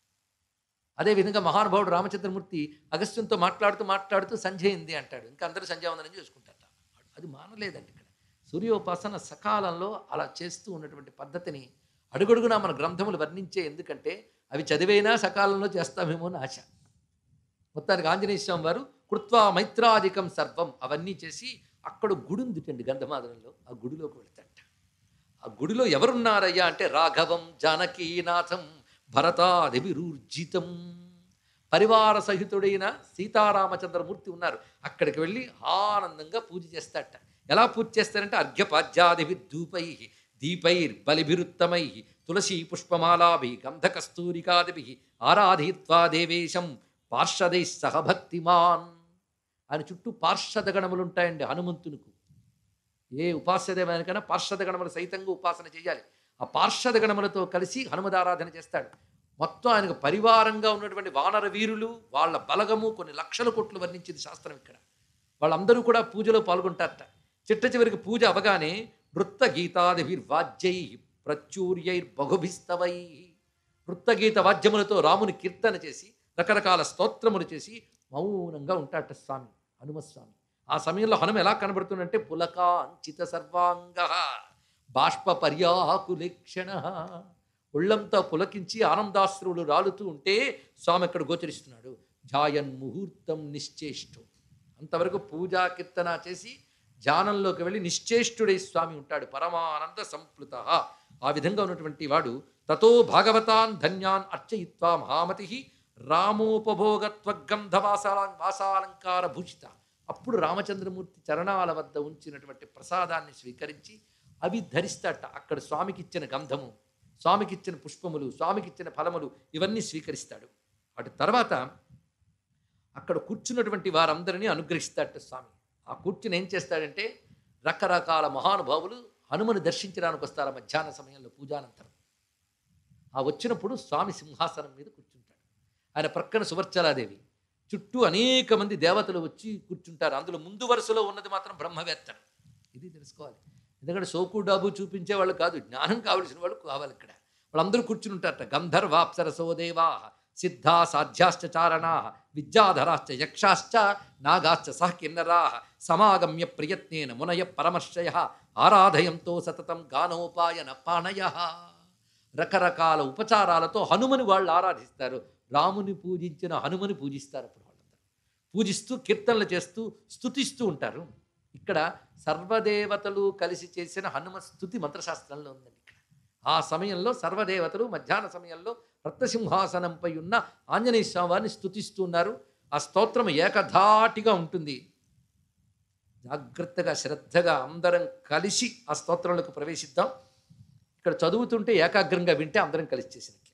అదేవిధంగా మహానుభావుడు రామచంద్రమూర్తి అగస్త్యంతో మాట్లాడుతూ మాట్లాడుతూ సంధ్యయింది అంటాడు ఇంకా అందరూ సంధ్యావందనం చేసుకుంటారట అది మానలేదండి ఇక్కడ సూర్యోపాసన సకాలంలో అలా చేస్తూ ఉన్నటువంటి పద్ధతిని అడుగడుగునా మన గ్రంథములు వర్ణించే ఎందుకంటే అవి చదివైనా సకాలంలో చేస్తామేమో అని ఆశ మొత్తానికి ఆంజనేయ స్వామి వారు కృత్వా మైత్రాధికం సర్వం అవన్నీ చేసి అక్కడ గుడి ఉందిటండి గంధమాదనంలో ఆ గుడిలోకి వెళ్తాట ఆ గుడిలో ఎవరున్నారయ్యా అంటే రాఘవం జానకీనాథం భరతాదివిరూర్జితం పరివార సహితుడైన సీతారామచంద్రమూర్తి ఉన్నారు అక్కడికి వెళ్ళి ఆనందంగా పూజ చేస్తాట ఎలా పూజ చేస్తారంటే అర్ఘ్యపాద్యాదిభి ధూపై దీపైర్ బలిభిరుత్తమై తులసీ పుష్పమాలాభి గంధకస్తూరికాదిభి ఆరాధయిత్వా దేవేశం పార్షదై సహభక్తిమాన్ ఆయన చుట్టూ పార్షద గణములు ఉంటాయండి హనుమంతునికి ఏ ఉపాస్యదేవానికైనా పార్షద గణములు సైతంగా ఉపాసన చేయాలి ఆ పార్షద గణములతో కలిసి హనుమదారాధన చేస్తాడు మొత్తం ఆయనకు పరివారంగా ఉన్నటువంటి వానర వీరులు వాళ్ళ బలగము కొన్ని లక్షల కోట్లు వర్ణించింది శాస్త్రం ఇక్కడ వాళ్ళందరూ కూడా పూజలో పాల్గొంటారట చిట్ట చివరికి పూజ అవగానే నృత్త గీతాదిభిర్వాద్యై ప్రచుర్యైర్ బహుభిస్తవై నృత్తగీత వాద్యములతో రాముని కీర్తన చేసి రకరకాల స్తోత్రములు చేసి మౌనంగా ఉంటాట స్వామి హనుమస్వామి ఆ సమయంలో హనుమ ఎలా కనబడుతుందంటే పులకా అంచిత సర్వాంగ బాష్ప పర్యాకులేక్షణ ఒళ్ళంతా పులకించి ఆనందాశ్రువులు రాలుతూ ఉంటే స్వామి అక్కడ గోచరిస్తున్నాడు ఝాయన్ ముహూర్తం నిశ్చేష్టు అంతవరకు పూజా కీర్తన చేసి ధ్యానంలోకి వెళ్ళి నిశ్చేష్టుడై స్వామి ఉంటాడు పరమానంద సంప్లుత ఆ విధంగా ఉన్నటువంటి వాడు తతో భాగవతాన్ ధన్యాన్ అర్చయిత్వా మహామతి రామోపభోగత్వగంధ వాసాల వాసాలంకార భూషిత అప్పుడు రామచంద్రమూర్తి చరణాల వద్ద ఉంచినటువంటి ప్రసాదాన్ని స్వీకరించి అవి ధరిస్తాట అక్కడ స్వామికి ఇచ్చిన గంధము స్వామికి ఇచ్చిన పుష్పములు స్వామికి ఇచ్చిన ఫలములు ఇవన్నీ స్వీకరిస్తాడు అటు తర్వాత అక్కడ కూర్చున్నటువంటి వారందరినీ అనుగ్రహిస్తాడట స్వామి ఆ కూర్చుని ఏం చేస్తాడంటే రకరకాల మహానుభావులు హనుమను దర్శించడానికి వస్తారు ఆ మధ్యాహ్న సమయంలో పూజానంతరం ఆ వచ్చినప్పుడు స్వామి సింహాసనం మీద కూర్చుంటాడు ఆయన ప్రక్కన సువర్చలాదేవి చుట్టూ అనేక మంది దేవతలు వచ్చి కూర్చుంటారు అందులో ముందు వరుసలో ఉన్నది మాత్రం బ్రహ్మవేత్తలు ఇది తెలుసుకోవాలి ఎందుకంటే సోకు డాబు చూపించే వాళ్ళు కాదు జ్ఞానం కావలసిన వాళ్ళు కావాలి ఇక్కడ వాళ్ళందరూ కూర్చుని ఉంటారట గంధర్వాప్సరసో దేవా సిద్ధా సాధ్యాశ్చ చారణా విద్యాధరాశ్చ యక్షాశ్చ నాగాశ్చ సహ కిన్నరా సమాగమ్య ప్రయత్నేన మునయ పరమర్శయ ఆరాధయంతో సతతం గానోపాయన పాణయ రకరకాల ఉపచారాలతో హనుమని వాళ్ళు ఆరాధిస్తారు రాముని పూజించిన హనుమని పూజిస్తారు అప్పుడు వాళ్ళందరూ పూజిస్తూ కీర్తనలు చేస్తూ స్తుతిస్తూ ఉంటారు ఇక్కడ సర్వదేవతలు కలిసి చేసిన హనుమ స్థుతి మంత్రశాస్త్రంలో ఉందండి ఇక్కడ ఆ సమయంలో సర్వదేవతలు మధ్యాహ్న సమయంలో రత్నసింహాసనంపై ఉన్న ఆంజనేయ స్వామి వారిని స్తుతిస్తున్నారు ఆ స్తోత్రం ఏకధాటిగా ఉంటుంది జాగ్రత్తగా శ్రద్ధగా అందరం కలిసి ఆ స్తోత్రంలోకి ప్రవేశిద్దాం ఇక్కడ చదువుతుంటే ఏకాగ్రంగా వింటే అందరం కలిసి చేసినట్లే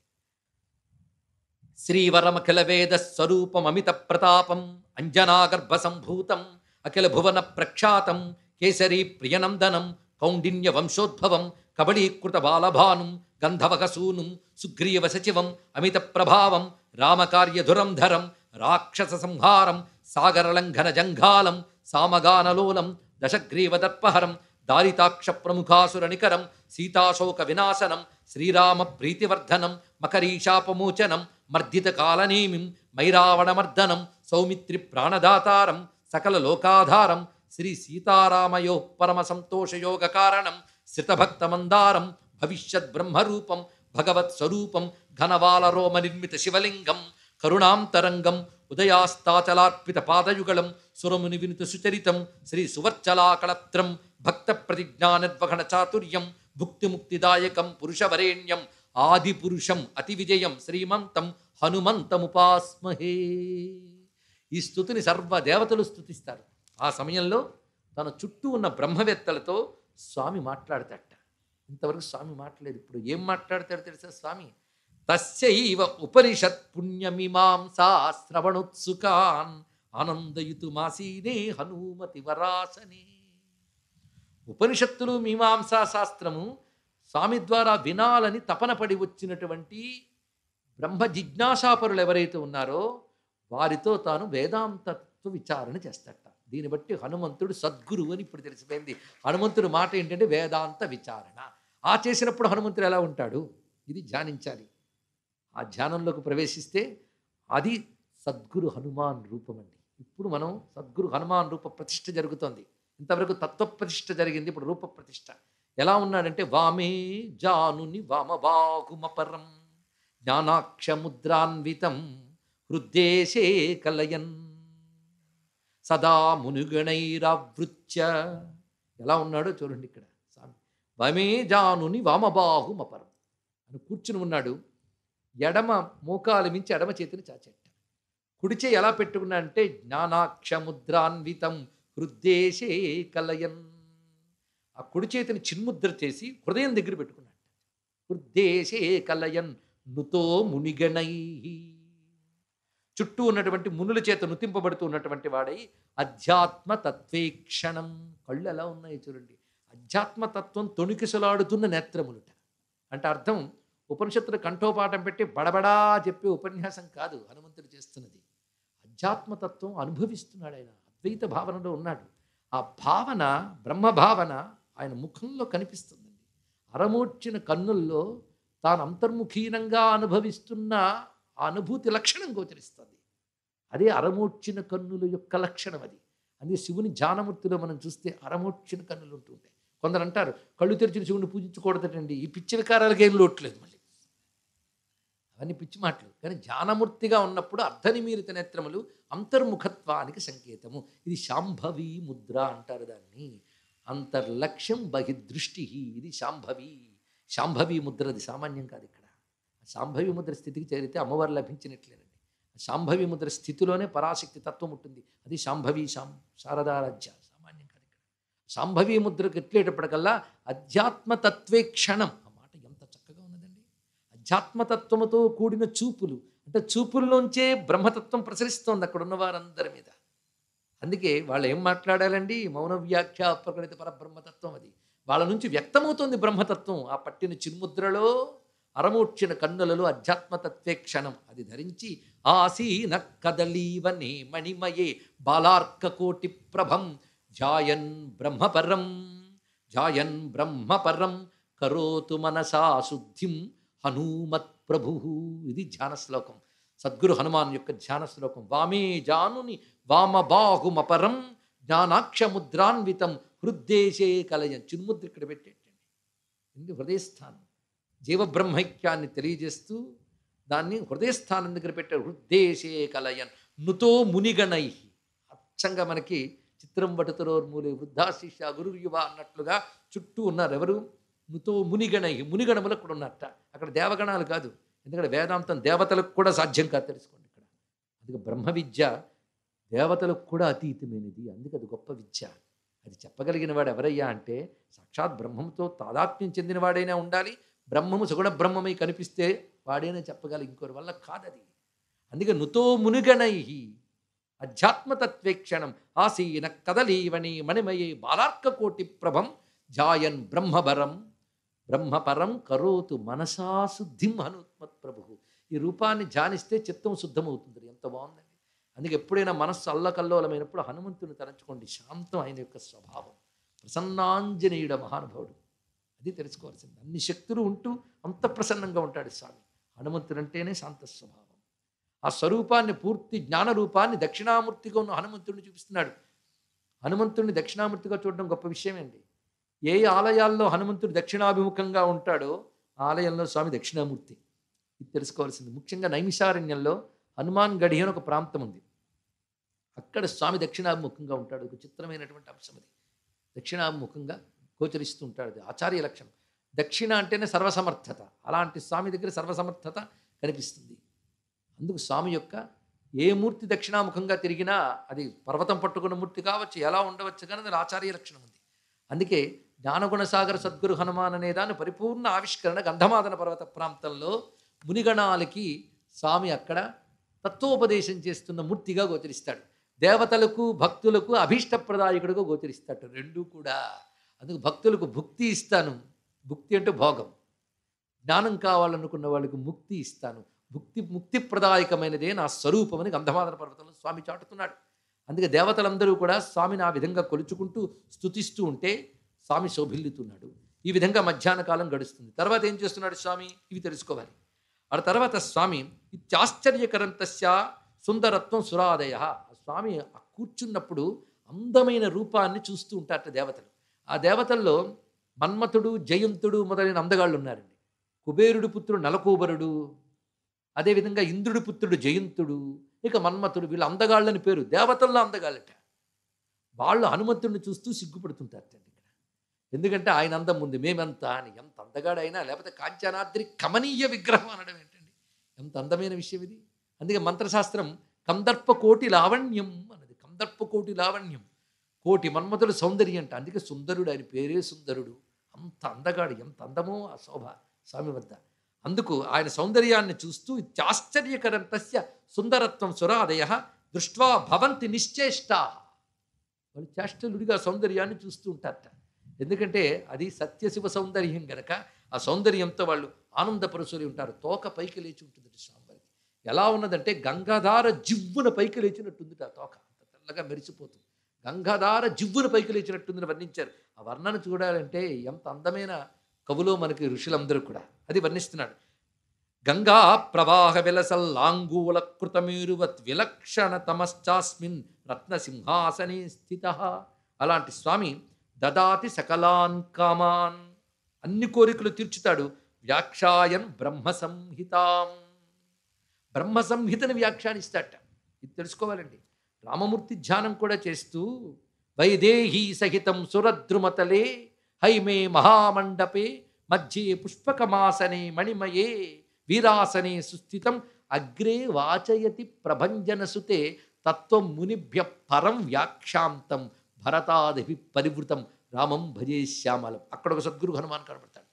శ్రీవరమఖిల వేద స్వరూపం అమిత ప్రతాపం అంజనాగర్భ సంభూతం అఖిల భువన ప్రఖ్యాతం కేసరీ ప్రియనందనం కౌండిన్య వంశోద్భవం కబళీకృత బాలభానుం గంధవకసూనుం సుగ్రీవ సచివం అమిత ప్రభావం రామకార్యధురంధరం రాక్షస సంహారం సాగరలంఘన జంఘాలం సామగానలోలం దశగ్రీవదర్పహరం దారితాక్ష ప్రముఖాసుర నికరం సీతాశోక వినాశనం శ్రీరామ ప్రీతివర్ధనం మకరీశాపమోచనం మర్దిత కాలనేమిం మైరావణమర్దనం సౌమిత్రి ప్రాణదాతారం సకల లోకాధారం శ్రీ సీతారామయో పరమ సంతోషయోగ కారణం శ్రితభక్తమందారం భవిష్యత్ బ్రహ్మరూపం భగవత్ స్వరూపం ఘనవాలరోమ నిర్మిత శివలింగం కరుణాంతరంగం ఉదయాస్తాచలార్పిత పాదయుగళం సురముని వినుత సుచరితం శ్రీ సువర్చలాకళత్రం భక్త ప్రతిజ్ఞానద్వగణ చాతుర్యం భుక్తిముక్తిదాయకం పురుషవరేణ్యం ఆది పురుషం అతి విజయం శ్రీమంతం హనుమంతముపాస్మహే ఈ స్థుతిని సర్వ దేవతలు స్థుతిస్తారు ఆ సమయంలో తన చుట్టూ ఉన్న బ్రహ్మవేత్తలతో స్వామి మాట్లాడతాట ఇంతవరకు స్వామి మాట్లాడలేదు ఇప్పుడు ఏం మాట్లాడతాడో తెలుసా స్వామి తస్యైవ ఉపనిషత్ పుణ్యమీమాంసా శ్రవణోత్సుకాన్ ఆనందయుతుమాసీనే హనుమతి వరాసనే ఉపనిషత్తులు మీమాంసా శాస్త్రము స్వామి ద్వారా వినాలని తపన పడి వచ్చినటువంటి బ్రహ్మ జిజ్ఞాసాపరులు ఎవరైతే ఉన్నారో వారితో తాను వేదాంతత్వ విచారణ చేస్తట దీన్ని బట్టి హనుమంతుడు సద్గురు అని ఇప్పుడు తెలిసిపోయింది హనుమంతుడు మాట ఏంటంటే వేదాంత విచారణ ఆ చేసినప్పుడు హనుమంతుడు ఎలా ఉంటాడు ఇది ధ్యానించాలి ఆ ధ్యానంలోకి ప్రవేశిస్తే అది సద్గురు హనుమాన్ రూపం అండి ఇప్పుడు మనం సద్గురు హనుమాన్ రూప ప్రతిష్ఠ జరుగుతోంది ఇంతవరకు తత్వ ప్రతిష్ఠ జరిగింది ఇప్పుడు రూప ప్రతిష్ఠ ఎలా ఉన్నాడంటే వామే జానుని వామబాహుమపరం జ్ఞానాక్షముద్రాన్వితం హృద్దేశే కలయన్ సదా మునుగణైరావృత్య ఎలా ఉన్నాడో చూడండి ఇక్కడ స్వామి వమే జానుని వామబాహుమపరం అని కూర్చుని ఉన్నాడు ఎడమ మోకాలు మించి ఎడమ చేతిని చాచెట్ట కుడిచే ఎలా పెట్టుకున్నా అంటే జ్ఞానాక్షముద్రాన్వితం హృద్దేశే కలయన్ ఆ కుడి చేతిని చిన్ముద్ర చేసి హృదయం దగ్గర పెట్టుకున్నాడు హృద్దేశే కలయన్ నుతో మునిగణై చుట్టూ ఉన్నటువంటి మునుల చేత నుతింపబడుతూ ఉన్నటువంటి వాడై అధ్యాత్మ తత్వేక్షణం కళ్ళు ఎలా ఉన్నాయి చూడండి అధ్యాత్మ తత్వం తొణికిసలాడుతున్న నేత్రములుట అంటే అర్థం ఉపనిషత్తులు కంఠోపాఠం పెట్టి బడబడా చెప్పే ఉపన్యాసం కాదు హనుమంతుడు చేస్తున్నది అధ్యాత్మతత్వం అనుభవిస్తున్నాడు ఆయన అద్వైత భావనలో ఉన్నాడు ఆ భావన బ్రహ్మ భావన ఆయన ముఖంలో కనిపిస్తుందండి అరమూర్చిన కన్నుల్లో తాను అంతర్ముఖీనంగా అనుభవిస్తున్న ఆ అనుభూతి లక్షణం గోచరిస్తుంది అదే అరమూర్చిన కన్నుల యొక్క లక్షణం అది అందుకే శివుని జానమూర్తిలో మనం చూస్తే అరమూర్చిన కన్నులు ఉంటూ ఉంటాయి కొందరు అంటారు కళ్ళు తెరిచిన శివుని పూజించకూడదటండి ఈ పిచ్చి వికారాలకి ఏం లోట్లేదు మళ్ళీ అవన్నీ పిచ్చి మాటలు కానీ జ్ఞానమూర్తిగా ఉన్నప్పుడు అర్ధనిమీలిత నేత్రములు అంతర్ముఖత్వానికి సంకేతము ఇది శాంభవి ముద్ర అంటారు దాన్ని అంతర్లక్ష్యం బహిదృష్టి ఇది శాంభవి శాంభవి ముద్ర అది సామాన్యం కాదు ఇక్కడ ఆ శాంభవి ముద్ర స్థితికి చేరితే అమ్మవారు లభించినట్లేనండి ఆ శాంభవి ముద్ర స్థితిలోనే పరాశక్తి తత్వం ఉంటుంది అది శాంభవి శాం శారదారాధ్య సామాన్యం కాదు ఇక్కడ శాంభవి ముద్రకు ఎట్లేటప్పటికల్లా అధ్యాత్మ తత్వే క్షణం ఆ మాట ఎంత చక్కగా ఉన్నదండి అధ్యాత్మతత్వముతో కూడిన చూపులు అంటే చూపుల్లోంచే బ్రహ్మతత్వం ప్రసరిస్తోంది అక్కడ ఉన్న వారందరి మీద అందుకే వాళ్ళు ఏం మాట్లాడాలండి మౌన వ్యాఖ్య ప్రకృతి పరబ్రహ్మతత్వం అది వాళ్ళ నుంచి వ్యక్తమవుతోంది బ్రహ్మతత్వం ఆ పట్టిన చిన్ముద్రలో అరమూర్చిన కన్నులలో అధ్యాత్మతత్వే క్షణం అది ధరించి ఆసీన కదలీవనే మణిమయే బాలార్క కోటి ప్రభం జాయన్ బ్రహ్మపరం జాయన్ బ్రహ్మపరం కరోతు మనసా శుద్ధిం హనుమత్ ప్రభు ఇది ధ్యాన శ్లోకం సద్గురు హనుమాన్ యొక్క ధ్యాన శ్లోకం వామే జానుని వామబాహుమపరం జ్ఞానాక్షముద్రాన్వితం హృద్దేశే కలయం చిన్ముద్ర ఇక్కడ పెట్టేటండి ఇది హృదయస్థానం జీవబ్రహ్మైక్యాన్ని తెలియజేస్తూ దాన్ని హృదయస్థానం దగ్గర పెట్టారు హృద్దేశే కలయన్ నుతో మునిగణై అచ్చంగా మనకి చిత్రం వటుతరోర్మూలే వృద్ధా శిష్య గురుయువ అన్నట్లుగా చుట్టూ ఉన్నారు ఎవరు నుతో మునిగణై మునిగణములు కూడా ఉన్నట్ట అక్కడ దేవగణాలు కాదు ఎందుకంటే వేదాంతం దేవతలకు కూడా సాధ్యం కాదు తెలుసుకోండి ఇక్కడ అందుకే బ్రహ్మ విద్య దేవతలకు కూడా అతీతమైనది అందుకే అది గొప్ప విద్య అది చెప్పగలిగిన వాడు ఎవరయ్యా అంటే సాక్షాత్ బ్రహ్మంతో తాదాత్మ్యం చెందినవాడైనా ఉండాలి బ్రహ్మము సుగుణ బ్రహ్మమై కనిపిస్తే వాడైనా చెప్పగల ఇంకోరి వల్ల కాదది అందుకే నుతో మునిగణై అధ్యాత్మతత్వేక్షణం ఆసీన కదలీవని మణిమయే బాలార్కకోటి ప్రభం జాయన్ బ్రహ్మభరం బ్రహ్మపరం కరోతు మనసా శుద్ధిం హనుమత్ ప్రభు ఈ రూపాన్ని ధ్యానిస్తే చిత్తం శుద్ధమవుతుంది ఎంత బాగుందండి అందుకే ఎప్పుడైనా మనస్సు అల్లకల్లోలమైనప్పుడు హనుమంతుని తలంచుకోండి శాంతం ఆయన యొక్క స్వభావం ప్రసన్నాంజనేయుడ మహానుభావుడు అది తెలుసుకోవాల్సింది అన్ని శక్తులు ఉంటూ అంత ప్రసన్నంగా ఉంటాడు స్వామి హనుమంతుడు అంటేనే శాంత స్వభావం ఆ స్వరూపాన్ని పూర్తి జ్ఞాన రూపాన్ని దక్షిణామూర్తిగా ఉన్న హనుమంతుడిని చూపిస్తున్నాడు హనుమంతుడిని దక్షిణామూర్తిగా చూడడం గొప్ప విషయమేండి ఏ ఆలయాల్లో హనుమంతుడు దక్షిణాభిముఖంగా ఉంటాడో ఆ ఆలయంలో స్వామి దక్షిణామూర్తి ఇది తెలుసుకోవాల్సింది ముఖ్యంగా నైమిషారణ్యంలో హనుమాన్ గడి అని ఒక ప్రాంతం ఉంది అక్కడ స్వామి దక్షిణాభిముఖంగా ఉంటాడు ఒక చిత్రమైనటువంటి అంశం అది దక్షిణాభిముఖంగా గోచరిస్తూ ఉంటాడు అది ఆచార్య లక్షణం దక్షిణ అంటేనే సర్వసమర్థత అలాంటి స్వామి దగ్గర సర్వసమర్థత కనిపిస్తుంది అందుకు స్వామి యొక్క ఏ మూర్తి దక్షిణాముఖంగా తిరిగినా అది పర్వతం పట్టుకున్న మూర్తి కావచ్చు ఎలా ఉండవచ్చు కానీ అది ఆచార్య లక్షణం ఉంది అందుకే జ్ఞానగుణసాగర సద్గురు హనుమాన్ అనే దాని పరిపూర్ణ ఆవిష్కరణ గంధమాదన పర్వత ప్రాంతంలో మునిగణాలకి స్వామి అక్కడ తత్వోపదేశం చేస్తున్న మూర్తిగా గోచరిస్తాడు దేవతలకు భక్తులకు అభీష్టప్రదాయకుడుగా గోచరిస్తాడు రెండూ కూడా అందుకు భక్తులకు భుక్తి ఇస్తాను భుక్తి అంటే భోగం జ్ఞానం కావాలనుకున్న వాళ్ళకు ముక్తి ఇస్తాను ముక్తి ముక్తిప్రదాయకమైనదే నా స్వరూపమని గంధమాదన పర్వతంలో స్వామి చాటుతున్నాడు అందుకే దేవతలందరూ కూడా స్వామిని ఆ విధంగా కొలుచుకుంటూ స్తుతిస్తూ ఉంటే స్వామి శోభిల్లుతున్నాడు ఈ విధంగా మధ్యాహ్న కాలం గడుస్తుంది తర్వాత ఏం చేస్తున్నాడు స్వామి ఇవి తెలుసుకోవాలి ఆ తర్వాత స్వామి ఇత్యాశ్చర్యకరం తస్య సుందరత్వం సురాదయ ఆ స్వామి ఆ కూర్చున్నప్పుడు అందమైన రూపాన్ని చూస్తూ ఉంటారట దేవతలు ఆ దేవతల్లో మన్మథుడు జయంతుడు మొదలైన అందగాళ్ళు ఉన్నారండి కుబేరుడు పుత్రుడు నలకూబరుడు అదేవిధంగా ఇంద్రుడి పుత్రుడు జయంతుడు ఇక మన్మథుడు వీళ్ళు అందగాళ్ళని పేరు దేవతల్లో అందగాళ్ళట వాళ్ళు హనుమంతుడిని చూస్తూ సిగ్గుపడుతుంటారట ఇక్కడ ఎందుకంటే ఆయన అందం ఉంది మేమెంత అని ఎంత అందగాడైనా లేకపోతే కాంచనాద్రి కమనీయ విగ్రహం అనడం ఏంటండి ఎంత అందమైన విషయం ఇది అందుకే మంత్రశాస్త్రం కందర్ప కోటి లావణ్యం అన్నది కందర్ప కోటి లావణ్యం కోటి మన్మధుల సౌందర్యం అంట అందుకే సుందరుడు ఆయన పేరే సుందరుడు అంత అందగాడు ఎంత అందమో ఆ శోభ స్వామి వద్ద అందుకు ఆయన సౌందర్యాన్ని చూస్తూ ఇత్యాశ్చర్యకరం తస్య సుందరత్వం సురాదయ దృష్ట్వా భవంతి నిశ్చేష్టా వాళ్ళు చేష్టలుడిగా సౌందర్యాన్ని చూస్తూ ఉంటారట ఎందుకంటే అది సత్యశివ సౌందర్యం గనక ఆ సౌందర్యంతో వాళ్ళు ఆనందపరుసులు ఉంటారు తోక పైకి లేచి ఉంటుంది స్వామివారికి ఎలా ఉన్నదంటే గంగాధార జివ్వున పైకి లేచినట్టుంది ఆ తోక అంత తెల్లగా మెరిసిపోతుంది గంగాధార జివ్వున పైకి లేచినట్టుందని వర్ణించారు ఆ వర్ణన చూడాలంటే ఎంత అందమైన కవులో మనకి ఋషులందరూ కూడా అది వర్ణిస్తున్నాడు గంగా ప్రవాహ విలసల్లాంగూల కృతమేరువత్ విలక్షణ తమశ్చాస్మిన్ రత్నసింహాసనే స్థిత అలాంటి స్వామి దదాతి సకలాన్ కామాన్ అన్ని కోరికలు తీర్చుతాడు వ్యాఖ్యాయన్ బ్రహ్మ సంహితాం బ్రహ్మ సంహితని వ్యాఖ్యానిస్తాట ఇది తెలుసుకోవాలండి రామమూర్తి ధ్యానం కూడా చేస్తూ వైదేహీ సహితం సురద్రుమతలే హైమే మహామండపే మధ్యే పుష్పకమాసనే మణిమయే వీరాసనే సుస్థితం అగ్రే వాచయతి ప్రభంజనసుతే తత్వం మునిభ్య పరం వ్యాఖ్యాంతం భరతాదిభి పరివృతం రామం భజే శ్యామలం అక్కడ ఒక సద్గురు హనుమాన్ కనబడతాడు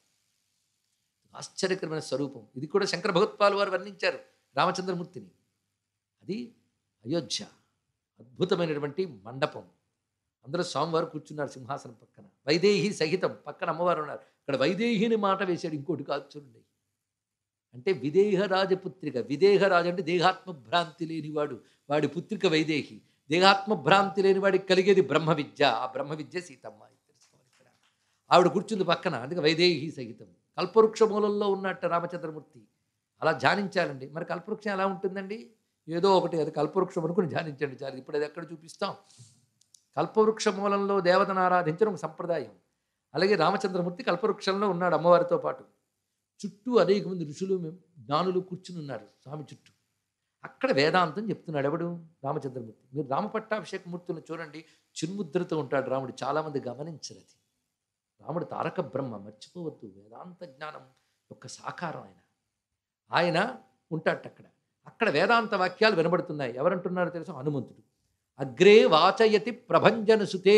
ఆశ్చర్యకరమైన స్వరూపం ఇది కూడా శంకర భగవత్పాల్ వారు వర్ణించారు రామచంద్రమూర్తిని అది అయోధ్య అద్భుతమైనటువంటి మండపం అందులో స్వామివారు కూర్చున్నారు సింహాసనం పక్కన వైదేహి సహితం పక్కన అమ్మవారు ఉన్నారు ఇక్కడ వైదేహిని మాట వేశాడు ఇంకోటి కాదు చూడండి అంటే విదేహ రాజపుత్రిక విదేహ రాజు అంటే దేహాత్మ భ్రాంతి లేనివాడు వాడి పుత్రిక వైదేహి దేహాత్మ భ్రాంతి లేని వాడికి కలిగేది బ్రహ్మ విద్య ఆ బ్రహ్మ విద్య సీతమ్మ ఇది తెలుసుకోవాలి ఇక్కడ ఆవిడ కూర్చుంది పక్కన అందుకే వైదేహి సహితం కల్పవృక్ష మూలంలో ఉన్నట్టు రామచంద్రమూర్తి అలా ధ్యానించాలండి మరి కల్పవృక్షం ఎలా ఉంటుందండి ఏదో ఒకటి అది కల్పవృక్షం అనుకుని ధ్యానించండి చాలు ఇప్పుడు అది ఎక్కడ చూపిస్తాం కల్పవృక్ష మూలంలో దేవతను ఆరాధించడం ఒక సంప్రదాయం అలాగే రామచంద్రమూర్తి కల్పవృక్షంలో ఉన్నాడు అమ్మవారితో పాటు చుట్టూ అనేక మంది ఋషులు జ్ఞానులు కూర్చుని ఉన్నారు స్వామి చుట్టూ అక్కడ వేదాంతం చెప్తున్నాడు ఎవడు రామచంద్రమూర్తి మీరు రామపట్టాభిషేక మూర్తులను చూడండి చిన్ముద్రతో ఉంటాడు రాముడు చాలామంది గమనించరు అది రాముడు తారక బ్రహ్మ మర్చిపోవద్దు వేదాంత జ్ఞానం యొక్క సాకారం ఆయన ఆయన ఉంటాడు అక్కడ అక్కడ వేదాంత వాక్యాలు వినబడుతున్నాయి ఎవరంటున్నారో తెలుసు హనుమంతుడు అగ్రే వాచయతి ప్రభంజన సుతే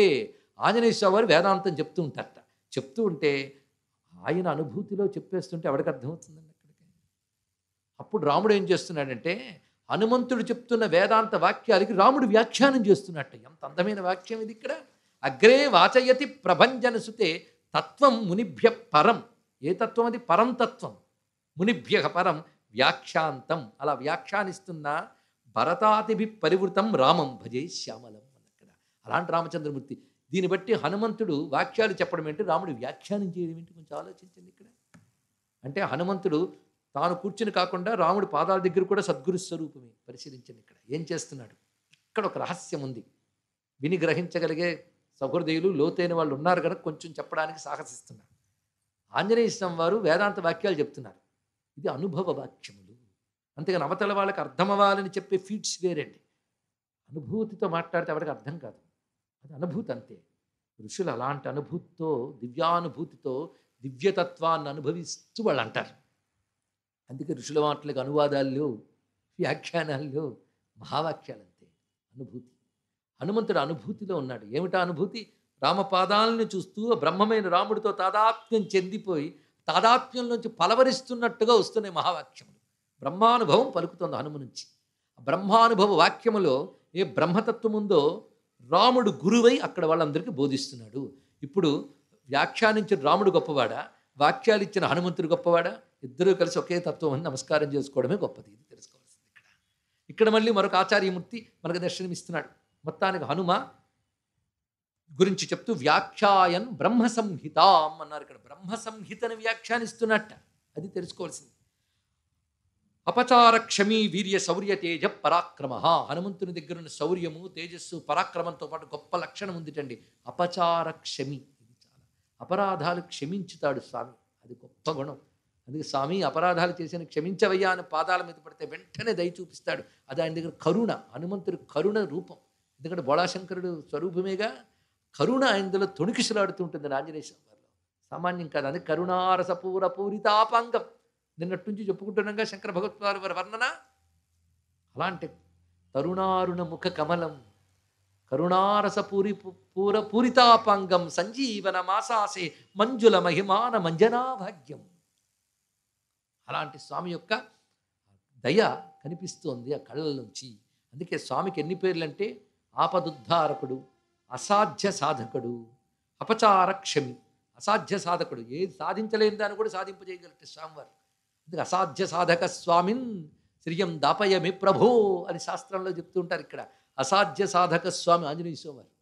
ఆంజనేయ స్వామి వారు వేదాంతం చెప్తూ ఉంటారట చెప్తూ ఉంటే ఆయన అనుభూతిలో చెప్పేస్తుంటే ఎవరికి అర్థమవుతుందండి అక్కడికి అప్పుడు రాముడు ఏం చేస్తున్నాడంటే హనుమంతుడు చెప్తున్న వేదాంత వాక్యాలకి రాముడు వ్యాఖ్యానం చేస్తున్నట్ట ఎంత అందమైన వాక్యం ఇది ఇక్కడ అగ్రే వాచయతి ప్రభంజన సుతే తత్వం మునిభ్య పరం ఏ తత్వం అది పరం తత్వం మునిభ్య పరం వ్యాఖ్యాంతం అలా వ్యాఖ్యానిస్తున్న భరతాతిభి పరివృతం రామం భజే శ్యామలం అక్కడ అలాంటి రామచంద్రమూర్తి దీన్ని బట్టి హనుమంతుడు వాక్యాలు చెప్పడం ఏంటి రాముడు వ్యాఖ్యానం చేయడం ఏంటి కొంచెం ఆలోచించండి ఇక్కడ అంటే హనుమంతుడు తాను కూర్చుని కాకుండా రాముడి పాదాల దగ్గర కూడా సద్గురు స్వరూపమే పరిశీలించండి ఇక్కడ ఏం చేస్తున్నాడు ఇక్కడ ఒక రహస్యం ఉంది విని గ్రహించగలిగే సహృదయులు లోతైన వాళ్ళు ఉన్నారు కనుక కొంచెం చెప్పడానికి సాహసిస్తున్నారు ఆంజనేయ స్వామి వారు వేదాంత వాక్యాలు చెప్తున్నారు ఇది అనుభవ వాక్యములు అంతేగాని అవతల వాళ్ళకి అర్థమవ్వాలని చెప్పే ఫీట్స్ వేరండి అనుభూతితో మాట్లాడితే ఎవరికి అర్థం కాదు అది అనుభూతి అంతే ఋషులు అలాంటి అనుభూతితో దివ్యానుభూతితో దివ్యతత్వాన్ని అనుభవిస్తూ వాళ్ళు అంటారు అందుకే ఋషుల మాటలకు అనువాదాలు వ్యాఖ్యానాలు మహావాక్యాలు అంతే అనుభూతి హనుమంతుడు అనుభూతిలో ఉన్నాడు ఏమిటా అనుభూతి రామపాదాలను చూస్తూ ఆ బ్రహ్మమైన రాముడితో తాదాత్మ్యం చెందిపోయి తాదాత్మ్యంలోంచి పలవరిస్తున్నట్టుగా వస్తున్నాయి మహావాక్యములు బ్రహ్మానుభవం పలుకుతుంది హనుమ నుంచి ఆ బ్రహ్మానుభవ వాక్యములో ఏ బ్రహ్మతత్వం ఉందో రాముడు గురువై అక్కడ వాళ్ళందరికీ బోధిస్తున్నాడు ఇప్పుడు వ్యాఖ్యానించిన రాముడు గొప్పవాడా వాక్యాలు ఇచ్చిన హనుమంతుడు గొప్పవాడా ఇద్దరూ కలిసి ఒకే తత్వం అని నమస్కారం చేసుకోవడమే గొప్పది ఇది తెలుసుకోవాల్సింది ఇక్కడ ఇక్కడ మళ్ళీ మరొక ఆచార్యమూర్తి మనకు దర్శనమిస్తున్నాడు మొత్తానికి హనుమ గురించి చెప్తూ వ్యాఖ్యాయన్ బ్రహ్మ సంహితాం అన్నారు ఇక్కడ బ్రహ్మ సంహితని వ్యాఖ్యానిస్తున్నట్ట అది తెలుసుకోవాల్సింది అపచార క్షమీ వీర్య శౌర్య తేజ పరాక్రమ హనుమంతుని దగ్గర ఉన్న శౌర్యము తేజస్సు పరాక్రమంతో పాటు గొప్ప లక్షణం ఉందిటండి అపచార క్షమి ఇది చాలా అపరాధాలు క్షమించుతాడు స్వామి అది గొప్ప గుణం అందుకే స్వామి అపరాధాలు చేసిన క్షమించవయ్యా అని పాదాల మీద పడితే వెంటనే దయ చూపిస్తాడు అది ఆయన దగ్గర కరుణ హనుమంతుడి కరుణ రూపం ఎందుకంటే బోళాశంకరుడు స్వరూపమేగా కరుణ ఆయనలో తొణికిసలాడుతూ ఉంటుంది ఆంజనేయ స్వామి వారిలో సామాన్యం కాదు అది కరుణారసపూర పూరితాపాంగం నిన్నటి నుంచి చెప్పుకుంటున్నాగా శంకర భగవత్వారి వారి వర్ణన అలాంటి తరుణారుణ ముఖ కమలం కరుణారస పూరి పూర పూరితాపాంగం సంజీవన మాసాసే మంజుల మహిమాన మంజనా భాగ్యం అలాంటి స్వామి యొక్క దయ కనిపిస్తోంది ఆ కళ్ళ నుంచి అందుకే స్వామికి ఎన్ని పేర్లు అంటే ఆపదుద్ధారకుడు అసాధ్య సాధకుడు అపచార క్షమి అసాధ్య సాధకుడు ఏది సాధించలేని దాన్ని కూడా సాధింపజేయగలట స్వామివారు అందుకే అసాధ్య సాధక స్వామిన్ శ్రీయం దాపయమి ప్రభో అని శాస్త్రంలో చెప్తూ ఉంటారు ఇక్కడ అసాధ్య సాధక స్వామి ఆంజనేయ స్వామి వారు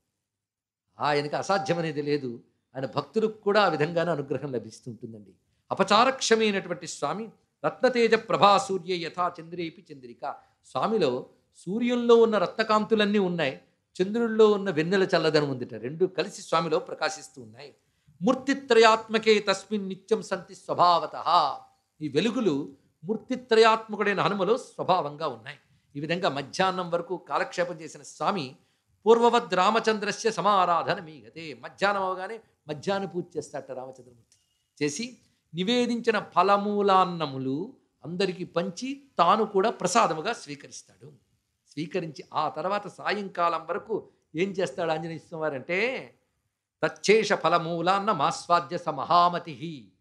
ఆయనకి అసాధ్యం అనేది లేదు ఆయన భక్తులకు కూడా ఆ విధంగానే అనుగ్రహం లభిస్తూ ఉంటుందండి అపచారక్షమైనటువంటి స్వామి రత్నతేజ ప్రభా సూర్య యథా చంద్రేపి చంద్రిక స్వామిలో సూర్యుల్లో ఉన్న రత్నకాంతులన్నీ ఉన్నాయి చంద్రుల్లో ఉన్న వెన్నెల చల్లదనం ఉందిట రెండు కలిసి స్వామిలో ప్రకాశిస్తూ ఉన్నాయి మూర్తిత్రయాత్మకే తస్మిన్ నిత్యం సంతి స్వభావత ఈ వెలుగులు మూర్తిత్రయాత్మకుడైన హనుమలో స్వభావంగా ఉన్నాయి ఈ విధంగా మధ్యాహ్నం వరకు కాలక్షేపం చేసిన స్వామి పూర్వవద్ రామచంద్రస్య సమారాధన మీగతే మధ్యాహ్నం అవగానే మధ్యాహ్న పూజ చేస్తాట రామచంద్రమూర్తి చేసి నివేదించిన ఫలమూలాన్నములు అందరికీ పంచి తాను కూడా ప్రసాదముగా స్వీకరిస్తాడు స్వీకరించి ఆ తర్వాత సాయంకాలం వరకు ఏం చేస్తాడు ఆంజనేయ స్వామి వారంటే తచ్చేష ఫలమూలాన్న మాస్వాద్య స మహామతి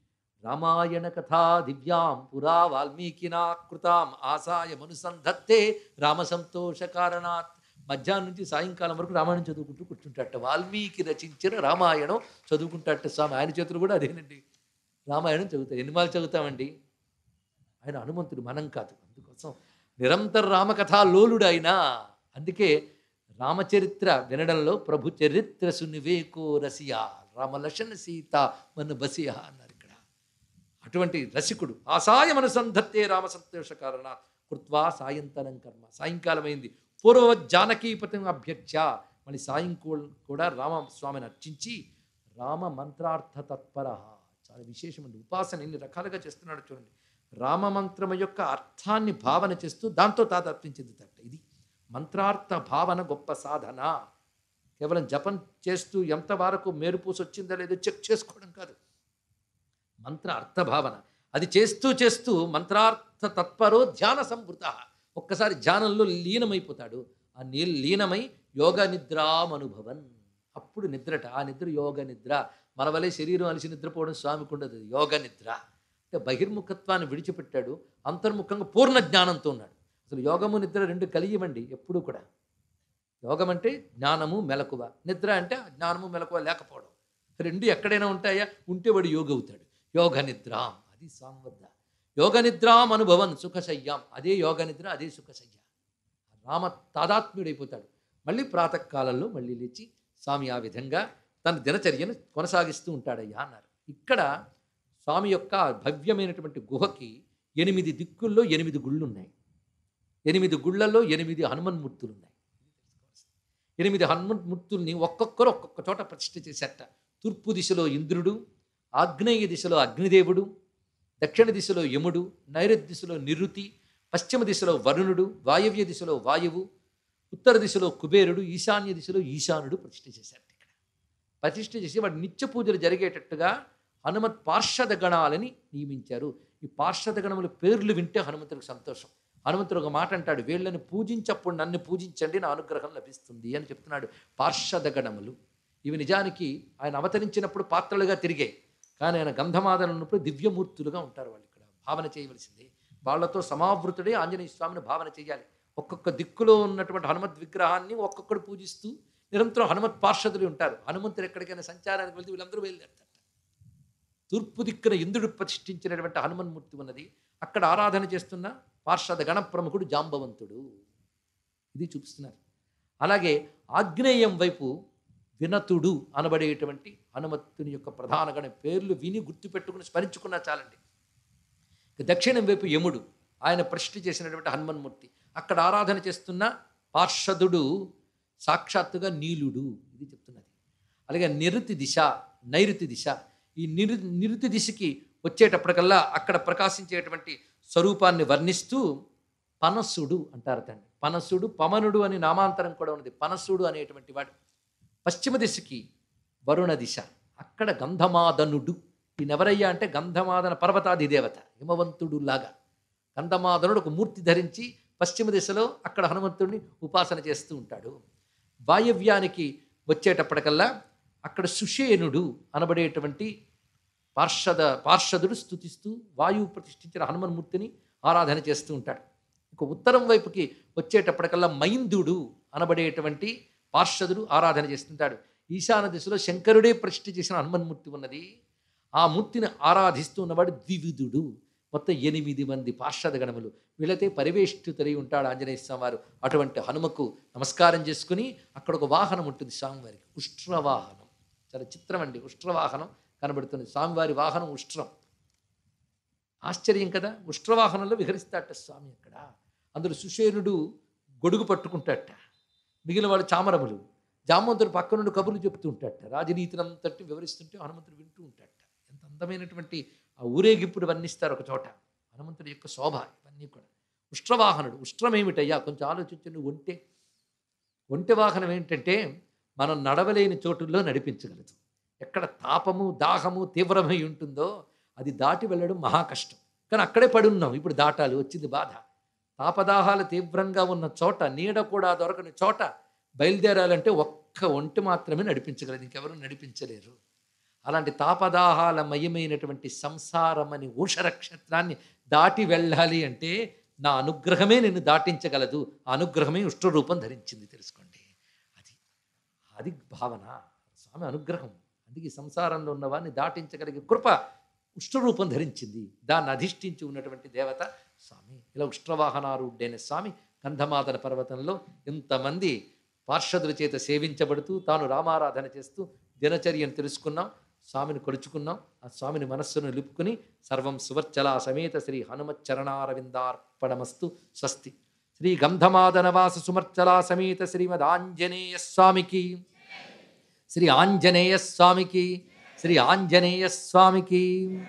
రామాయణ కథా దివ్యాం పురా వాల్మీకినా కృతాం ఆసాయ మనుసంధత్తే రామ సంతోష కారణాత్ మధ్యాహ్నం నుంచి సాయంకాలం వరకు రామాయణం చదువుకుంటూ కూర్చుంటాట వాల్మీకి రచించిన రామాయణం చదువుకుంటాట స్వామి ఆయన చేతులు కూడా అదేనండి రామాయణం చదువుతారు ఎన్ని మాలు చదువుతామండి ఆయన హనుమంతుడు మనం కాదు అందుకోసం నిరంతర రామకథా లోలుడు ఆయన అందుకే రామచరిత్ర వినడంలో ప్రభు చరిత్ర సునివేకో రసియా రామలక్ష్మణ సీత మన బసియా అన్నారు ఇక్కడ అటువంటి రసికుడు ఆసాయ మనసంధత్తే రామ సంతోష కారణ కృత్వా సాయంతనం కర్మ సాయంకాలం అయింది పూర్వ జానకీపతిని అభ్యర్థ్య మళ్ళీ సాయంకూల కూడా రామస్వామిని అర్చించి రామ మంత్రార్థ తత్పర చాలా విశేషమండి ఉపాసన ఎన్ని రకాలుగా చేస్తున్నాడు చూడండి రామ మంత్రము యొక్క అర్థాన్ని భావన చేస్తూ దాంతో తాదాత్మ్యం చెందుతాట ఇది మంత్రార్థ భావన గొప్ప సాధన కేవలం జపం చేస్తూ ఎంతవరకు మేరుపూసి వచ్చిందో లేదో చెక్ చేసుకోవడం కాదు మంత్ర అర్థభావన అది చేస్తూ చేస్తూ మంత్రార్థ తత్పరో ధ్యాన సంవృత ఒక్కసారి ధ్యానంలో లీనమైపోతాడు ఆ నీ లీనమై యోగ నిద్రామనుభవన్ అప్పుడు నిద్రట ఆ నిద్ర యోగ నిద్ర మన వలె శరీరం అలిసి నిద్రపోవడం స్వామికి ఉండదు అది యోగ నిద్ర అంటే బహిర్ముఖత్వాన్ని విడిచిపెట్టాడు అంతర్ముఖంగా పూర్ణ జ్ఞానంతో ఉన్నాడు అసలు యోగము నిద్ర రెండు కలియమండి ఎప్పుడూ కూడా యోగం అంటే జ్ఞానము మెలకువ నిద్ర అంటే జ్ఞానము మెలకువ లేకపోవడం రెండు ఎక్కడైనా ఉంటాయా ఉంటే వాడు యోగి అవుతాడు యోగ నిద్రాం అది స్వామి వద్ద యోగ నిద్రాం అనుభవన్ సుఖశయ్యాం అదే యోగ నిద్ర అదే సుఖశయ్య రామ తాదాత్మ్యుడైపోతాడు మళ్ళీ ప్రాతకాలంలో మళ్ళీ లేచి స్వామి ఆ విధంగా తన దినచర్యను కొనసాగిస్తూ ఉంటాడయ్యా అన్నారు ఇక్కడ స్వామి యొక్క భవ్యమైనటువంటి గుహకి ఎనిమిది దిక్కుల్లో ఎనిమిది గుళ్ళు ఉన్నాయి ఎనిమిది గుళ్ళల్లో ఎనిమిది హనుమన్మూర్తులు ఉన్నాయి ఎనిమిది హనుమన్మూర్తుల్ని ఒక్కొక్కరు ఒక్కొక్క చోట ప్రతిష్ఠ చేశారట తూర్పు దిశలో ఇంద్రుడు ఆగ్నేయ దిశలో అగ్నిదేవుడు దక్షిణ దిశలో యముడు నైరుతి దిశలో నిరుతి పశ్చిమ దిశలో వరుణుడు వాయవ్య దిశలో వాయువు ఉత్తర దిశలో కుబేరుడు ఈశాన్య దిశలో ఈశానుడు ప్రతిష్ఠ చేశారట ఇక్కడ ప్రతిష్ఠ చేసి వాడు నిత్య పూజలు జరిగేటట్టుగా హనుమత్ పార్షద గణాలని నియమించారు ఈ పార్షద గణముల పేర్లు వింటే హనుమంతుడికి సంతోషం హనుమంతుడు ఒక మాట అంటాడు వీళ్ళని పూజించప్పుడు నన్ను పూజించండి నా అనుగ్రహం లభిస్తుంది అని చెప్తున్నాడు పార్షద గణములు ఇవి నిజానికి ఆయన అవతరించినప్పుడు పాత్రలుగా తిరిగాయి కానీ ఆయన గంధమాదన ఉన్నప్పుడు దివ్యమూర్తులుగా ఉంటారు వాళ్ళు ఇక్కడ భావన చేయవలసింది వాళ్ళతో సమావృతుడే ఆంజనేయ స్వామిని భావన చేయాలి ఒక్కొక్క దిక్కులో ఉన్నటువంటి హనుమత్ విగ్రహాన్ని ఒక్కొక్కడు పూజిస్తూ నిరంతరం హనుమత్ పార్షదులు ఉంటారు హనుమంతుడు ఎక్కడికైనా సంచారానికి వెళ్తే వీళ్ళందరూ బయలుదేరుతారు తూర్పు దిక్కున ఇంద్రుడు ప్రతిష్ఠించినటువంటి హనుమన్మూర్తి ఉన్నది అక్కడ ఆరాధన చేస్తున్న పార్షద గణ ప్రముఖుడు జాంబవంతుడు ఇది చూపిస్తున్నారు అలాగే ఆగ్నేయం వైపు వినతుడు అనబడేటువంటి హనుమత్తుని యొక్క ప్రధాన గణ పేర్లు విని గుర్తుపెట్టుకుని స్మరించుకున్నా చాలండి ఇక దక్షిణం వైపు యముడు ఆయన ప్రతిష్ఠ చేసినటువంటి హనుమన్మూర్తి అక్కడ ఆరాధన చేస్తున్న పార్షదుడు సాక్షాత్తుగా నీలుడు ఇది చెప్తున్నది అలాగే నిరుతి దిశ నైరుతి దిశ ఈ నిరు నిరుతి దిశకి వచ్చేటప్పటికల్లా అక్కడ ప్రకాశించేటువంటి స్వరూపాన్ని వర్ణిస్తూ పనసుడు అంటారు తండ్రి పనసుడు పమనుడు అని నామాంతరం కూడా ఉన్నది పనసుడు అనేటువంటి వాడు పశ్చిమ దిశకి వరుణ దిశ అక్కడ గంధమాదనుడు ఈయనెవరయ్యా అంటే గంధమాదన పర్వతాది దేవత హిమవంతుడు లాగా గంధమాదనుడు ఒక మూర్తి ధరించి పశ్చిమ దిశలో అక్కడ హనుమంతుడిని ఉపాసన చేస్తూ ఉంటాడు వాయవ్యానికి వచ్చేటప్పటికల్లా అక్కడ సుషేనుడు అనబడేటువంటి పార్షద పార్షదుడు స్థుతిస్తూ వాయువు ప్రతిష్ఠించిన హనుమన్మూర్తిని ఆరాధన చేస్తూ ఉంటాడు ఇక ఉత్తరం వైపుకి వచ్చేటప్పటికల్లా మైందుడు అనబడేటువంటి పార్షదుడు ఆరాధన చేస్తుంటాడు ఈశాన దిశలో శంకరుడే ప్రతిష్ఠ చేసిన హనుమన్మూర్తి ఉన్నది ఆ మూర్తిని ఆరాధిస్తూ ఉన్నవాడు ద్వివిధుడు మొత్తం ఎనిమిది మంది పార్షద గణములు వీళ్ళతే పరివేష్టితులై ఉంటాడు ఆంజనేయ స్వామి వారు అటువంటి హనుమకు నమస్కారం చేసుకుని అక్కడ ఒక వాహనం ఉంటుంది స్వామివారికి ఉష్ట్రవాహనం చాలా చిత్రం అండి ఉష్ట్రవాహనం కనబడుతుంది స్వామివారి వాహనం ఉష్ట్రం ఆశ్చర్యం కదా ఉష్ట్రవాహనంలో విహరిస్తాట స్వామి అక్కడ అందులో సుషేనుడు గొడుగు పట్టుకుంటాట మిగిలిన వాళ్ళు చామరములు జామంతుడు పక్క నుండి కబుర్లు చెప్తూ ఉంటాట రాజనీతినంతటి వివరిస్తుంటే హనుమంతుడు వింటూ ఉంటాట ఎంత అందమైనటువంటి ఆ ఊరేగింపుడు వర్ణిస్తారు ఒక చోట హనుమంతుడి యొక్క శోభ ఇవన్నీ కూడా ఉష్ట్రవాహనుడు ఉష్ట్రం ఏమిటయ్యా కొంచెం ఆలోచించి నువ్వు ఒంటె ఒంటె వాహనం ఏంటంటే మనం నడవలేని చోటుల్లో నడిపించగలదు ఎక్కడ తాపము దాహము తీవ్రమై ఉంటుందో అది దాటి వెళ్ళడం మహా కష్టం కానీ అక్కడే పడి ఉన్నాం ఇప్పుడు దాటాలి వచ్చింది బాధ తాపదాహాలు తీవ్రంగా ఉన్న చోట నీడ కూడా దొరకని చోట బయలుదేరాలంటే ఒక్క ఒంటి మాత్రమే నడిపించగలదు ఇంకెవరు నడిపించలేరు అలాంటి తాపదాహాల మయమైనటువంటి సంసారం అని ఊషరక్షత్రాన్ని దాటి వెళ్ళాలి అంటే నా అనుగ్రహమే నిన్ను దాటించగలదు ఆ అనుగ్రహమే ఉష్ట్రరూపం ధరించింది తెలుసుకోండి అది అది భావన స్వామి అనుగ్రహం అందుకే ఈ సంసారంలో ఉన్నవాడిని దాటించగలిగే కృప ఉష్ట్రరూపం ధరించింది దాన్ని అధిష్ఠించి ఉన్నటువంటి దేవత స్వామి ఇలా ఉష్ట్రవాహనారుడైన స్వామి కంధమాదన పర్వతంలో ఇంతమంది పార్షదుల చేత సేవించబడుతూ తాను రామారాధన చేస్తూ దినచర్యను తెలుసుకున్నాం స్వామిని కొలుచుకున్నాం ఆ స్వామిని మనస్సును నిలుపుకుని సర్వం సువర్చల సమేత శ్రీ హనుమచ్చరణారవిందార్పణమస్తు స్వస్తి శ్రీ గంధమాదనవాస సుమర్చలా సమేత శ్రీమద్ ఆంజనేయ స్వామికి శ్రీ ఆంజనేయ స్వామికి శ్రీ ఆంజనేయ స్వామికి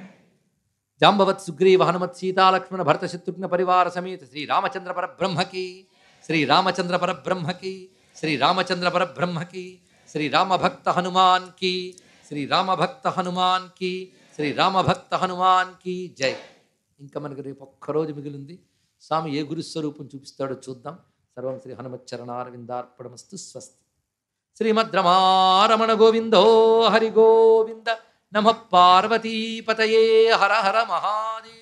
జాంబవత్ సుగ్రీవ హనుమత్ సీతాలక్ష్మణ భరత శత్రుఘ్న పరివార సమేత శ్రీ రామచంద్ర పరబ్రహ్మకి శ్రీ రామచంద్ర పరబ్రహ్మకి శ్రీ రామచంద్ర పరబ్రహ్మకి శ్రీ రామభక్త హనుమాన్కి శ్రీ రామభక్త హనుమాన్కి శ్రీ రామభక్త హనుమాన్కి జై ఇంకా మనకి రేపు ఒక్కరోజు మిగిలింది స్వామి ఏ గురుస్వరూపం చూపిస్తాడో చూద్దాం సర్వం శ్రీ హనుమచ్చరణారవిందార్పణమస్తు స్వస్తి శ్రీమద్రమారమణ గోవిందో హరి గోవింద నమ పార్వతీపతయే హర హర మహాదేవ